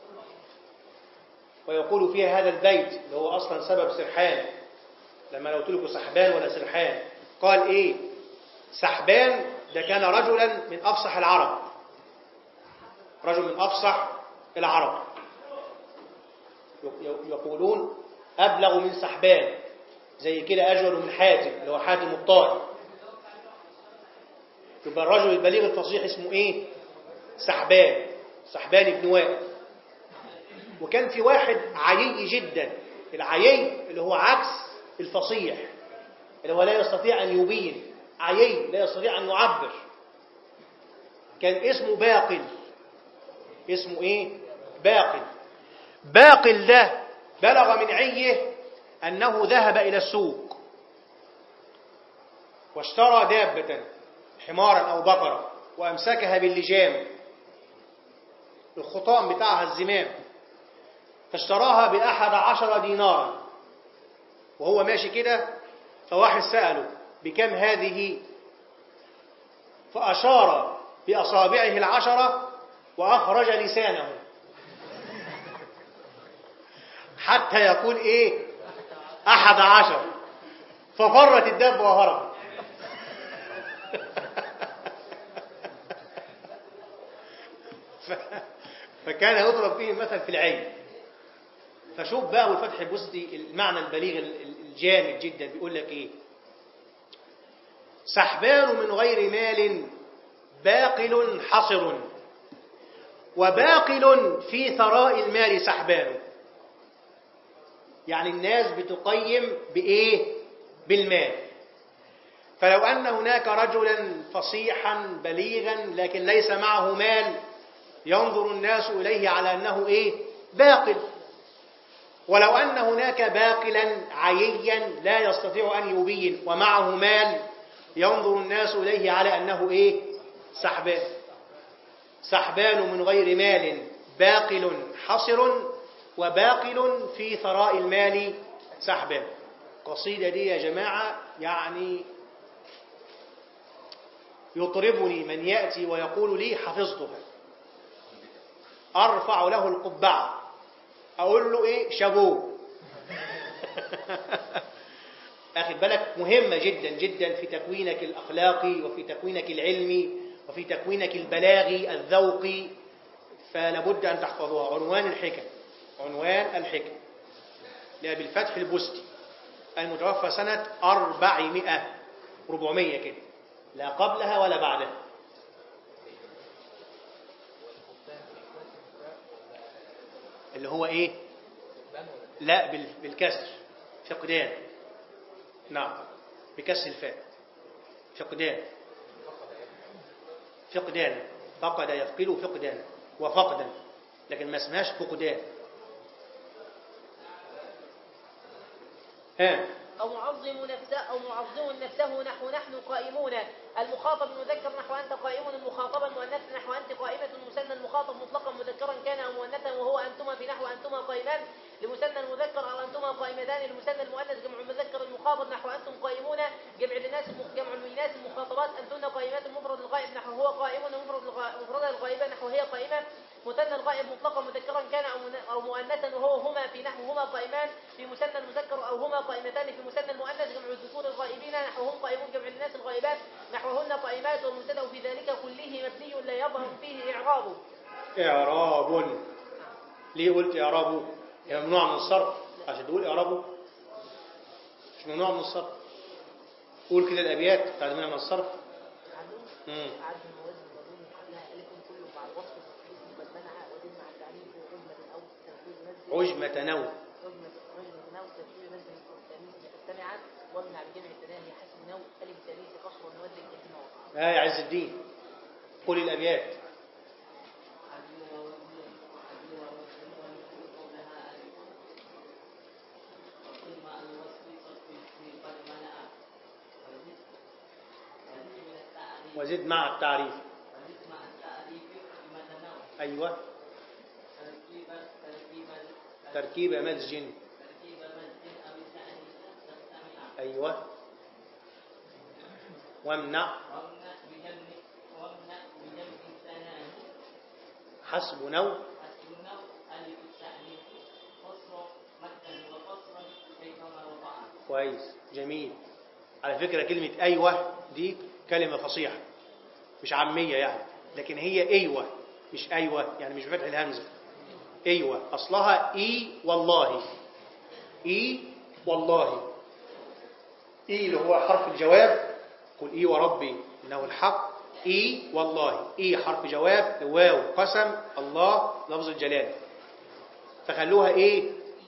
[SPEAKER 1] ويقول فيها هذا البيت اللي هو أصلا سبب سرحان لما لو تلك سحبان ولا سرحان قال إيه سحبان ده كان رجلا من أفصح العرب رجل من أفصح العرب يقولون أبلغ من سحبان زي كده أجود من حاتم اللي هو حاتم الطائي يبقى الرجل البليغ الفصيح اسمه إيه سحبان سحبان بن وائل وكان في واحد عيي جدا العيي اللي هو عكس الفصيح اللي هو لا يستطيع أن يبين عيي لا يستطيع أن يعبر كان اسمه باقل اسمه ايه باقل باقل ده بلغ من عيه أنه ذهب إلى السوق واشترى دابة حمارا أو بقرة وأمسكها باللجام الخطام بتاعها الزمام فاشتراها بأحد عشر دينارا وهو ماشي كده فواحد سأله بكم هذه فأشار بأصابعه العشرة وأخرج لسانه حتى يقول إيه أحد عشر ففرت الدب وهرب ف... فكان يضرب فيه المثل في العين فشوف بقى والفتح البسطي المعنى البليغ الجامد جدا بيقول لك ايه سحبان من غير مال باقل حصر وباقل في ثراء المال سحبان يعني الناس بتقيم بإيه؟ بالمال فلو أن هناك رجلا فصيحا بليغا لكن ليس معه مال ينظر الناس إليه على أنه إيه؟ باقل ولو أن هناك باقلا عييا لا يستطيع أن يبين ومعه مال ينظر الناس إليه على أنه إيه؟ سحبان سحبان من غير مال باقل حصر وباقل في ثراء المال سحبان قصيدة دي يا جماعة يعني يطربني من يأتي ويقول لي حفظتها أرفع له القبعة أقول له إيه شابوه أخذ بالك مهمة جدا جدا في تكوينك الأخلاقي وفي تكوينك العلمي وفي تكوينك البلاغي الذوقي فلابد أن تحفظوها عنوان الحكم عنوان الحكم لأبي الفتح البستي المتوفى سنة 400 400 كده لا قبلها ولا بعدها اللي هو ايه لا بال- بالكسر فقدان نعم بكسر الفاء فقدان فقدان فقد يفقد فقدان وفقدا لكن ما اسمهاش فقدان ها
[SPEAKER 3] أو معظم نفسه أو معظم نفسه نحو نحن قائمون المخاطب المذكر نحو أنت قائم المخاطبة المؤنث نحو أنت قائمة المثنى المخاطب مطلقا مذكرا كان أو مؤنثا وهو أنتما في نحو أنتما قائمان لمثنى المذكر أو أنتما قائمتان لمثنى المؤنث جمع المذكر المخاطب نحو أنتم قائمون جمع الناس جمع الناس المخاطبات أنتن قائمات المفرد الغائب نحو هو قائم مفرد الغا- مفرد الغائبة نحو هي قائمة مثنى الغائب مطلقا مذكرا كان أو من- أو مؤنثا وهو هما في نحو هما قائمان في مثنى المذكر أو هما قائمتان في مثنى المؤنث جمع الذكور الغائبين نحو هم قائمون جمع الناس الغائبات نحوهن قائمات والمبتدا في ذلك كله مبني لا يظهر فيه إعراب
[SPEAKER 1] إعراب ليه قلت إعرابه؟ هي ممنوع من الصرف عشان تقول إعرابه مش ممنوع من الصرف قول كده الأبيات بتاعت منها من الصرف مم.
[SPEAKER 3] عدل موازن وضم قبلها ألف كله مع الوصف التثليث قد منع وزن مع التعريف وعجمة أو تنفيذ نزل
[SPEAKER 1] عجمة نو
[SPEAKER 3] عجمة عجمة أو تنفيذ نزل مستمعا وامنع بجمع التناهي حسب نو ألف تانيث قصر ونود الجسم
[SPEAKER 1] آه يا عز الدين قول الأبيات وزد مع التعريف أيوة تركيب مزج أيوة وامنع حسب نو كويس جميل على فكرة كلمة أيوة دي كلمة فصيحة مش عامية يعني لكن هي أيوة مش أيوة يعني مش بفتح الهمزة أيوة أصلها إي والله إي والله إي اللي هو حرف الجواب قل إي وربي إنه الحق إي والله إي حرف جواب واو قسم الله لفظ الجلال فخلوها إيه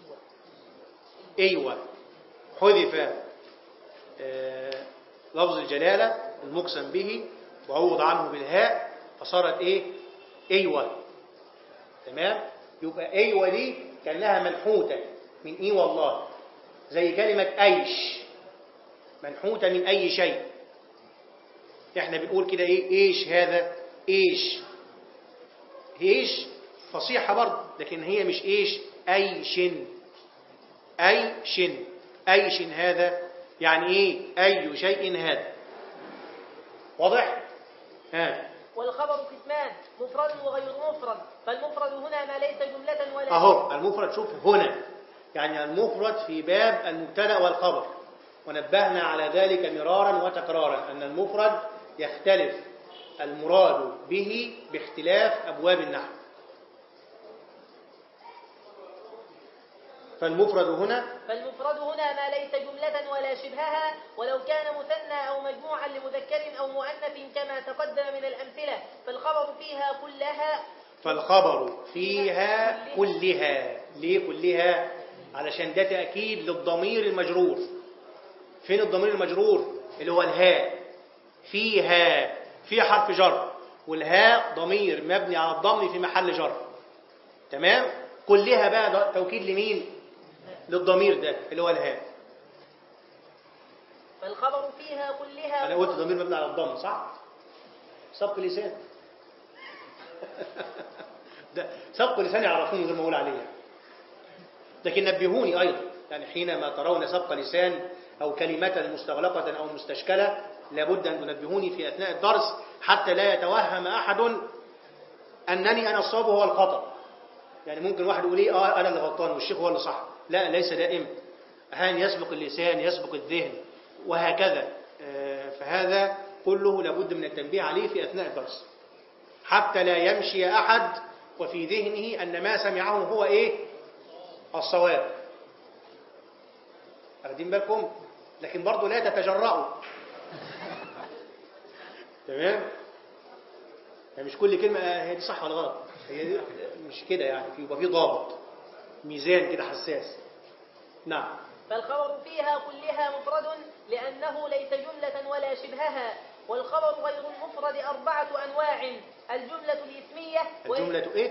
[SPEAKER 1] أيوة حذف آه، لفظ الجلالة المقسم به وعوض عنه بالهاء فصارت ايه ايوه تمام يبقى ايوه دي كانها منحوته من ايه والله زي كلمه ايش منحوته من اي شيء احنا بنقول كده ايه ايش هذا ايش ايش فصيحه برضه لكن هي مش ايش ايش ايش ايش هذا يعني ايه اي شيء هذا واضح ها
[SPEAKER 3] والخبر قسمان مفرد وغير مفرد فالمفرد هنا ما ليس جملة ولا
[SPEAKER 1] اهو المفرد شوف هنا يعني المفرد في باب المبتدا والخبر ونبهنا على ذلك مرارا وتكرارا ان المفرد يختلف المراد به باختلاف ابواب النحو فالمفرد هنا
[SPEAKER 3] فالمفرد هنا ما ليس جملة ولا شبهها ولو كان مثنى أو مجموعا لمذكر أو مؤنث كما تقدم من الأمثلة فالخبر فيها كلها
[SPEAKER 1] فالخبر فيها كلها ليه كلها علشان ده تأكيد للضمير المجرور فين الضمير المجرور اللي هو الهاء فيها في حرف جر والهاء ضمير مبني على الضم في محل جر تمام كلها بقى ده توكيد لمين للضمير ده اللي هو الهاء
[SPEAKER 3] فالخبر فيها كلها
[SPEAKER 1] انا قلت ضمير مبني على الضم صح سبق لسان ده سبق لسان يعرفوني غير ما اقول عليه لكن نبهوني ايضا يعني حينما ترون سبق لسان او كلمه مستغلقه او مستشكله لابد ان تنبهوني في اثناء الدرس حتى لا يتوهم احد انني انا الصواب وهو الخطا يعني ممكن واحد يقول ايه اه انا اللي غلطان والشيخ هو اللي صح لا ليس دائما احيانا يسبق اللسان يسبق الذهن وهكذا آه، فهذا كله لابد من التنبيه عليه في اثناء الدرس حتى لا يمشي احد وفي ذهنه ان ما سمعه هو ايه الصواب واخدين بالكم لكن برضه لا تتجرأوا تمام يعني مش كل كلمة آه، هي دي صح ولا غلط هي دي مش كده يعني في- يبقى في ضابط ميزان كده حساس نعم
[SPEAKER 3] فالخبر فيها كلها مفرد لأنه ليس جملة ولا شبهها والخبر غير المفرد أربعة أنواع الجملة الإسمية وهي-
[SPEAKER 1] الجملة ايه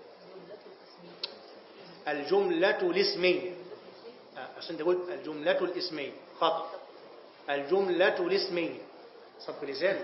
[SPEAKER 1] الجملة الاسمية آه، عشان انت قلت الجملة الاسمية خطأ الجملة الاسمية صف لسان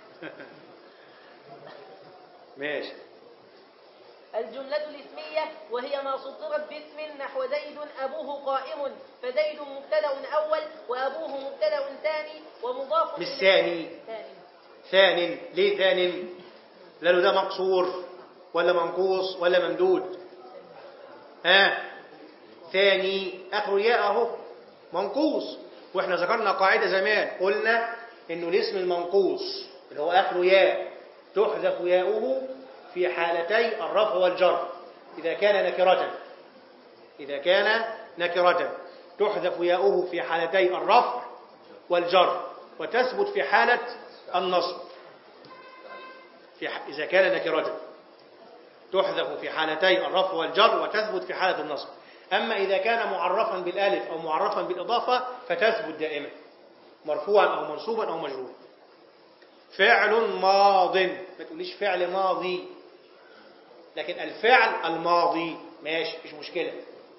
[SPEAKER 1] ماشي
[SPEAKER 3] الجملة الاسمية وهي ما سطرت باسم نحو زيد أبوه قائم فزيد مبتدأ أول وأبوه مبتدأ ثاني ومضاف
[SPEAKER 1] مش
[SPEAKER 3] إليه-
[SPEAKER 1] ثاني
[SPEAKER 3] ثاني
[SPEAKER 1] ثان ليه ثان لانه ده مقصور ولا منقوص ولا ممدود ها ثاني اخر ياء اهو منقوص واحنا ذكرنا قاعده زمان قلنا انه الاسم المنقوص اللي هو اخر ياء تحذف ياؤه في حالتي الرفع والجر اذا كان نكره اذا كان نكره تحذف ياؤه في حالتي الرفع والجر وتثبت في حالة النصب في ح... إذا كان نكرة تحذف في حالتي الرفع والجر وتثبت في حالة النصب أما إذا كان معرفا بالألف أو معرفا بالإضافة فتثبت دائما مرفوعا أو منصوبا أو مجرورا فعل ماض ما تقوليش فعل ماضي لكن الفعل الماضي ماشي مش مشكلة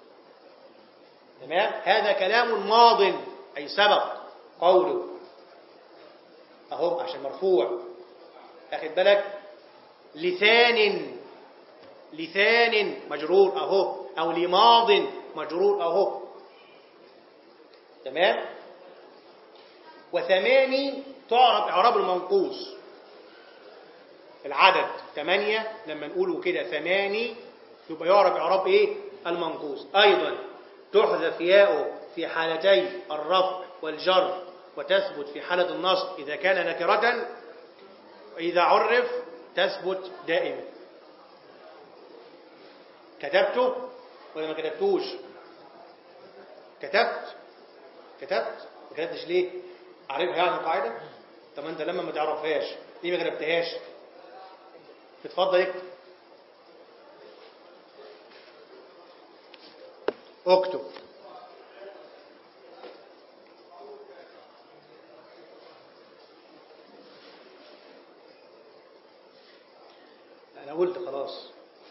[SPEAKER 1] تمام هذا كلام ماض أي سبق قوله أهو عشان مرفوع أخد بالك لسان لسان مجرور أهو أو لماض مجرور أهو تمام وثماني تعرف إعراب المنقوص العدد ثمانية لما نقوله كده ثماني يبقى يعرف إعراب إيه المنقوص أيضا تحذف ياؤه في حالتي الرفع والجر وتثبت في حالة النصب إذا كان نكرة وإذا عرف تثبت دائما كتبته ولا ما كتبتوش كتبت كتبت ما كتبتش ليه عارفها يعني القاعدة طب انت لما ما تعرفهاش ليه ما كتبتهاش اتفضل اكتب اكتب انا قلت خلاص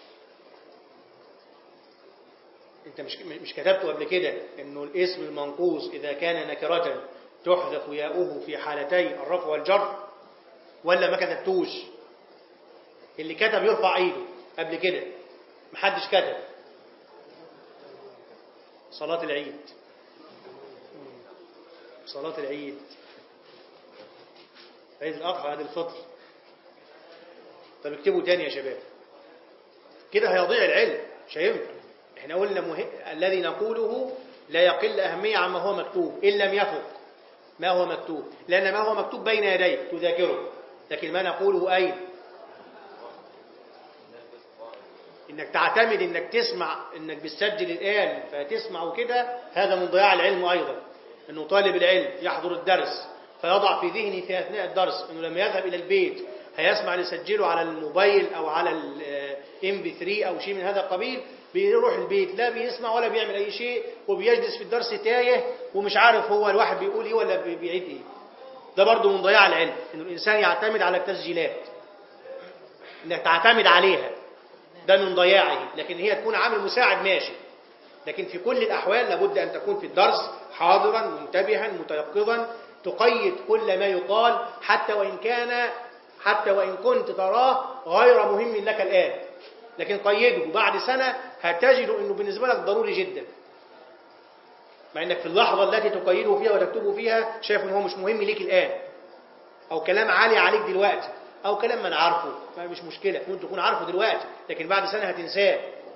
[SPEAKER 1] انت مش مش كتبته قبل كده انه الاسم المنقوص اذا كان نكرة تحذف ياؤه في حالتي الرفع والجر ولا ما كتبتوش اللي كتب يرفع ايده قبل كده محدش كتب صلاة العيد صلاة العيد عيد الأضحى عيد الفطر طب اكتبوا تاني يا شباب كده هيضيع العلم مش هينفع احنا قلنا مهم... الذي نقوله لا يقل أهمية عما هو مكتوب إن لم يفق ما هو مكتوب لأن ما هو مكتوب بين يديك تذاكره لكن ما نقوله أين انك تعتمد انك تسمع انك بتسجل الان فتسمع وكده هذا من ضياع العلم ايضا انه طالب العلم يحضر الدرس فيضع في ذهنه في اثناء الدرس انه لما يذهب الى البيت هيسمع اللي يسجله على الموبايل او على الام بي 3 او شيء من هذا القبيل بيروح البيت لا بيسمع ولا بيعمل اي شيء وبيجلس في الدرس تايه ومش عارف هو الواحد بيقول ايه ولا بي- بيعيد ايه ده برضه من ضياع العلم انه الانسان يعتمد على التسجيلات انك تعتمد عليها ده من ضياعه لكن هي تكون عامل مساعد ماشي لكن في كل الأحوال لابد أن تكون في الدرس حاضرا منتبها متيقظا تقيد كل ما يقال حتى وإن كان حتى وإن كنت تراه غير مهم لك الآن لكن قيده بعد سنة هتجد أنه بالنسبة لك ضروري جدا مع أنك في اللحظة التي تقيده فيها وتكتبه فيها شايف أنه هو مش مهم ليك الآن أو كلام عالي عليك دلوقتي أو كلام من عارفه ما مش مشكلة ممكن تكون عارفه دلوقتي لكن بعد سنة هتنساه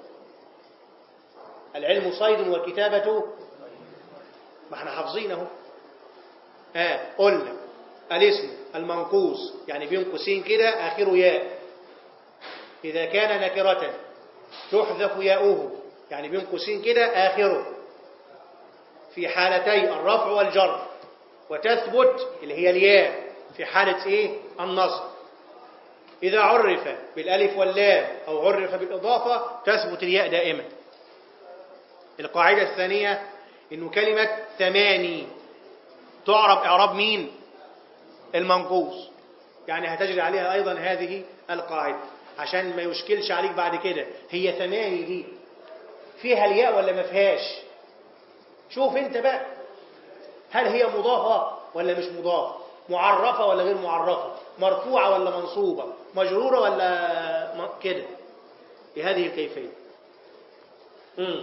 [SPEAKER 1] العلم صيد والكتابة ما احنا حافظينه ها قلنا الاسم المنقوص يعني بين قوسين كده آخره ياء إذا كان نكرة تحذف ياؤه يعني بين قوسين كده آخره في حالتي الرفع والجر وتثبت اللي هي الياء في حالة إيه؟ النصب إذا عرف بالألف واللام أو عرف بالإضافة تثبت الياء دائما القاعدة الثانية إنه كلمة ثماني تعرب إعراب مين؟ المنقوص يعني هتجري عليها أيضا هذه القاعدة عشان ما يشكلش عليك بعد كده هي ثماني دي فيها الياء ولا ما فيهاش شوف انت بقى هل هي مضافة ولا مش مضافة معرفة ولا غير معرفة مرفوعة ولا منصوبة مجرورة ولا م- كده بهذه الكيفية مم.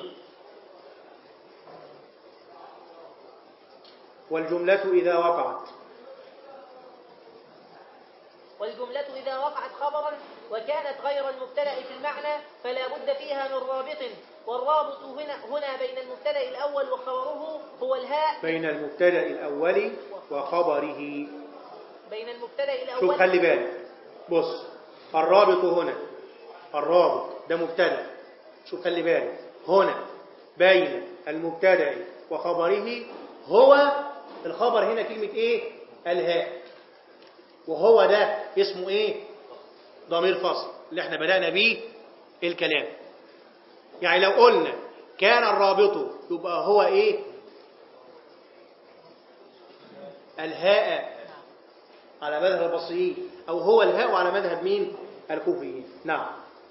[SPEAKER 1] والجملة إذا وقعت
[SPEAKER 3] والجملة إذا وقعت خبرا وكانت غير المبتدأ في المعنى فلا بد فيها من رابط والرابط هنا هنا بين المبتدأ الأول وخبره هو الهاء
[SPEAKER 1] بين المبتدأ الأول وخبره
[SPEAKER 3] بين المبتدأ
[SPEAKER 1] شوف
[SPEAKER 3] الأول
[SPEAKER 1] خلي بالك بص الرابط هنا الرابط ده مبتدا شوف خلي بالك هنا بين المبتدا وخبره هو الخبر هنا كلمة ايه الهاء وهو ده اسمه ايه ضمير فصل اللي احنا بدأنا بيه الكلام يعني لو قلنا كان الرابط يبقى هو ايه الهاء على مذهب البصريين أو هو الهاء على مذهب مين الكوفيين نعم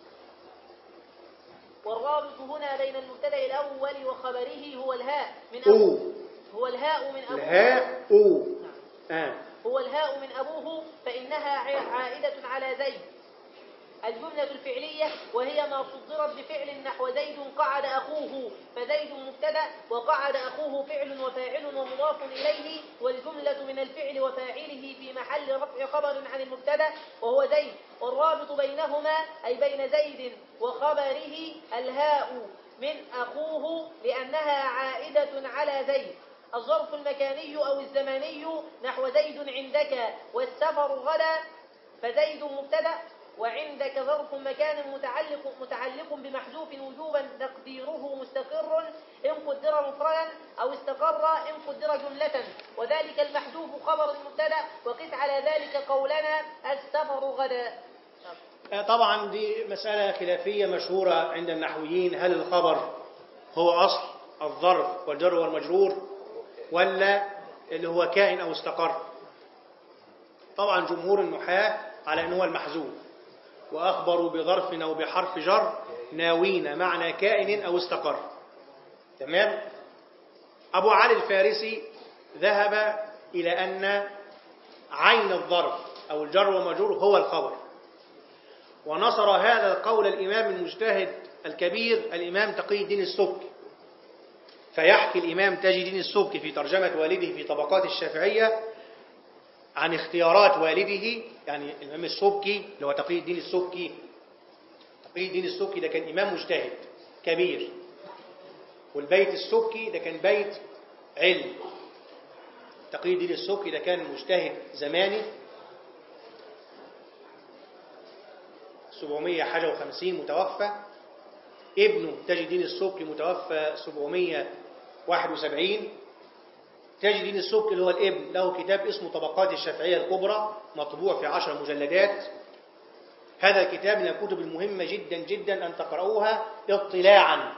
[SPEAKER 3] والرابط هنا بين المبتدأ الأول وخبره هو الهاء من
[SPEAKER 1] أو
[SPEAKER 3] أبوه هو الهاء من أبوه
[SPEAKER 1] الهاء أو آه.
[SPEAKER 3] هو الهاء من أبوه فإنها ع- عائدة على زيد الجملة الفعلية وهي ما صدرت بفعل نحو زيد قعد أخوه فزيد مبتدأ وقعد أخوه فعل وفاعل ومضاف إليه والجملة من الفعل وفاعله في محل رفع خبر عن المبتدأ وهو زيد والرابط بينهما أي بين زيد وخبره الهاء من أخوه لأنها عائدة على زيد الظرف المكاني أو الزماني نحو زيد عندك والسفر غدا فزيد مبتدأ وعندك ظرف مكان متعلق متعلق بمحذوف وجوبا تقديره مستقر إن قدر مفردا أو استقر إن قدر جملة وذلك المحذوف خبر المبتدأ وقس على ذلك قولنا السفر غدا
[SPEAKER 1] آه، طبعا دي مسألة خلافية مشهورة عند النحويين هل الخبر هو أصل الظرف والجر والمجرور ولا اللي هو كائن أو استقر طبعا جمهور النحاة على أنه هو المحذوف وأخبروا بظرف أو بحرف جر ناوين معنى كائن أو استقر تمام أبو علي الفارسي ذهب إلى أن عين الظرف أو الجر والمجرور هو الخبر ونصر هذا القول الإمام المجتهد الكبير الإمام تقي الدين السبكي فيحكي الإمام تاج الدين السبكي في ترجمة والده في طبقات الشافعية عن اختيارات والده يعني الإمام السبكي اللي هو تقي الدين السبكي تقي الدين السبكي ده كان إمام مجتهد كبير والبيت السبكي ده كان بيت علم تقي الدين السبكي ده كان مجتهد زماني 700 حاجة وخمسين متوفى ابنه تاج الدين السبكي متوفى 771 تاج الدين السبكي اللي هو الابن له كتاب اسمه طبقات الشافعية الكبرى مطبوع في عشر مجلدات هذا الكتاب من الكتب المهمة جدا جدا أن تقرأوها اطلاعا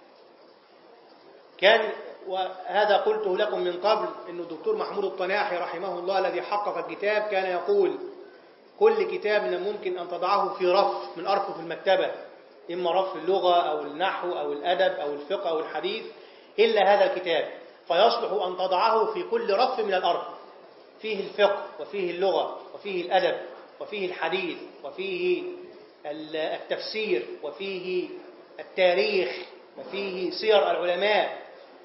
[SPEAKER 1] كان وهذا قلته لكم من قبل أن الدكتور محمود الطناحي رحمه الله الذي حقق الكتاب كان يقول كل كتاب من الممكن أن تضعه في رف من أرفف المكتبة إما رف اللغة أو النحو أو الأدب أو الفقه أو الحديث إلا هذا الكتاب فيصلح أن تضعه في كل رف من الأرفف فيه الفقه وفيه اللغة وفيه الأدب وفيه الحديث وفيه التفسير وفيه التاريخ وفيه سير العلماء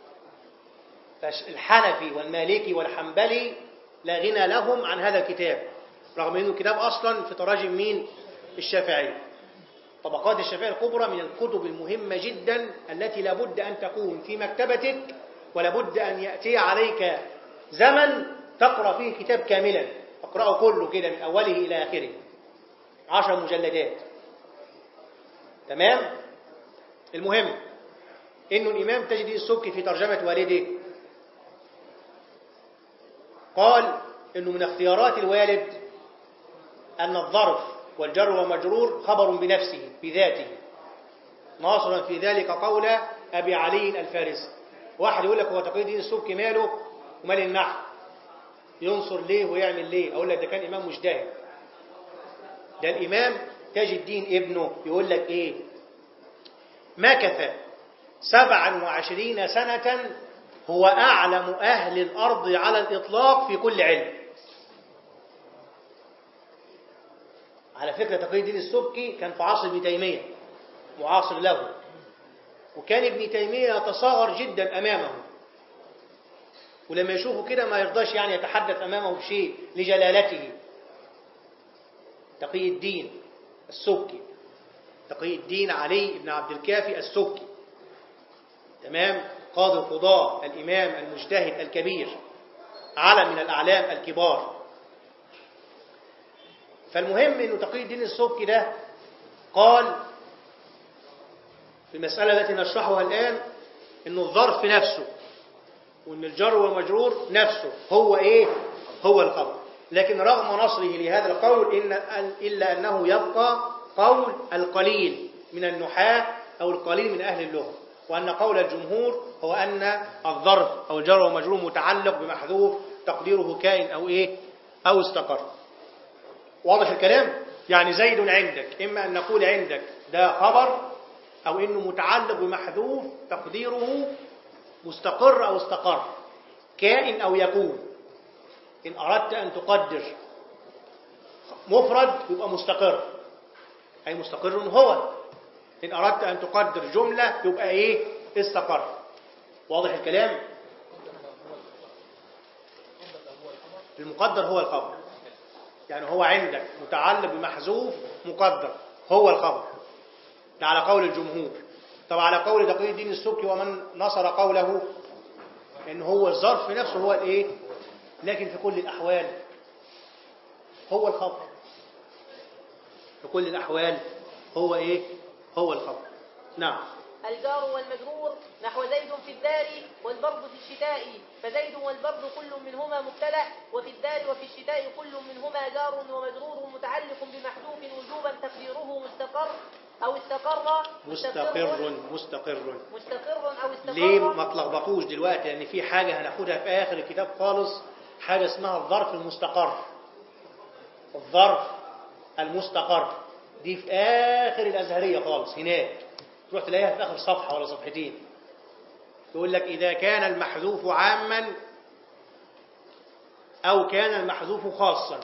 [SPEAKER 1] الحنفي والمالكي والحنبلي لا غنى لهم عن هذا الكتاب رغم أنه كتاب أصلا في تراجم مين الشافعي طبقات الشافعية الكبرى من الكتب المهمة جدا التي لابد أن تكون في مكتبتك ولابد أن يأتي عليك زمن تقرأ فيه كتاب كاملا تقرأه كله كده من أوله إلى آخره عشر مجلدات تمام المهم إنه الإمام تجد السبكي في ترجمة والده قال إنه من اختيارات الوالد أن الظرف والجر ومجرور خبر بنفسه بذاته ناصرا في ذلك قول أبي علي الفارسي واحد يقول لك هو تقي الدين السبكي ماله ومال النحو ينصر ليه ويعمل ليه أقول لك ده كان إمام مجتهد ده الإمام تاج الدين ابنه يقول لك إيه مكث سبعا وعشرين سنة هو أعلم أهل الأرض على الإطلاق في كل علم على فكرة تقي الدين السبكي كان في عصر ابن تيمية معاصر له وكان ابن تيمية يتصاغر جدا أمامه ولما يشوفه كده ما يرضاش يعني يتحدث أمامه بشيء لجلالته تقي الدين السبكي تقي الدين علي بن عبد الكافي السبكي تمام قاضي القضاة الإمام المجتهد الكبير علم من الأعلام الكبار فالمهم أنه تقي الدين السبكي ده قال في المسألة التي نشرحها الآن أنه الظرف نفسه وأن الجر والمجرور نفسه هو إيه؟ هو الخبر لكن رغم نصره لهذا القول إن إلا أنه يبقى قول القليل من النحاة أو القليل من أهل اللغة وأن قول الجمهور هو أن الظرف أو الجر والمجرور متعلق بمحذوف تقديره كائن أو إيه أو استقر واضح الكلام يعني زيد عندك إما أن نقول عندك ده خبر أو إنه متعلق بمحذوف تقديره مستقر أو استقر كائن أو يكون إن أردت أن تقدر مفرد يبقى مستقر أي مستقر هو إن أردت أن تقدر جملة يبقى إيه استقر واضح الكلام المقدر هو الخبر يعني هو عندك متعلق بمحذوف مقدر هو الخبر ده على قول الجمهور طب على قول تقي الدين السبكي ومن نصر قوله ان هو الظرف نفسه هو الايه لكن في كل الاحوال هو الخبر في كل الاحوال هو ايه هو الخبر نعم
[SPEAKER 3] الجار والمجرور نحو زيد في الدار والبرد في الشتاء فزيد والبرد كل منهما مبتدأ وفي الدار وفي الشتاء كل منهما جار ومجرور متعلق بمحذوف وجوبا تقديره مستقر أو استقر
[SPEAKER 1] مستقر مستقر
[SPEAKER 3] مستقر أو استقر
[SPEAKER 1] ليه ما تلخبطوش دلوقتي لان في حاجه هناخدها في اخر الكتاب خالص حاجه اسمها الظرف المستقر الظرف المستقر دي في اخر الازهريه خالص هناك تروح تلاقيها في اخر صفحه ولا صفحتين يقول لك اذا كان المحذوف عاما او كان المحذوف خاصا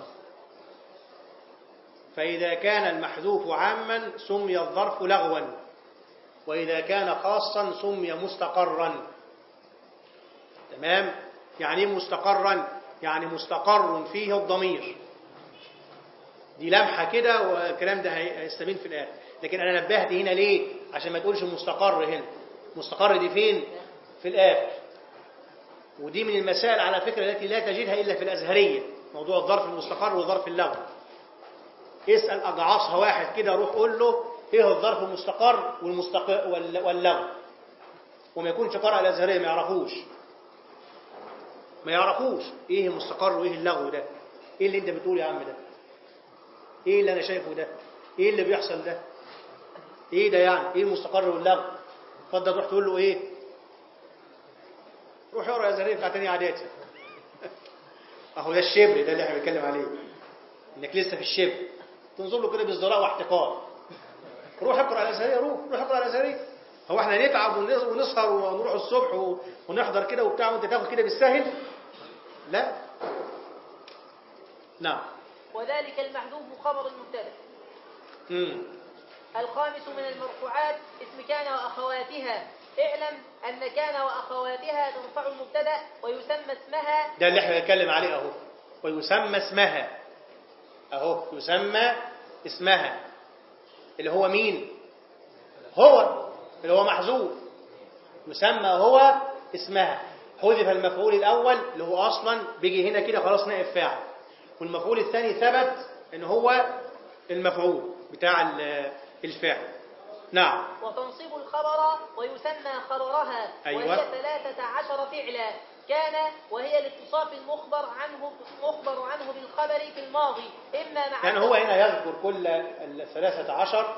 [SPEAKER 1] فإذا كان المحذوف عاما سمي الظرف لغوا وإذا كان خاصا سمي مستقرا تمام يعني ايه مستقرا يعني مستقر فيه الضمير دي لمحة كده والكلام ده هيستبين في الآخر لكن أنا نبهت هنا ليه عشان ما تقولش مستقر هنا مستقر دي فين في الآخر ودي من المسائل على فكرة التي لا تجدها إلا في الأزهرية موضوع الظرف المستقر وظرف اللغو اسأل أجعصها واحد كده روح قول له ايه الظرف المستقر والمستقر وال- واللغو وما يكونش قرأ الازهريه ما يعرفوش ما يعرفوش ايه المستقر وايه اللغو ده ايه اللي انت بتقول يا عم ده ايه اللي انا شايفه ده ايه اللي بيحصل ده ايه ده يعني ايه المستقر واللغو اتفضل تروح تقول له ايه روح اقرا الازهريه بتاع تاني اعدادي اهو ده الشبر ده اللي احنا بنتكلم عليه انك لسه في الشبر تنظر له كده بازدراء واحتقار روح اقرا الازهريه روح روح اقرا الازهريه هو احنا نتعب ونس- ونسهر ونروح الصبح و- ونحضر كده وبتاع وانت تاخد كده بالسهل لا نعم
[SPEAKER 3] وذلك المحذوف خبر المبتدا
[SPEAKER 1] امم
[SPEAKER 3] الخامس من المرفوعات اسم كان وأخواتها اعلم أن كان وأخواتها ترفع المبتدا ويسمى اسمها
[SPEAKER 1] ده اللي احنا بنتكلم عليه اهو ويسمى اسمها اهو يسمى اسمها اللي هو مين هو اللي هو محذوف يسمى هو اسمها حذف المفعول الاول اللي هو اصلا بيجي هنا كده خلاص نائب فاعل والمفعول الثاني ثبت ان هو المفعول بتاع ال- الفعل نعم
[SPEAKER 3] وتنصب الخبر ويسمى خبرها
[SPEAKER 1] أيوة.
[SPEAKER 3] وهي ثلاثة عشر فعلا كان وهي الاتصاف المخبر عنه مخبر عنه بالخبر في الماضي إما مع
[SPEAKER 1] يعني هو هنا يذكر كل الثلاثة عشر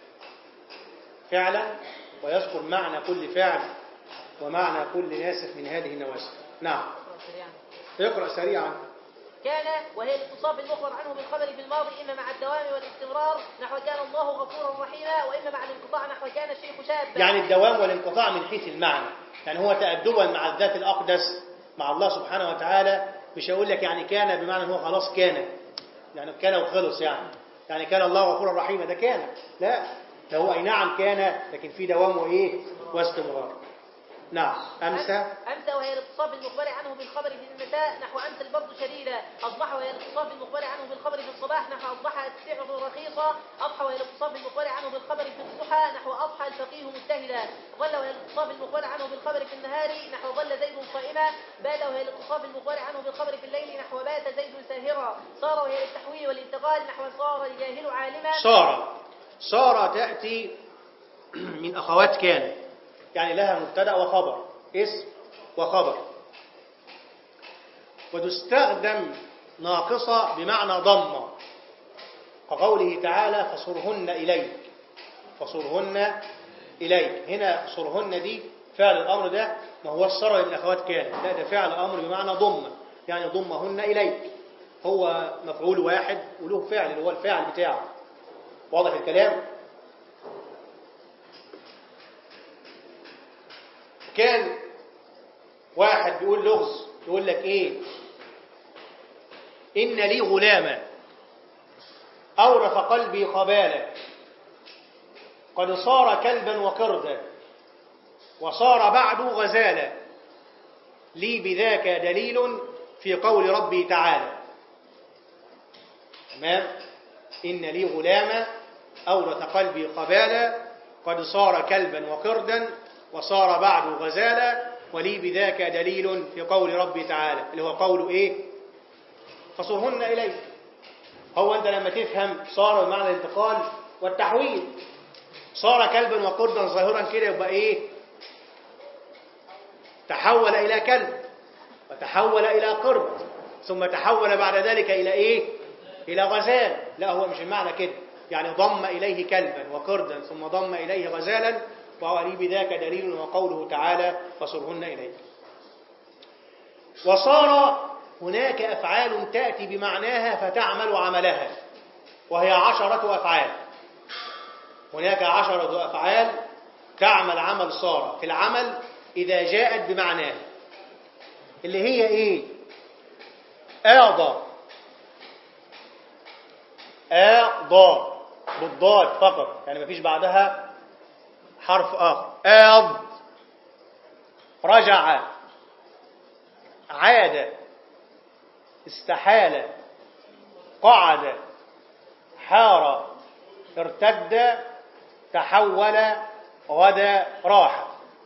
[SPEAKER 1] فعلا ويذكر معنى كل فعل ومعنى كل ناسخ من هذه النواسخ نعم اقرأ سريعا
[SPEAKER 3] كان وهي الاتصاف المخبر عنه بالخبر في الماضي إما مع الدوام والاستمرار نحو كان الله غفورا رحيما وإما مع الانقطاع نحو كان الشيخ شابا
[SPEAKER 1] يعني الدوام والانقطاع من حيث المعنى يعني هو تأدبا مع الذات الأقدس مع الله سبحانه وتعالى مش هقول لك يعني كان بمعنى ان هو خلاص كان يعني كان وخلص يعني يعني كان الله غفورا رحيما ده كان لا ده هو أي نعم كان لكن في دوام وإيه واستمرار نعم أمسى
[SPEAKER 3] أمسى وهي الاتصاف المخبر عنه بالخبر في المساء نحو أمس البرد شديدا أصبح وهي الاتصاف المخبر عنه بالخبر في الصباح نحو أصبح السعر رخيصا أضحى وهي الاتصاف المخبر عنه بالخبر في الضحى نحو أضحى الفقيه مجتهدا ظل وهي الاتصاف المخبر عنه بالخبر في النهار نحو ظل زيد صائما بات وهي الاتصاف المخبر عنه بالخبر في الليل نحو بات زيد ساهرا صار وهي للتحويل والانتقال نحو صار الجاهل عالما
[SPEAKER 1] صار صار تأتي من أخوات كان يعني لها مبتدأ وخبر اسم وخبر وتستخدم ناقصة بمعنى ضمة كقوله تعالى فصرهن إليك فصرهن إليك هنا صرهن دي فعل الأمر ده ما هو الصر من أخوات كان لا ده فعل أمر بمعنى ضمة يعني ضمهن إليك هو مفعول واحد وله فعل اللي هو الفعل بتاعه واضح الكلام كان واحد بيقول لغز يقول لك ايه ان لي غلاما اورث قلبي قبالا قد صار كلبا وقردا وصار بعد غزالا لي بذاك دليل في قول ربي تعالى تمام إن لي غلاما أورث قلبي قبالا قد صار كلبا وقردا وصار بعد غزالا ولي بذاك دليل في قول ربي تعالى اللي هو قوله إيه فصرهن إليك هو أنت لما تفهم صار بمعنى الانتقال والتحويل صار كلبا وقردا ظاهرا كده يبقى إيه تحول إلى كلب وتحول إلى قرد ثم تحول بعد ذلك إلى إيه إلى غزال لا هو مش المعنى كده يعني ضم إليه كلبا وقردا ثم ضم إليه غزالا وولي بذاك دليل وقوله تعالى فصرهن إليك وصار هناك أفعال تأتي بمعناها فتعمل عملها وهي عشرة أفعال هناك عشرة أفعال تعمل عمل صار في العمل إذا جاءت بمعناها اللي هي إيه آضى آضى بالضاد فقط يعني مفيش بعدها حرف آخر آض رجع عاد استحال قعد حار ارتد تحول غدا راح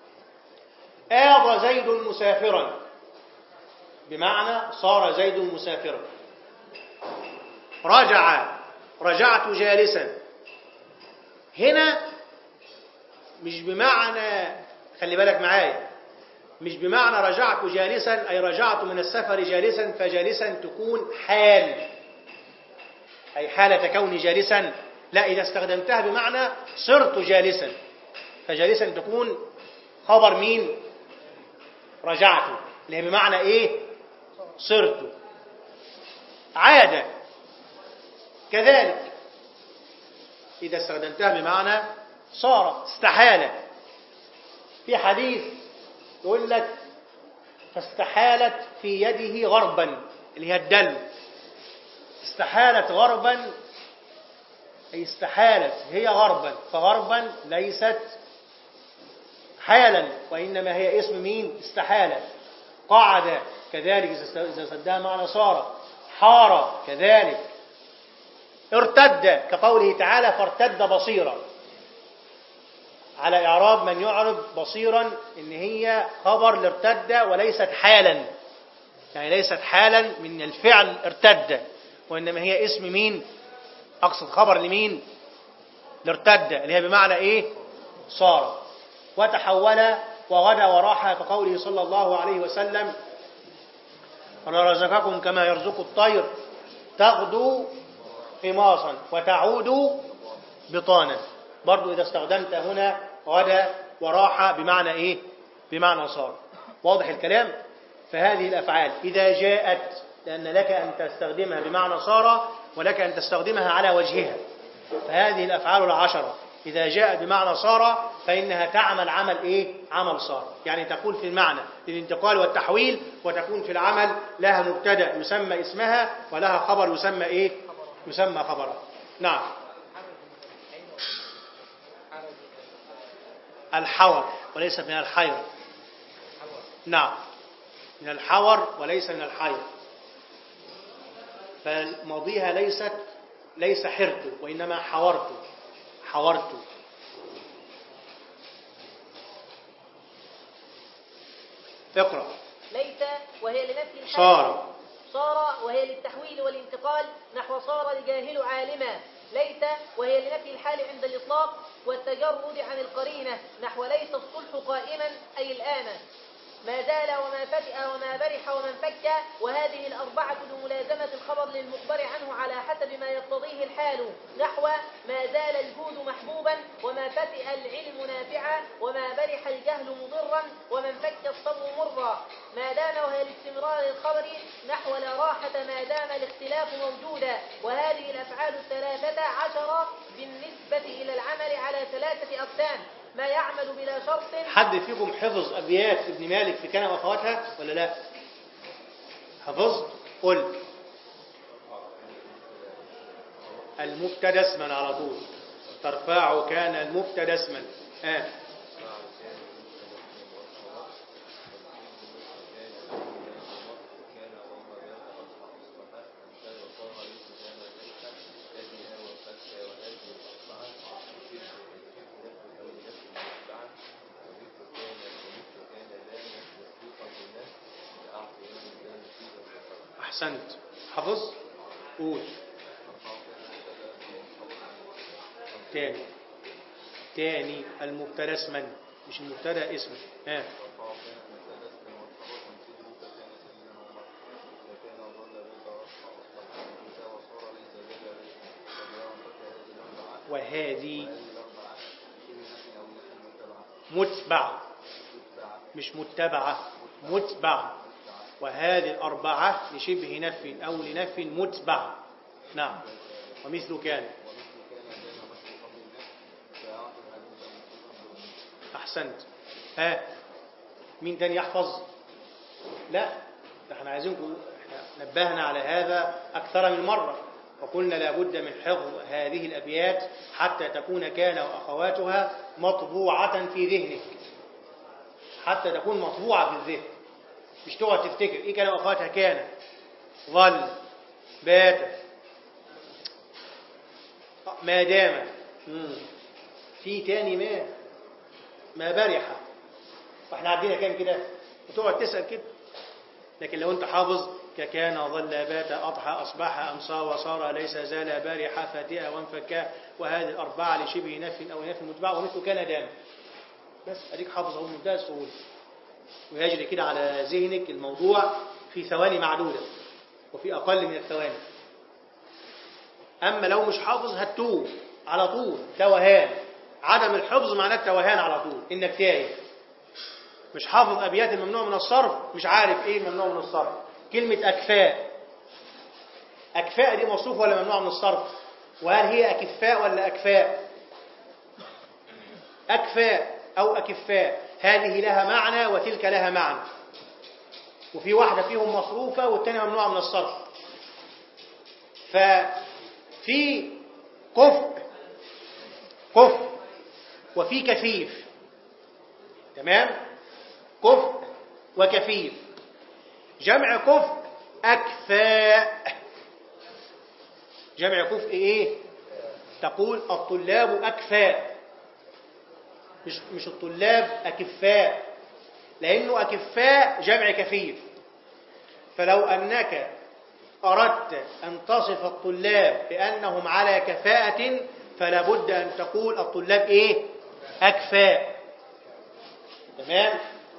[SPEAKER 1] آض زيد مسافرا بمعنى صار زيد مسافرا رجع رجعت جالسا هنا مش بمعنى خلي بالك معايا مش بمعنى رجعت جالسا أي رجعت من السفر جالسا فجالسا تكون حال أي حالة كوني جالسا لا إذا استخدمتها بمعنى صرت جالسا فجالسا تكون خبر مين رجعت اللي هي بمعنى إيه صرت عادة كذلك إذا استخدمتها بمعنى صار استحال في حديث يقول لك فاستحالت في يده غربا اللي هي الدل استحالت غربا أي استحالت هي غربا فغربا ليست حالا وإنما هي اسم مين استحالت قعد كذلك إذا سدها معنى صار حار كذلك ارتد كقوله تعالى فارتد بصيرا على إعراب من يعرب بصيرا إن هي خبر لارتد وليست حالا يعني ليست حالا من الفعل ارتد وإنما هي اسم مين أقصد خبر لمين لارتد اللي هي بمعنى إيه صار وتحول وغدا وراح كقوله صلى الله عليه وسلم رزقكم كما يرزق الطير تغدو خماصا وتعود بطانا برضو إذا استخدمت هنا غدا وراح بمعنى إيه بمعنى صار واضح الكلام فهذه الأفعال إذا جاءت لأن لك أن تستخدمها بمعنى صار ولك أن تستخدمها على وجهها فهذه الأفعال العشرة إذا جاءت بمعنى صار فإنها تعمل عمل إيه؟ عمل صار يعني تقول في المعنى للانتقال والتحويل وتكون في العمل لها مبتدأ يسمى اسمها ولها خبر يسمى إيه؟ يسمى خبرها نعم الحور وليس من الحير نعم من الحور وليس من الحير فماضيها ليست ليس حرت وإنما حورت حورت اقرأ
[SPEAKER 3] ليس وهي لنفي الحال
[SPEAKER 1] صار
[SPEAKER 3] صار وهي للتحويل والانتقال نحو صار الجاهل عالما ليس وهي لنفي الحال عند الإطلاق والتجرد عن القرينة نحو ليس الصلح قائما أي الآن ما زال وما فتئ وما برح وما انفك وهذه الأربعة لملازمة الخبر للمخبر عنه على حسب ما يقتضيه الحال نحو ما زال الجود محبوبا وما فتئ العلم نافعا وما برح الجهل مضرا وما انفك الصبر مرا ما دام وهي لاستمرار الخبر نحو لا راحة ما دام الاختلاف موجودا وهذه الأفعال الثلاثة عشرة بالنسبة إلى العمل على ثلاثة أقسام ما يعمل بلا شرط
[SPEAKER 1] حد فيكم حفظ أبيات ابن مالك في كان وأخواتها ولا لا حفظت قل المبتدا اسما على طول ترفع كان المبتدا اسما آه. أحسنت حفظ قول تاني تاني المبتدا اسما مش المبتدا اسما ها وهذه متبع مش متبعة متبع وهذه الأربعة لشبه نفي أو لنفي متبع نعم ومثل كان أحسنت ها مين تاني يحفظ لا ده احنا عايزينكم احنا نبهنا على هذا أكثر من مرة وقلنا لابد من حفظ هذه الأبيات حتى تكون كان وأخواتها مطبوعة في ذهنك حتى تكون مطبوعة في الذهن مش تقعد تفتكر ايه كان وأخواتها كان ظل بات ما دام مم. في تاني ما ما برحة واحنا عندنا كام كده وتقعد تسأل كده لكن لو انت حافظ ككان ظل بات أضحى أصبح أمسى وصار ليس زال بارحة فاتئة وانفكا وهذه الأربعة لشبه نف أو نف متبع ومثل كان دام بس أديك حافظ أهو منتهى السهولة ويجري كده على ذهنك الموضوع في ثواني معدودة وفي أقل من الثواني أما لو مش حافظ هتوه على طول توهان عدم الحفظ معناه التوهان على طول إنك تايه مش حافظ أبيات الممنوع من الصرف مش عارف إيه الممنوع من الصرف كلمة أكفاء أكفاء دي موصوف ولا ممنوع من الصرف وهل هي أكفاء ولا أكفاء أكفاء أو أكفاء هذه لها معنى وتلك لها معنى وفي واحدة فيهم مصروفة والتانية ممنوعة من الصرف ففي كفء كفء وفي كفيف تمام كفء وكفيف جمع كفء أكفاء جمع كفء إيه تقول الطلاب أكفاء مش, مش الطلاب أكفاء لأنه أكفاء جمع كفيف فلو أنك أردت أن تصف الطلاب بأنهم على كفاءة فلا بد أن تقول الطلاب إيه أكفاء تمام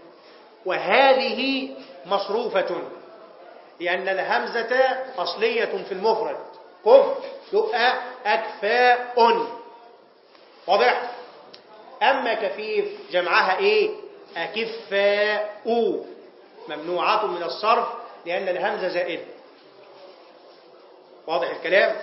[SPEAKER 1] وهذه مصروفة لأن الهمزة أصلية في المفرد كف يبقى أكفاء واضح أما كفيف جمعها إيه أكفاء ممنوعة من الصرف لأن الهمزة زائدة واضح الكلام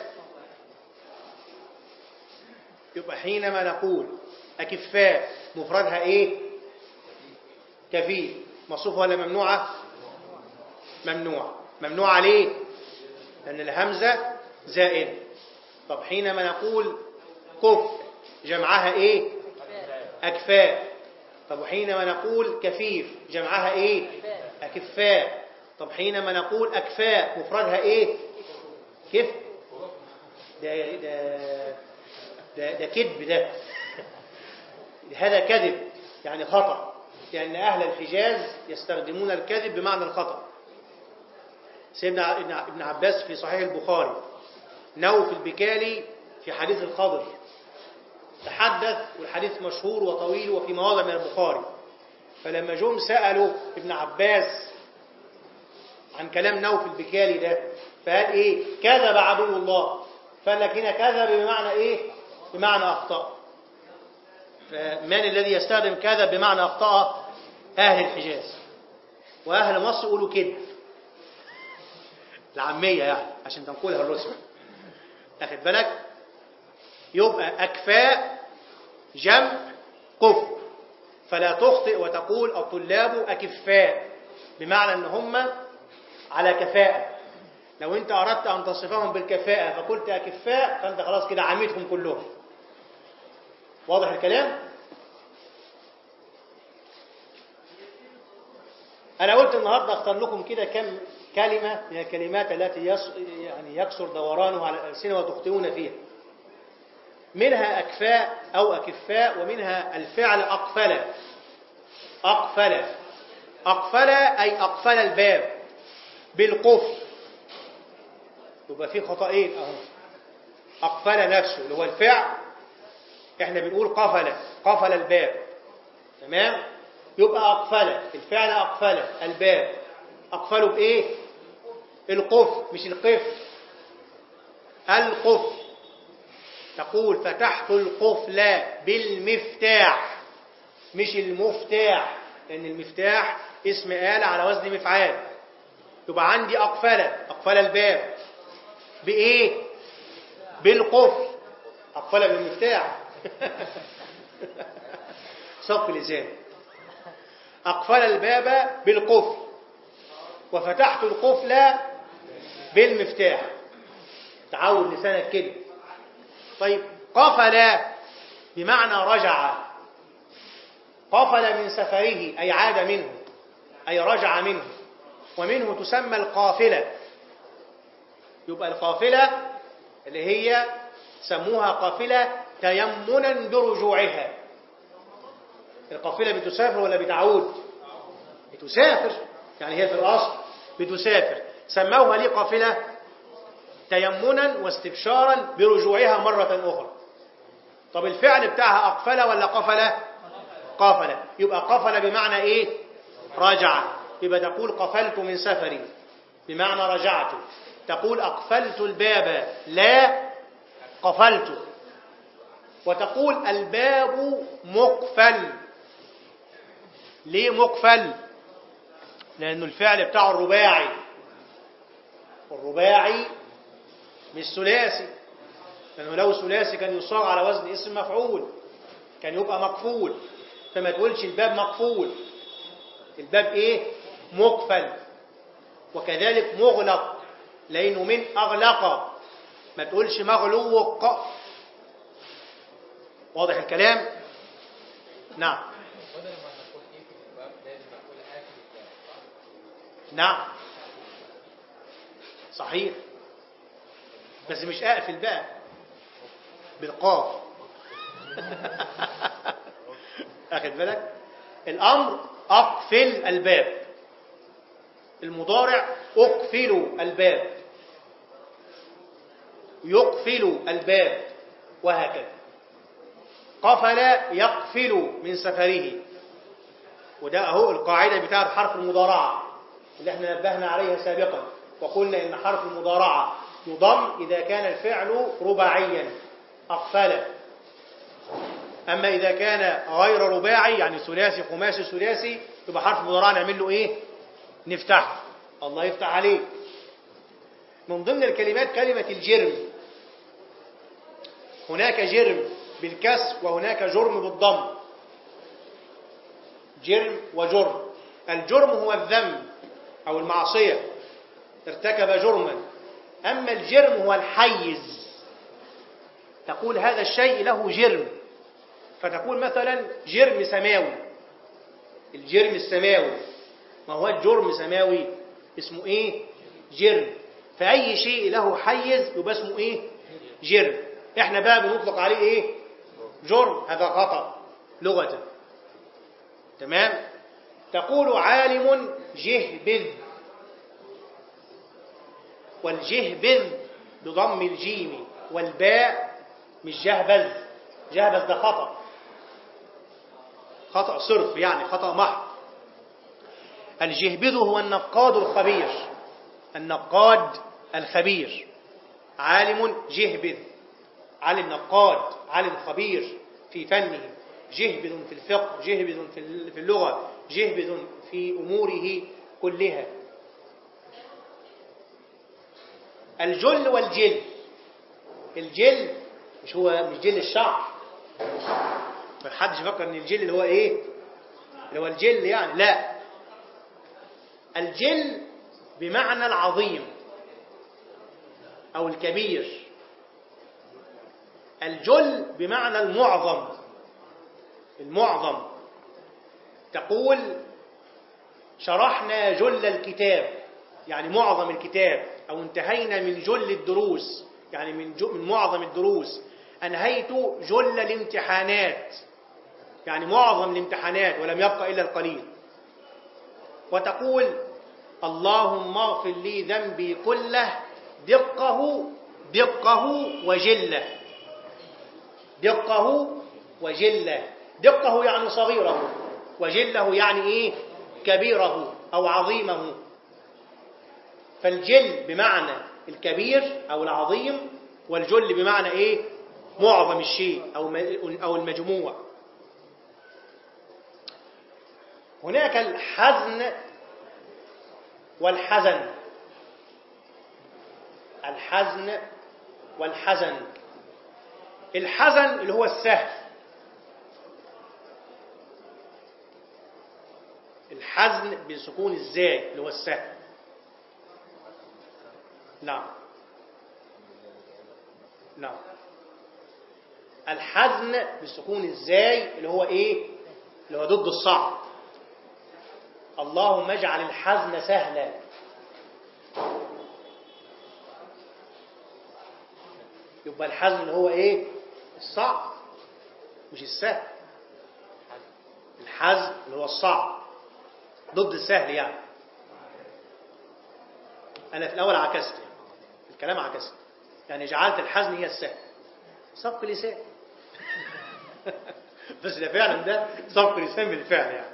[SPEAKER 1] يبقى حينما نقول أكفاء مفردها إيه كفيف مصروف ولا ممنوعة ممنوع ممنوع ليه لأن الهمزة زائدة طب حينما نقول كف جمعها إيه أكفاء طب وحينما نقول كفيف جمعها إيه أكفاء طب حينما نقول أكفاء مفردها إيه كيف ده ده ده, ده كذب ده هذا كذب يعني خطأ لأن أهل الحجاز يستخدمون الكذب بمعنى الخطأ سيدنا ابن عباس في صحيح البخاري نوف البكالي في حديث الخضر تحدث والحديث مشهور وطويل وفي مواضع من البخاري فلما جم سألوا ابن عباس عن كلام نوف البكالي ده فقال ايه كذب عدو الله فقال لك هنا كذب بمعنى ايه بمعنى اخطأ فمن الذي يستخدم كذب بمعنى اخطأ اهل الحجاز واهل مصر يقولوا كذب العامية يعني عشان تنقلها الرسل اخد بالك يبقى أكفاء جمع كف فلا تخطئ وتقول الطلاب أكفاء بمعنى أن هم على كفاءة لو أنت أردت أن تصفهم بالكفاءة فقلت أكفاء فأنت خلاص كده عميتهم كلهم واضح الكلام؟ أنا قلت النهاردة أختار لكم كده كم كلمة من الكلمات التي يص... يعني يكسر دورانها على الألسنة وتخطئون فيها منها أكفاء أو أكفاء ومنها الفعل أقفل أقفل أقفل أي أقفل الباب بالقفل يبقى في خطأين أهو أقفل نفسه اللي هو الفعل احنا بنقول قفل قفل الباب تمام يبقى أقفل الفعل أقفل الباب أقفله بإيه القفل مش القفل القفل تقول فتحت القفل بالمفتاح مش المفتاح لأن المفتاح اسم آلة على وزن مفعال يبقى عندي أقفلة أقفل الباب بإيه بالقفل أقفلة بالمفتاح صف لسان أقفل الباب بالقفل وفتحت القفل بالمفتاح تعود لسانك كده طيب قفل بمعنى رجع قفل من سفره أي عاد منه أي رجع منه ومنه تسمى القافلة يبقى القافلة اللي هي سموها قافلة تيمنا برجوعها القافلة بتسافر ولا بتعود بتسافر يعني هي في الأصل بتسافر سموها ليه قافلة تيمنا واستبشارا برجوعها مرة أخرى طب الفعل بتاعها أقفل ولا قفل قفل يبقى قفل بمعنى إيه رجع يبقى تقول قفلت من سفري بمعنى رجعت تقول أقفلت الباب لا قفلت وتقول الباب مقفل ليه مقفل لأنه الفعل بتاعه الرباعي والرباعي مش ثلاثي لأنه لو ثلاثي كان يصاغ على وزن اسم مفعول كان يبقى مقفول فما تقولش الباب مقفول الباب ايه مقفل وكذلك مغلق لأنه من أغلق ما تقولش مغلوق واضح الكلام نعم
[SPEAKER 2] بدل ما نقول ايه في الباب لازم نقول اكل الباب
[SPEAKER 1] نعم صحيح بس مش اقفل بقى بالقاف اخد بالك الامر اقفل الباب المضارع اقفل الباب يقفل الباب وهكذا قفل يقفل من سفره وده اهو القاعده بتاعت حرف المضارعه اللي احنا نبهنا عليها سابقا وقلنا ان حرف المضارعه يضم اذا كان الفعل رباعيا اقفل اما اذا كان غير رباعي يعني ثلاثي خماسي ثلاثي يبقى حرف المضارعه نعمل له ايه نفتحه الله يفتح عليك من ضمن الكلمات كلمه الجرم هناك جرم بالكسر وهناك جرم بالضم جرم وجرم الجرم هو الذنب أو المعصية ارتكب جرما أما الجرم هو الحيز تقول هذا الشيء له جرم فتقول مثلا جرم سماوي الجرم السماوي ما هو الجرم سماوي اسمه ايه جرم فأي شيء له حيز يبقى اسمه ايه جرم احنا بقى بنطلق عليه ايه جرم هذا خطأ لغة تمام تقول عالم جهبذ والجهبذ بضم الجيم والباء مش جهبذ جهبذ ده خطأ خطأ صرف يعني خطأ محض الجهبذ هو النقاد الخبير النقاد الخبير عالم جهبذ عالم نقاد عالم خبير في فنه جهبذ في الفقه جهبذ في اللغة جهبذ في أموره كلها الجل والجل الجل مش هو مش جل الشعر ما حدش يفكر ان الجل اللي هو ايه اللي هو الجل يعني لا الجل بمعنى العظيم او الكبير الجل بمعنى المعظم المعظم تقول شرحنا جل الكتاب يعني معظم الكتاب أو انتهينا من جل الدروس يعني من, من معظم الدروس أنهيت جل الامتحانات يعني معظم الامتحانات ولم يبقى إلا القليل وتقول اللهم اغفر لي ذنبي كله دقه دقه وجله دقه وجله دقه يعني صغيره وجله يعني ايه كبيره او عظيمه فالجل بمعنى الكبير او العظيم والجل بمعنى ايه معظم الشيء او او المجموع هناك الحزن والحزن الحزن والحزن الحزن اللي هو السهل الحزن بسكون الزاي اللي هو السهل نعم نعم الحزن بسكون الزاي اللي هو ايه اللي هو ضد الصعب اللهم اجعل الحزن سهلا يبقى الحزن اللي هو ايه الصعب مش السهل الحزن اللي هو الصعب ضد السهل يعني أنا في الأول عكست يعني. الكلام عكست يعني جعلت الحزن هي السهل سبق لسان بس ده فعلا ده سبق لسان بالفعل يعني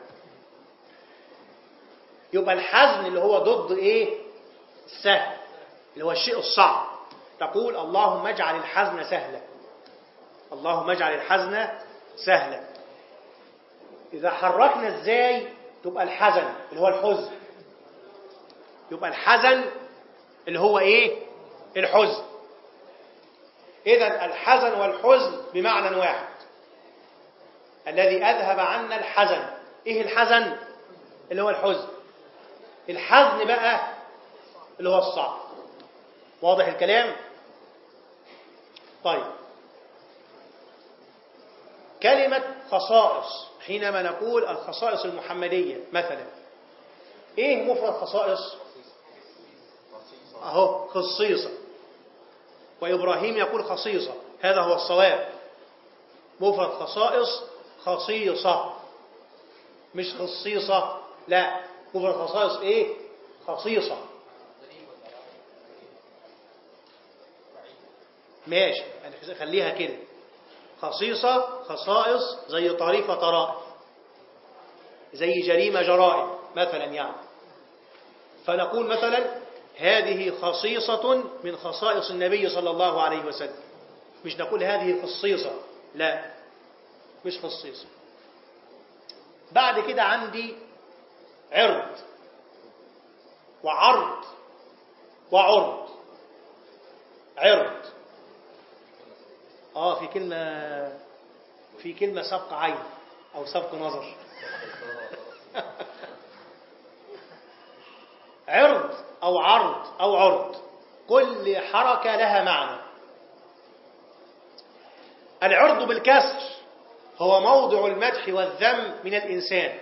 [SPEAKER 1] يبقى الحزن اللي هو ضد ايه السهل اللي هو الشيء الصعب تقول اللهم اجعل الحزن سهلا اللهم اجعل الحزن سهلا إذا حركنا ازاي تبقى الحزن اللي هو الحزن يبقى الحزن اللي هو ايه الحزن إذا الحزن والحزن بمعنى واحد الذي أذهب عنا الحزن إيه الحزن اللي هو الحزن الحزن بقى اللي هو الصعب واضح الكلام طيب كلمة خصائص حينما نقول الخصائص المحمدية مثلا ايه مفرد خصائص اهو خصيصة وإبراهيم يقول خصيصة هذا هو الصواب مفرد خصائص خصيصة مش خصيصة لا مفرد خصائص ايه خصيصة ماشي يعني خليها كده خصيصة خصائص زي طريقة طرائف زي جريمة جرائم مثلا يعني فنقول مثلا هذه خصيصة من خصائص النبي صلى الله عليه وسلم مش نقول هذه خصيصة لا مش خصيصة بعد كده عندي عرض وعرض وعرض عرض اه في كلمة في كلمة سبق عين أو سبق نظر عرض أو عرض أو عرض كل حركة لها معنى العرض بالكسر هو موضع المدح والذم من الإنسان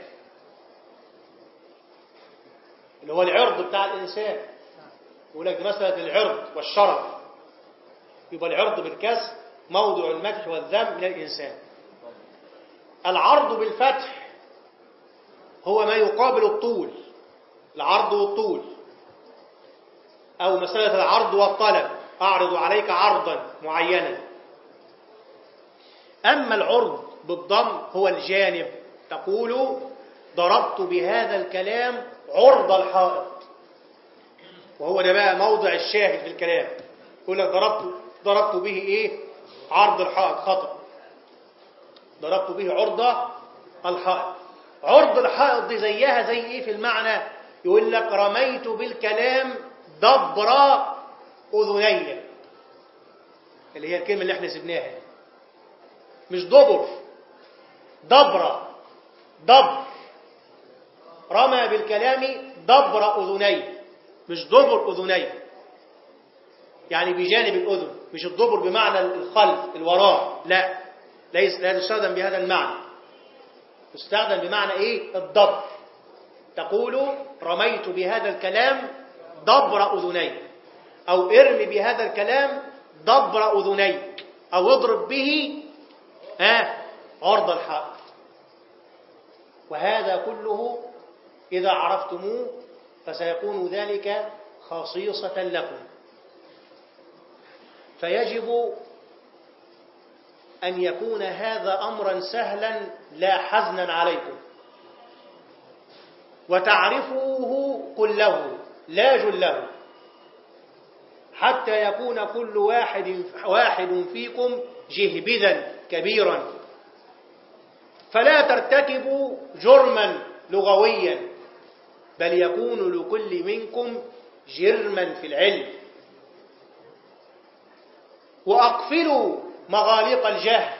[SPEAKER 1] اللي هو العرض بتاع الإنسان يقول لك مسألة العرض والشرف يبقى العرض بالكسر موضع المدح والذم من الإنسان العرض بالفتح هو ما يقابل الطول العرض والطول أو مسألة العرض والطلب أعرض عليك عرضا معينا أما العرض بالضم هو الجانب تقول ضربت بهذا الكلام عرض الحائط وهو ده بقى موضع الشاهد في الكلام يقول لك ضربت ضربت به ايه عرض الحائط خطأ ضربت به عرض الحائط عرض الحائط دي زيها زي ايه في المعنى يقول لك رميت بالكلام دبر اذني اللي هي الكلمه اللي احنا سبناها مش دبر دبر دبر رمى بالكلام دبر اذني مش دبر اذني يعني بجانب الاذن مش الدبر بمعنى الخلف الوراء لا ليس لا تستخدم بهذا المعنى تستخدم بمعنى ايه الضبر تقول رميت بهذا الكلام دبر اذني او ارمي بهذا الكلام دبر اذنيك او اضرب به ها عرض الحائط وهذا كله اذا عرفتموه فسيكون ذلك خصيصه لكم فيجب أن يكون هذا أمرا سهلا لا حزنا عليكم وتعرفوه كله لا جله حتى يكون كل واحد واحد فيكم جهبذا كبيرا فلا ترتكبوا جرما لغويا بل يكون لكل منكم جرما في العلم وأقفلوا مغاليق الجهل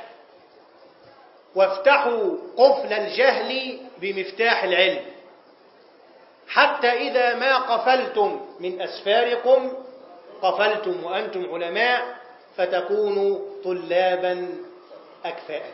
[SPEAKER 1] وافتحوا قفل الجهل بمفتاح العلم حتى إذا ما قفلتم من أسفاركم قفلتم وأنتم علماء فتكونوا طلابا أكفاء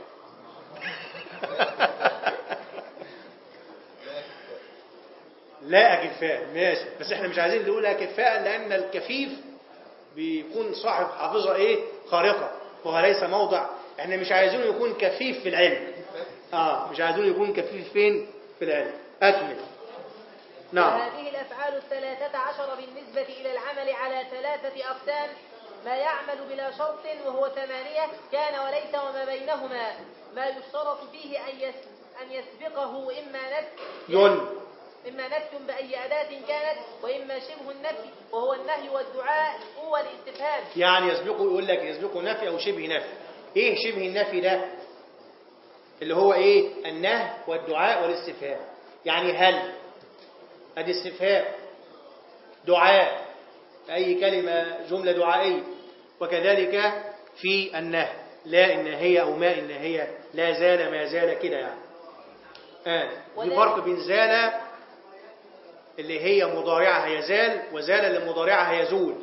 [SPEAKER 1] لا أكفاء ماشي بس احنا مش عايزين نقول أكفاء لأن الكفيف بيكون صاحب حافظة ايه خارقة وهو ليس موضع احنا مش عايزينه يكون كفيف في العلم اه مش عايزينه يكون كفيف فين في العلم اكمل نعم.
[SPEAKER 3] وهذه الأفعال الثلاثة عشر بالنسبة إلى العمل على ثلاثة أقسام ما يعمل بلا شرط وهو ثمانية كان وليس وما بينهما ما يشترط فيه أن يس- أن يسبقه إما نفي
[SPEAKER 1] ين
[SPEAKER 3] إما نفي بأي أداة كانت وإما شبه النفي وهو النهي والدعاء هو الاستفهام
[SPEAKER 1] يعني يسبقه يقول لك يسبقه نفي أو شبه نفي إيه شبه النفي ده اللي هو إيه النهي والدعاء والاستفهام يعني هل ادي استفهام دعاء أي كلمة جملة دعائية وكذلك في النهي لا النهية أو ما النهية لا زال ما زال كده يعني آه. في
[SPEAKER 3] وذلك-
[SPEAKER 1] فرق بين زال اللي هي مضارعها يزال وزال اللي مضارعها يزول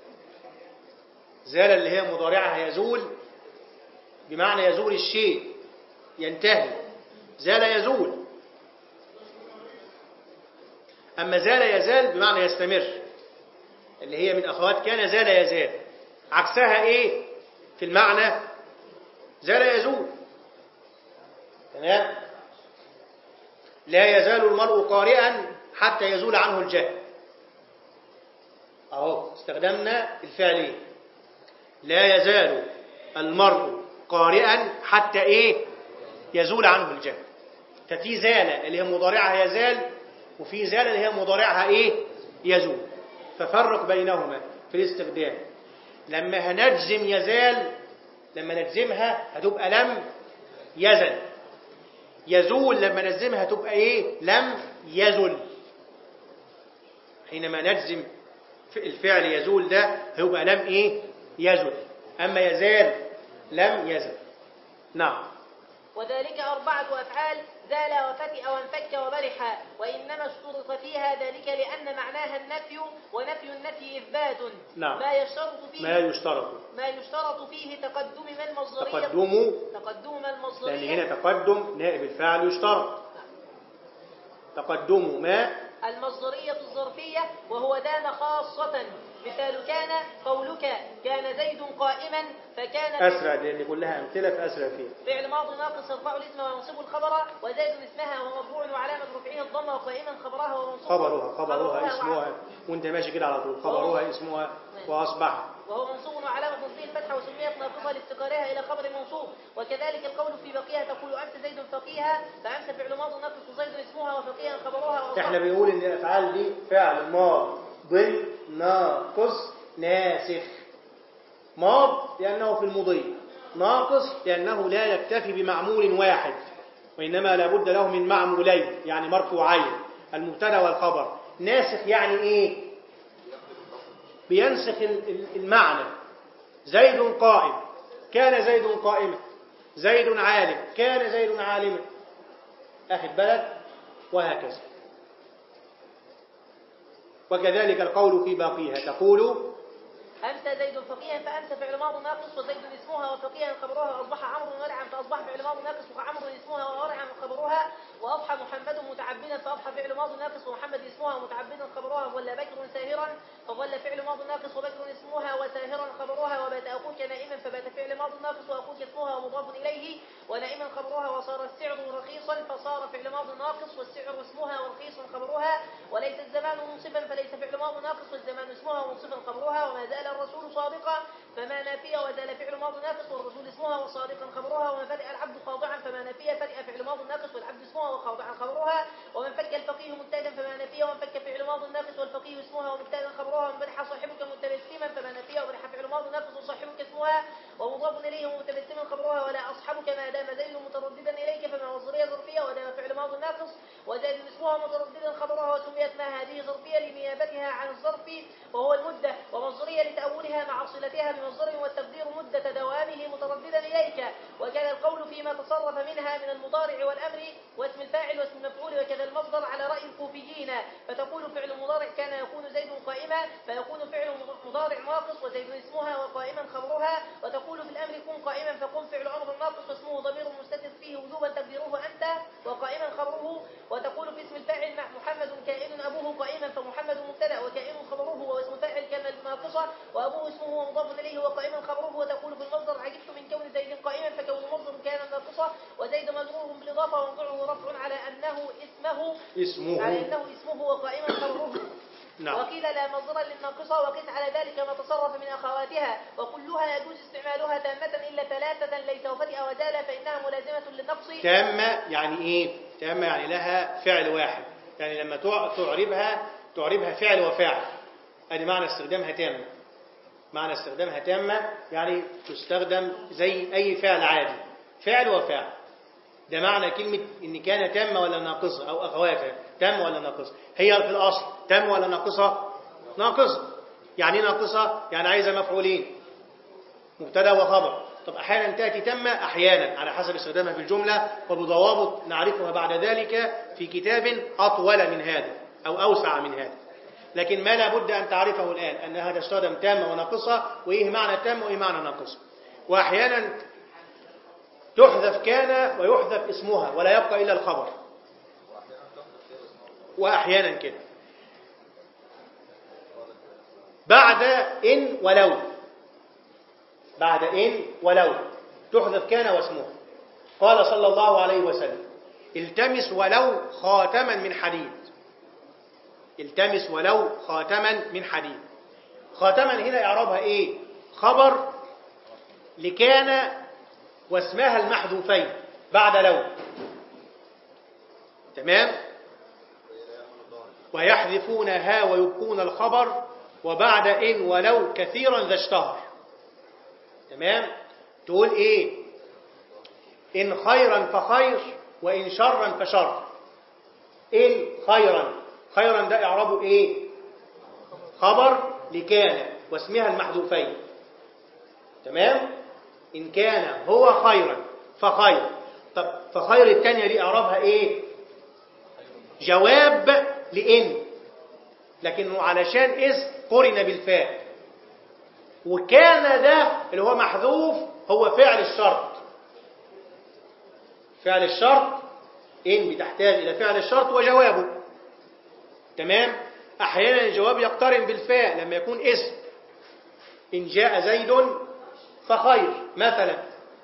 [SPEAKER 1] زال اللي هي مضارعها يزول بمعنى يزول الشيء ينتهي زال يزول أما زال يزال بمعنى يستمر اللي هي من أخوات كان زال يزال عكسها إيه في المعنى زال يزول تمام لا يزال المرء قارئا حتى يزول عنه الجهل أهو استخدمنا الفعلين لا يزال المرء قارئا حتى إيه يزول عنه الجهل ففي زال اللي هي مضارعها يزال وفي زال اللي هي مضارعها إيه يزول ففرق بينهما في الاستخدام لما هنجزم يزال لما نجزمها هتبقى لم يزل يزول لما نجزمها تبقى ايه لم يزل حينما نجزم ف- الفعل يزول ده هيبقى لم ايه يزل اما يزال لم يزل نعم
[SPEAKER 3] وذلك أربعة أفعال زال وفتئ وانفك وبرح وإنما اشترط فيها ذلك لأن معناها النفي ونفي النفي إثبات
[SPEAKER 1] نعم.
[SPEAKER 3] ما يشترط فيه
[SPEAKER 1] ما يشترط
[SPEAKER 3] ما يشترط فيه تقدم ما المصدرية
[SPEAKER 1] تقدم
[SPEAKER 3] تقدم ما
[SPEAKER 1] لأن
[SPEAKER 3] المصدرية
[SPEAKER 1] هنا تقدم نائب الفاعل يشترط تقدم ما
[SPEAKER 3] المصدرية الظرفية وهو دان خاصة مثال كان قولك كان زيد قائما فكان
[SPEAKER 1] أسرع لأن كلها أمثلة فأسرع فيها
[SPEAKER 3] فعل ماض ناقص يرفع الاسم وينصب الخبر وزيد اسمها ومرفوع وعلامة رفعه الضمة وقائما خبرها ومنصوب
[SPEAKER 1] خبرها خبرها
[SPEAKER 3] خبرها
[SPEAKER 1] اسمها
[SPEAKER 3] وعلامة-
[SPEAKER 1] وانت ماشي كده على طول خبرها اسمها وأصبح
[SPEAKER 3] وهو منصوب وعلامة نصبه الفتحة وسميت ناقصة لافتقارها إلى خبر منصوب وكذلك القول في بقيها تقول أمس زيد فقيها فأمس فعل ماض ناقص زيد اسمها وفقيها خبرها وأصبح
[SPEAKER 1] احنا بنقول ان الافعال دي فعل ماض ناقص ناسخ ماض لانه في المضي ناقص لانه لا يكتفي بمعمول واحد وانما لابد له من معمولين يعني مرفوعين المبتدا والخبر ناسخ يعني ايه بينسخ ال- ال- المعنى زيد قائم كان زيد قائما زيد عالم كان زيد عالما أخذ بالك وهكذا وكذلك القول في باقيها تقول
[SPEAKER 3] أمس زيد فقيها فأمس فعل ماض ناقص وزيد اسمها وفقيها خبرها وأصبح عمرو ورعا فأصبح فعل ماض ناقص وعمرو اسمها وورعا خبرها وأضحى محمد متعبدا فأضحى فعل ماض ناقص ومحمد اسمها متعبدا خبرها وظل بكر ساهرا فظل فعل ماض ناقص وبكر اسمها وساهرا خبرها وبات أخوك نائما فبات فعل ماض ناقص وأخوك اسمها ومضاف إليه ونائما خبرها وصار السعر رخيصا فصار فعل ماض ناقص والسعر اسمها ورخيصا خبرها وليس الزمان منصفا فليس فعل ماض ناقص والزمان اسمها منصفا خبرها وما زال الرسول صادقا فما نافية وزال فعل ماض ناقص والرسول اسمها وصادقا خبرها وما فرئ العبد خاضعا فما نافية فرئ فعل ماض ناقص والعبد اسمها وخاضعا خبرها ومن فك الفقيه مبتدا فما نافية ومن فك فعل ماض ناقص والفقيه اسمها ومبتدا خبرها ومن برح صاحبك متبسما فما نافية وبرح فعل ماض ناقص وصاحبك اسمها ومضاف اليه ومتبسما خبرها ولا اصحبك ما دام زيد مترددا اليك فما مصدريه ظرفيه ودام فعل ماض ناقص وزيد اسمها مترددا خبرها وسميت ما هذه ظرفيه لنيابتها عن الظرف وهو المده ومصدريه لتاولها مع صلتها بمصدر والتقدير مده دوامه مترددا اليك وكان القول فيما تصرف منها من المضارع والامر واسم الفاعل واسم المفعول وكذا المصدر على راي الكوفيين فتقول فعل مضارع كان يكون زيد قائما فيكون فعل مضارع ناقص وزيد اسمها وقائما خبرها وتقول في الامر كن قائما فكن فعل امر ناقص واسمه ضمير مستتر فيه وجوبا تقديره انت وقائما خبره وتقول في اسم الفاعل مع محمد كائن ابوه قائما فمحمد مبتدا وكائن خبره واسم الفاعل كان ناقصه وابوه اسمه مضاف اليه وقائما خبره وتقول في المصدر عجبت من كون زيد قائما فكون المصدر كان ناقصه وزيد مجرور بالإضافة وموضعه رفع على أنه اسمه
[SPEAKER 1] اسمه
[SPEAKER 3] على أنه اسمه وقائما خبره
[SPEAKER 1] نعم
[SPEAKER 3] وقيل لا مصدر للناقصة وقس على ذلك ما تصرف من أخواتها وكلها يجوز استعمالها تامة إلا ثلاثة ليس وفتئ وزال فإنها ملازمة للنقص
[SPEAKER 1] تامة يعني ايه تامة يعني لها فعل واحد يعني لما تع- تعربها تعربها فعل وفاعل ادي معنى استخدامها تامة معنى استخدامها تامة يعني تستخدم زي اي فعل عادي فعل وفاعل ده معنى كلمة إن كان تامة ولا ناقصة أو أخواتها تامة ولا ناقصة هي في الأصل تامة ولا ناقصة ناقصة يعني إيه ناقصة يعني عايزة مفعولين مبتدا وخبر طب أحيانا تأتي تامة أحيانا على حسب استخدامها في الجملة وبضوابط نعرفها بعد ذلك في كتاب أطول من هذا أو أوسع من هذا لكن ما لابد أن تعرفه الآن أن هذا استخدم تامة وناقصة وإيه معنى تامة وإيه معنى ناقصة وأحيانا تحذف كان ويحذف اسمها ولا يبقى إلا الخبر وأحيانا كده بعد إن ولو بعد إن ولو تحذف كان واسمها قال صلى الله عليه وسلم التمس ولو خاتما من حديد التمس ولو خاتما من حديد خاتما هنا يعربها ايه خبر لكان واسمها المحذوفين بعد لو تمام ويحذفونها ويبقون الخبر وبعد إن ولو كثيرا ذا اشتهر تمام تقول إيه إن خيرا فخير وإن شرا فشر إن خيرا خيرا ده إعرابه إيه خبر لكان واسمها المحذوفين تمام إن كان هو خيرا فخير طب فخير الثانية دي إعرابها إيه جواب لإن لكنه علشان اسم قرن بالفاء وكان ده اللي هو محذوف هو فعل الشرط فعل الشرط إن بتحتاج إلى فعل الشرط وجوابه تمام أحيانا الجواب يقترن بالفاء لما يكون اسم إن جاء زيد فخير مثلا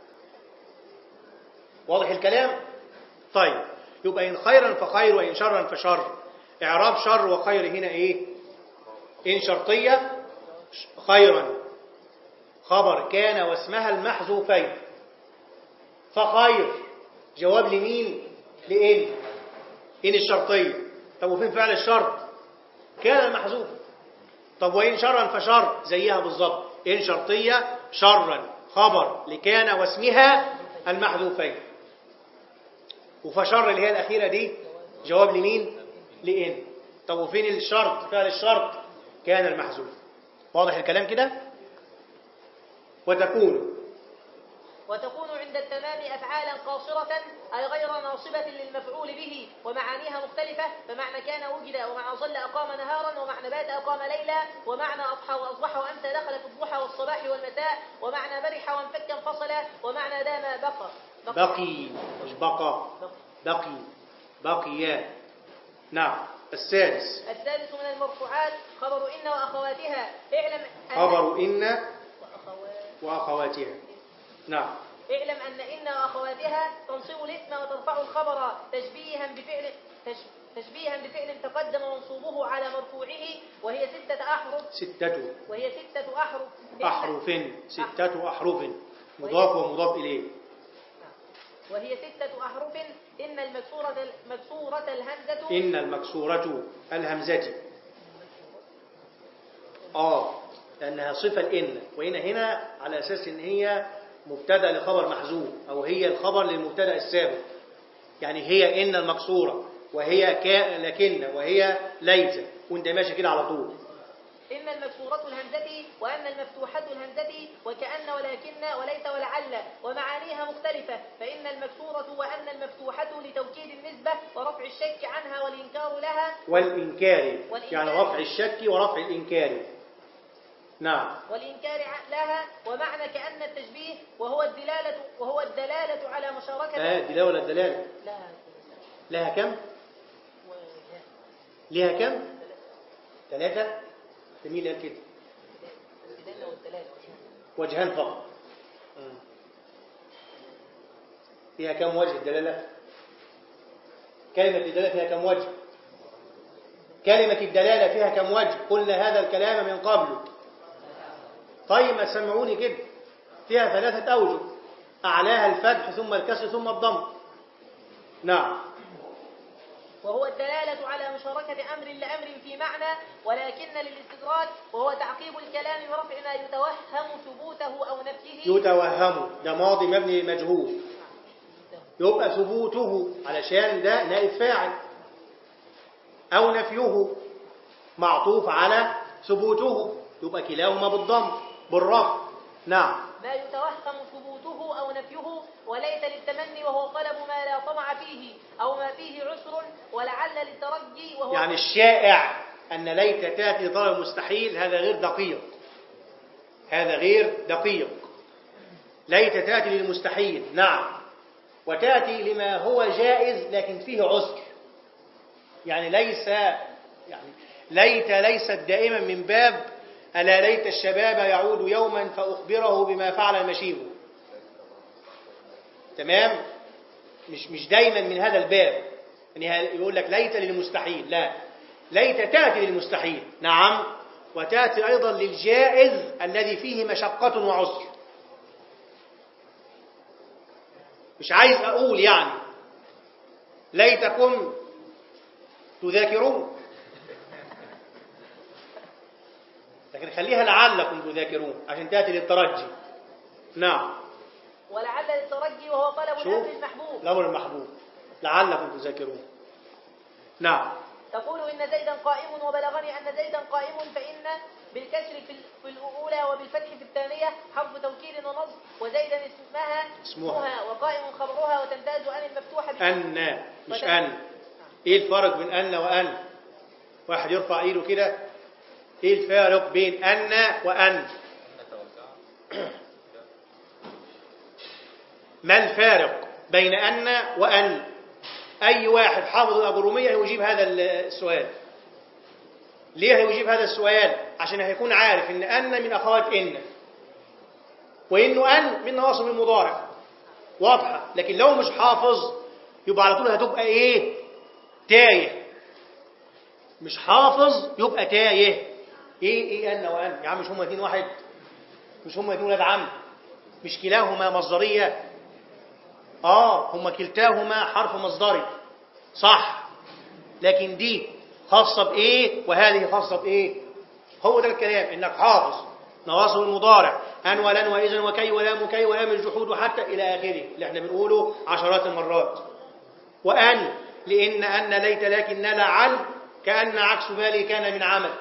[SPEAKER 1] واضح الكلام طيب يبقى إن خيرا فخير وإن شرا فشر إعراب شر وخير هنا إيه إن شرطية خيرا خبر كان واسمها المحذوفين فخير جواب لمين لإن إن الشرطية طب وفين فعل الشرط كان المحذوف طب وإن شرا فشر زيها بالظبط إن شرطية شرا خبر لكان واسمها المحذوفين وفشر اللي هي الأخيرة دي جواب لمين لإن طب وفين الشرط فعل الشرط كان المحذوف واضح الكلام كده وتكون
[SPEAKER 3] وتكون عند التمام أفعالا قاصرة أي غير ناصبة للمفعول به ومعانيها مختلفة فمعنى كان وجد ومعنى ظل أقام نهارا ومعنى بات أقام ليلا ومعنى أضحى وأصبح وأمسى دخل في الضحى والصباح والمساء ومعنى برح وانفك انفصل ومعنى دام بقى
[SPEAKER 1] بقي مش بقى بقي بقي نعم السادس
[SPEAKER 3] الثالث من المرفوعات خبر إن وأخواتها اعلم أن
[SPEAKER 1] خبر إن
[SPEAKER 3] وأخوات
[SPEAKER 1] وأخواتها نعم
[SPEAKER 3] اعلم أن إن وأخواتها تنصب الاسم وترفع الخبر تشبيها بفعل تش- تشبيها بفعل تقدم منصوبه على مرفوعه وهي ستة أحرف
[SPEAKER 1] ستة
[SPEAKER 3] وهي ستة أحرف إن-
[SPEAKER 1] أحرف ستة أحرف مضاف ومضاف إليه
[SPEAKER 3] وهي ستة أحرف إن المكسورة مكسورة الهمزة
[SPEAKER 1] إن المكسورة الهمزة آه لأنها صفة الإن وإن هنا على أساس إن هي مبتدأ لخبر محذوف أو هي الخبر للمبتدأ السابق يعني هي إن المكسورة وهي كا لكن وهي ليس وانت ماشي كده على طول
[SPEAKER 3] إن المكسورة الهمزة وأن المفتوحة الهمزة وكأن ولكن وليس ولعل ومعانيها مختلفة فإن المكسورة وأن المفتوحة لتوكيد النسبة ورفع الشك عنها والإنكار لها
[SPEAKER 1] والإنكار
[SPEAKER 3] والإنكار.
[SPEAKER 1] يعني رفع الشك ورفع الإنكار نعم
[SPEAKER 3] والإنكار ع- لها ومعنى كأن التشبيه وهو الدلالة وهو الدلالة على مشاركة
[SPEAKER 1] آه دي ولا الدلالة
[SPEAKER 3] لا
[SPEAKER 1] لها كم؟ لها كم؟ ثلاثة جميل قال كده
[SPEAKER 3] الدلالة والدلالة
[SPEAKER 1] وجهان فقط فيها كم وجه الدلالة كلمة الدلالة فيها كم وجه كلمة الدلالة فيها كم وجه قلنا هذا الكلام من قبل طيب ما تسمعوني كده فيها ثلاثة أوجه أعلاها الفتح ثم الكسر ثم الضم نعم
[SPEAKER 3] وهو الدلالة على مشاركة أمر لأمر في معنى ولكن للاستدراك وهو تعقيب الكلام برفع ما يتوهم ثبوته أو نفيه
[SPEAKER 1] يتوهم ده ماضي مبني للمجهول يبقى ثبوته علشان ده نائب فاعل أو نفيه معطوف على ثبوته يبقى كلاهما بالضم بالرفع نعم
[SPEAKER 3] ما يتوهم ثبوته أو نفيه وليس للتمني وهو طلب ما لا طمع فيه أو ما فيه عسر ولعل للترجي وهو
[SPEAKER 1] يعني الشائع أن ليت تأتي طلب مستحيل هذا غير دقيق هذا غير دقيق ليت تأتي للمستحيل نعم وتأتي لما هو جائز لكن فيه عسر يعني ليس يعني ليت ليست دائما من باب ألا ليت الشباب يعود يوما فأخبره بما فعل المشيب تمام مش مش دايما من هذا الباب يعني يقول لك ليت للمستحيل لا ليت تأتي للمستحيل نعم وتأتي أيضا للجائز الذي فيه مشقة وعسر مش عايز أقول يعني ليتكم تذاكرون لكن خليها لعلكم تذاكرون عشان تأتي للترجي نعم
[SPEAKER 3] ولعل للترجي وهو طلب
[SPEAKER 1] شوف
[SPEAKER 3] الأمر المحبوب
[SPEAKER 1] الأمر المحبوب لعلكم تذاكرون نعم
[SPEAKER 3] تقول إن زيدا قائم وبلغني أن زيدا قائم فإن بالكسر في ال- في الأولى وبالفتح في الثانية حرف توكيد ونصب وزيدا اسمها
[SPEAKER 1] اسمها.
[SPEAKER 3] وقائم خبرها وتمتاز أن المفتوحة بال-
[SPEAKER 1] أن مش
[SPEAKER 3] وتم-
[SPEAKER 1] أن إيه الفرق بين أن وأن واحد يرفع إيده كده إيه الفارق بين أن وأن ما الفارق بين أن وأن أي واحد حافظ الأجرومية يجيب هذا السؤال ليه هيجيب هذا السؤال عشان هيكون عارف إن أن من أخوات إن وإنه أن من نواصب المضارع واضحة لكن لو مش حافظ يبقى على طول هتبقى إيه تايه مش حافظ يبقى تايه إيه إيه أن وأن يا عم مش هما اتنين واحد مش هما اتنين ولاد عم مش كلاهما مصدرية آه هما كلتاهما حرف مصدري صح لكن دي خاصة بإيه وهذه خاصة بإيه هو ده الكلام إنك حافظ نواصب المضارع أن ولن وإذن وكي ولام وكي ولام الجحود وحتى إلى آخره اللي احنا بنقوله عشرات المرات وأن لإن أن ليت لكن لعل كأن عكس ذلك كان من عمل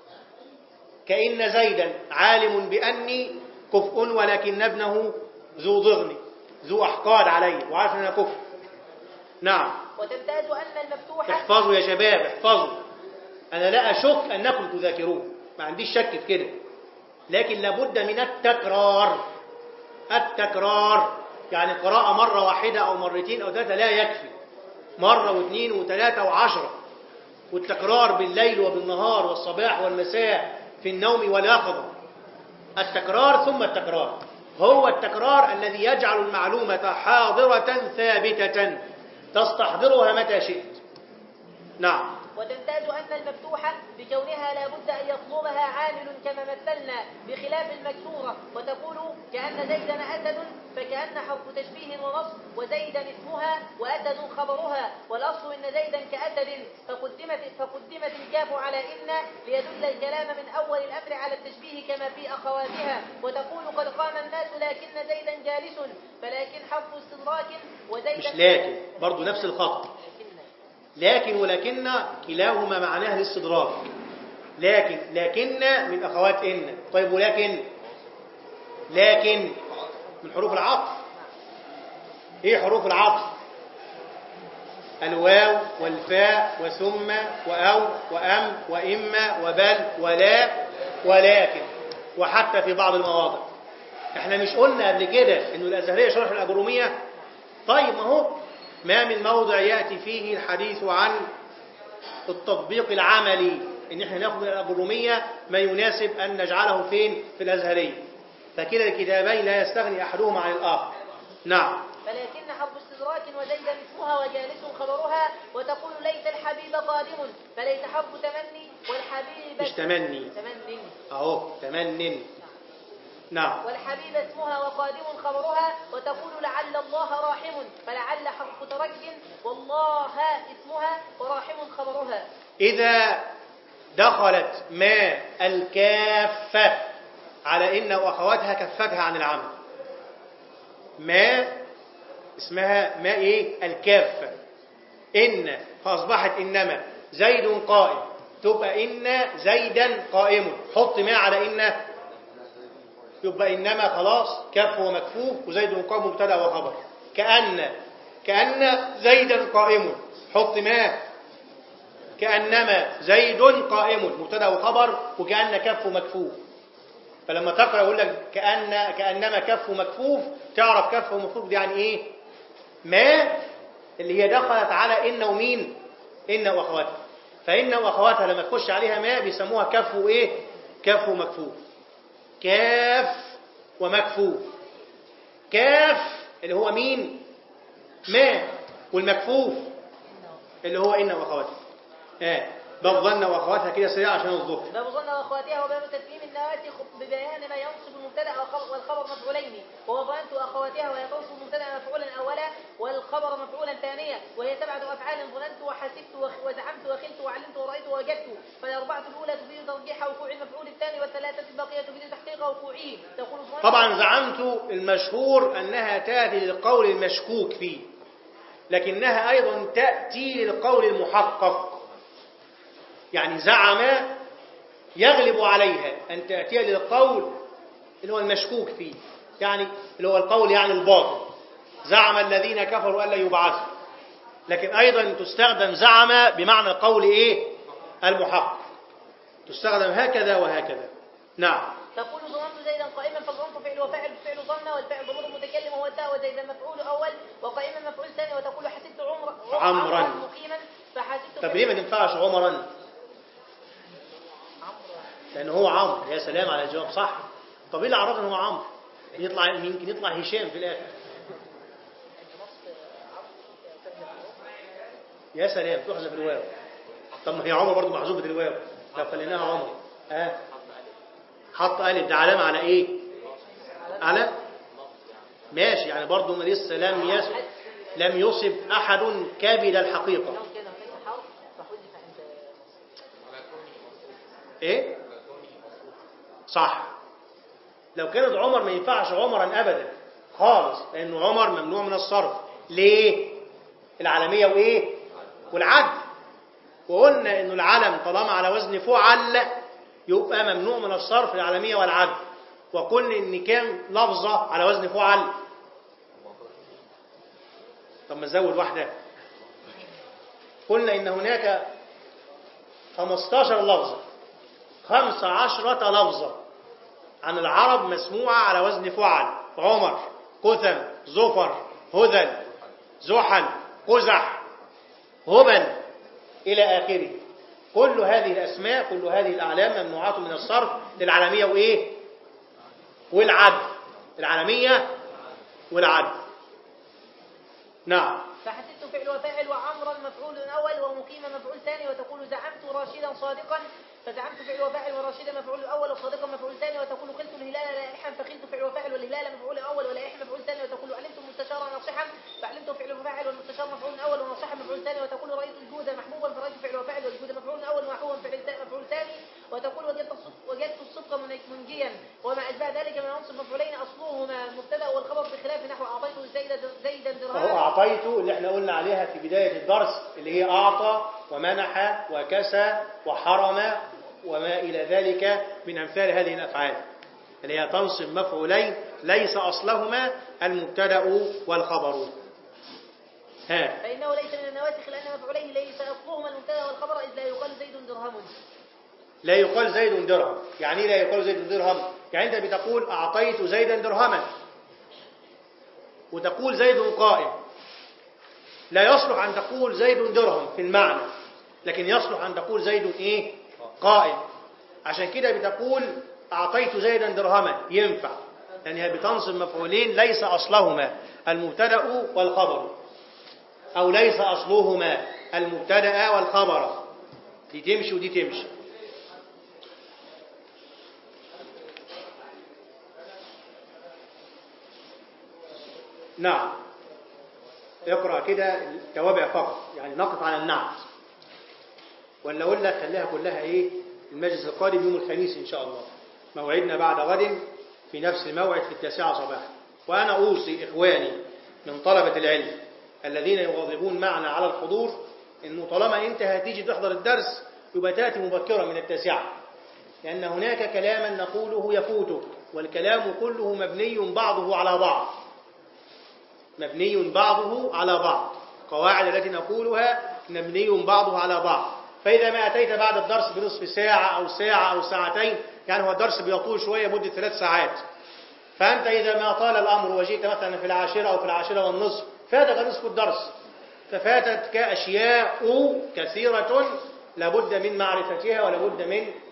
[SPEAKER 1] كأن زيدا عالم بأني كفء ولكن ابنه ذو ضغن ذو أحقاد علي وعارف أن أنا كفء نعم
[SPEAKER 3] وتمتاز أن المفتوحة
[SPEAKER 1] احفظوا يا شباب احفظوا أنا لا أشك أنكم تذاكرون ما عنديش شك في كده لكن لابد من التكرار التكرار يعني قراءة مرة واحدة أو مرتين أو ثلاثة لا يكفي مرة واثنين وثلاثة وعشرة والتكرار بالليل وبالنهار والصباح والمساء في النوم واليقظة التكرار ثم التكرار هو التكرار الذي يجعل المعلومة حاضرة ثابتة تستحضرها متى شئت نعم
[SPEAKER 3] وتمتاز أن المفتوحة بكونها لا بد أن يطلبها عامل كما مثلنا بخلاف المكسورة وتقول كأن زيدا أسد فكأن حرف تشبيه ونصب وزيدا اسمها وأسد خبرها والأصل إن زيدا كأسد فقدمت فقدمت الكاف على إن ليدل الكلام من أول الأمر على التشبيه كما في أخواتها وتقول قد قام الناس لكن زيدا جالس فلكن حرف استدراك وزيدا
[SPEAKER 1] مش لكن برضو نفس الخطأ
[SPEAKER 3] لكن
[SPEAKER 1] لكن ولكن كلاهما معناها الاستدراك لكن لكن من أخوات إن طيب ولكن لكن من حروف العطف إيه حروف العطف الواو والفاء وثم وأو وأم وإما وبل ولا ولكن وحتى في بعض المواضع احنا مش قلنا قبل كده انه الازهريه شرح الاجروميه طيب ما هو ما من موضع ياتي فيه الحديث عن التطبيق العملي ان احنا ناخد من الاجروميه ما يناسب ان نجعله فين في الازهريه فكلا الكتابين لا يستغني احدهما عن الاخر نعم
[SPEAKER 3] فلكن حرف استدراك وزيد اسمها وجالس خبرها وتقول ليت الحبيب قادم فليت حرف تمني والحبيب
[SPEAKER 1] مش تمني
[SPEAKER 3] تمني
[SPEAKER 1] اهو تمن نعم
[SPEAKER 3] والحبيب اسمها وقادم خبرها وتقول لعل الله راحم فلعل حرف ترك والله اسمها وراحم خبرها
[SPEAKER 1] إذا دخلت ما الكافة على إن وأخواتها كفتها عن العمل ما اسمها ما إيه الكافة إن فأصبحت إنما زيد قائم تبقى إن زيدا قائم حط ما على إن يبقى إنما خلاص كف ومكفوف وزيد قائم مبتدأ وخبر كأن كأن زيدا قائم حط ما كأنما زيد قائم مبتدا وخبر وكأن كف مكفوف فلما تقرأ يقول لك كأن كأنما كف مكفوف تعرف كف ومكفوف دي يعني ايه ما اللي هي دخلت على إن ومين إن وأخواتها فإن وأخواتها لما تخش عليها ما بيسموها كف وإيه كف ومكفوف كاف ومكفوف كاف اللي هو مين ما والمكفوف اللي هو إن وأخواتها آه باب ظن واخواتها كده سريع عشان الظهر
[SPEAKER 3] باب ظن واخواتها وباب تسليم النواتي ببيان ما ينصب المبتدا والخبر- والخبر مفعولين وهو ظننت واخواتها وهي تنصب المبتدا مفعولا اولا والخبر مفعولا ثانيا وهي سبعه افعال ظننت وحسبت وخ- وزعمت وخلت وعلمت ورأيت ووجدت فالاربعه الاولى تفيد ترجيح وقوع المفعول الثاني والثلاثه الباقيه تفيد تحقيق وقوعه تقول ظننت
[SPEAKER 1] طبعا زعمت المشهور أنها تأتي للقول المشكوك فيه لكنها أيضا تأتي للقول المحقق يعني زعم يغلب عليها أن تأتي للقول اللي هو المشكوك فيه يعني اللي هو القول يعني الباطل زعم الذين كفروا ألا يبعثوا لكن أيضا تستخدم زعم بمعنى القول إيه المحقق تستخدم هكذا وهكذا نعم
[SPEAKER 3] تقول ظننت زيدا قائما فالظنط فعل وفاعل فعل ظن والفعل ضمير المتكلم هو التاء وزيدا مفعول اول وقائما مفعول ثاني وتقول حسبت عمر
[SPEAKER 1] عمرا.
[SPEAKER 3] مقيما فحسبت
[SPEAKER 1] طب ليه ما تنفعش عمرا
[SPEAKER 3] عمرا
[SPEAKER 1] لأن هو عمرو يا سلام على الجواب صح طب ايه اللي عرفنا ان هو عمرو يطلع يمكن يطلع هشام في الاخر يا سلام تحذف الواو طب ما هي عمر برضه محذوفه الواو لو خليناها عمر اه حط الف ده علامه على ايه على ماشي يعني برضه ما لسه لم يس لم يصب احد كبد الحقيقه
[SPEAKER 3] لو كده ليس حرف فحذف عند
[SPEAKER 1] ايه صح لو كانت عمر ما ينفعش عمرا ابدا خالص لانه عمر ممنوع من الصرف ليه العالميه وايه والعدل وقلنا انه العلم طالما على وزن فعل يبقى ممنوع من الصرف العالميه والعدل وقلنا ان كام لفظه على وزن فعل طب ما نزود واحده قلنا ان هناك 15 لفظه خمس عشرة لفظة عن العرب مسموعة على وزن فعل عمر كثم زفر هذل زحل قزح هبل إلى آخره كل هذه الأسماء كل هذه الأعلام ممنوعات من الصرف للعالمية وإيه والعدل العالمية والعدل نعم
[SPEAKER 3] فحسبت فعل وفاعل وعمرا مفعول اول ومقيم مفعول ثاني وتقول زعمت راشدا صادقا فزعمت فعل وفاعل وراشدا مفعول اول وصادقا مفعول ثاني وتقول خلت الهلال لائحا فخلت فعل وفاعل والهلال مفعول اول ولائح مفعول ثاني وتقول علمت المستشار ناصحا فعلمت فعل وفاعل والمستشار مفعول اول وناصحا مفعول ثاني وتقول رايت الجود محبوبا فرأيت فعل وفاعل والجود مفعول اول ومحبوبا فعل ثاني مفعول ثاني وتقول وجدت الصدق وجدت الصدق من- منجيا وما اشبه ذلك من عنصر مفعولين اصلهما المبتدا والخبر بخلاف نحو اعطيته زيدا زيدا
[SPEAKER 1] وهو
[SPEAKER 3] درهما
[SPEAKER 1] أعطيت اللي احنا قلنا عليها في بداية الدرس اللي هي أعطى ومنح وكسى وحرم وما إلى ذلك من أمثال هذه الأفعال اللي هي تنصب مفعولين ليس أصلهما المبتدأ والخبر ها
[SPEAKER 3] فإنه ليس من النواسخ لأن مفعوليه ليس أصلهما المبتدا والخبر إذ لا يقال زيد درهم
[SPEAKER 1] لا يقال زيد درهم يعني إيه لا يقال زيد درهم يعني أنت بتقول أعطيت زيدا درهما وتقول زيد قائم لا يصلح أن تقول زيد درهم في المعنى لكن يصلح أن تقول زيد إيه قائم عشان كده بتقول أعطيت زيدا درهما ينفع لأنها بتنصب مفعولين ليس أصلهما المبتدأ والخبر أو ليس أصلهما المبتدأ والخبر دي تمشي ودي تمشي نعم اقرأ كده التوابع فقط يعني نقف على النعت ولا أقول لك خليها كلها إيه المجلس القادم يوم الخميس إن شاء الله موعدنا بعد غد في نفس الموعد في التاسعة صباحا وأنا أوصي إخواني من طلبة العلم الذين يواظبون معنا على الحضور إنه طالما أنت هتيجي تحضر الدرس يبقى تأتي مبكرا من التاسعة لأن هناك كلاما نقوله يفوتك والكلام كله مبني بعضه على بعض مبني بعضه على بعض قواعد التي نقولها مبني بعضه على بعض فإذا ما أتيت بعد الدرس بنصف ساعة أو ساعة أو ساعتين يعني هو الدرس بيطول شوية مدة ثلاث ساعات فأنت إذا ما طال الأمر وجئت مثلا في العاشرة أو في العاشرة والنصف فاتك نصف الدرس ففاتتك أشياء كثيرة لابد من معرفتها ولابد من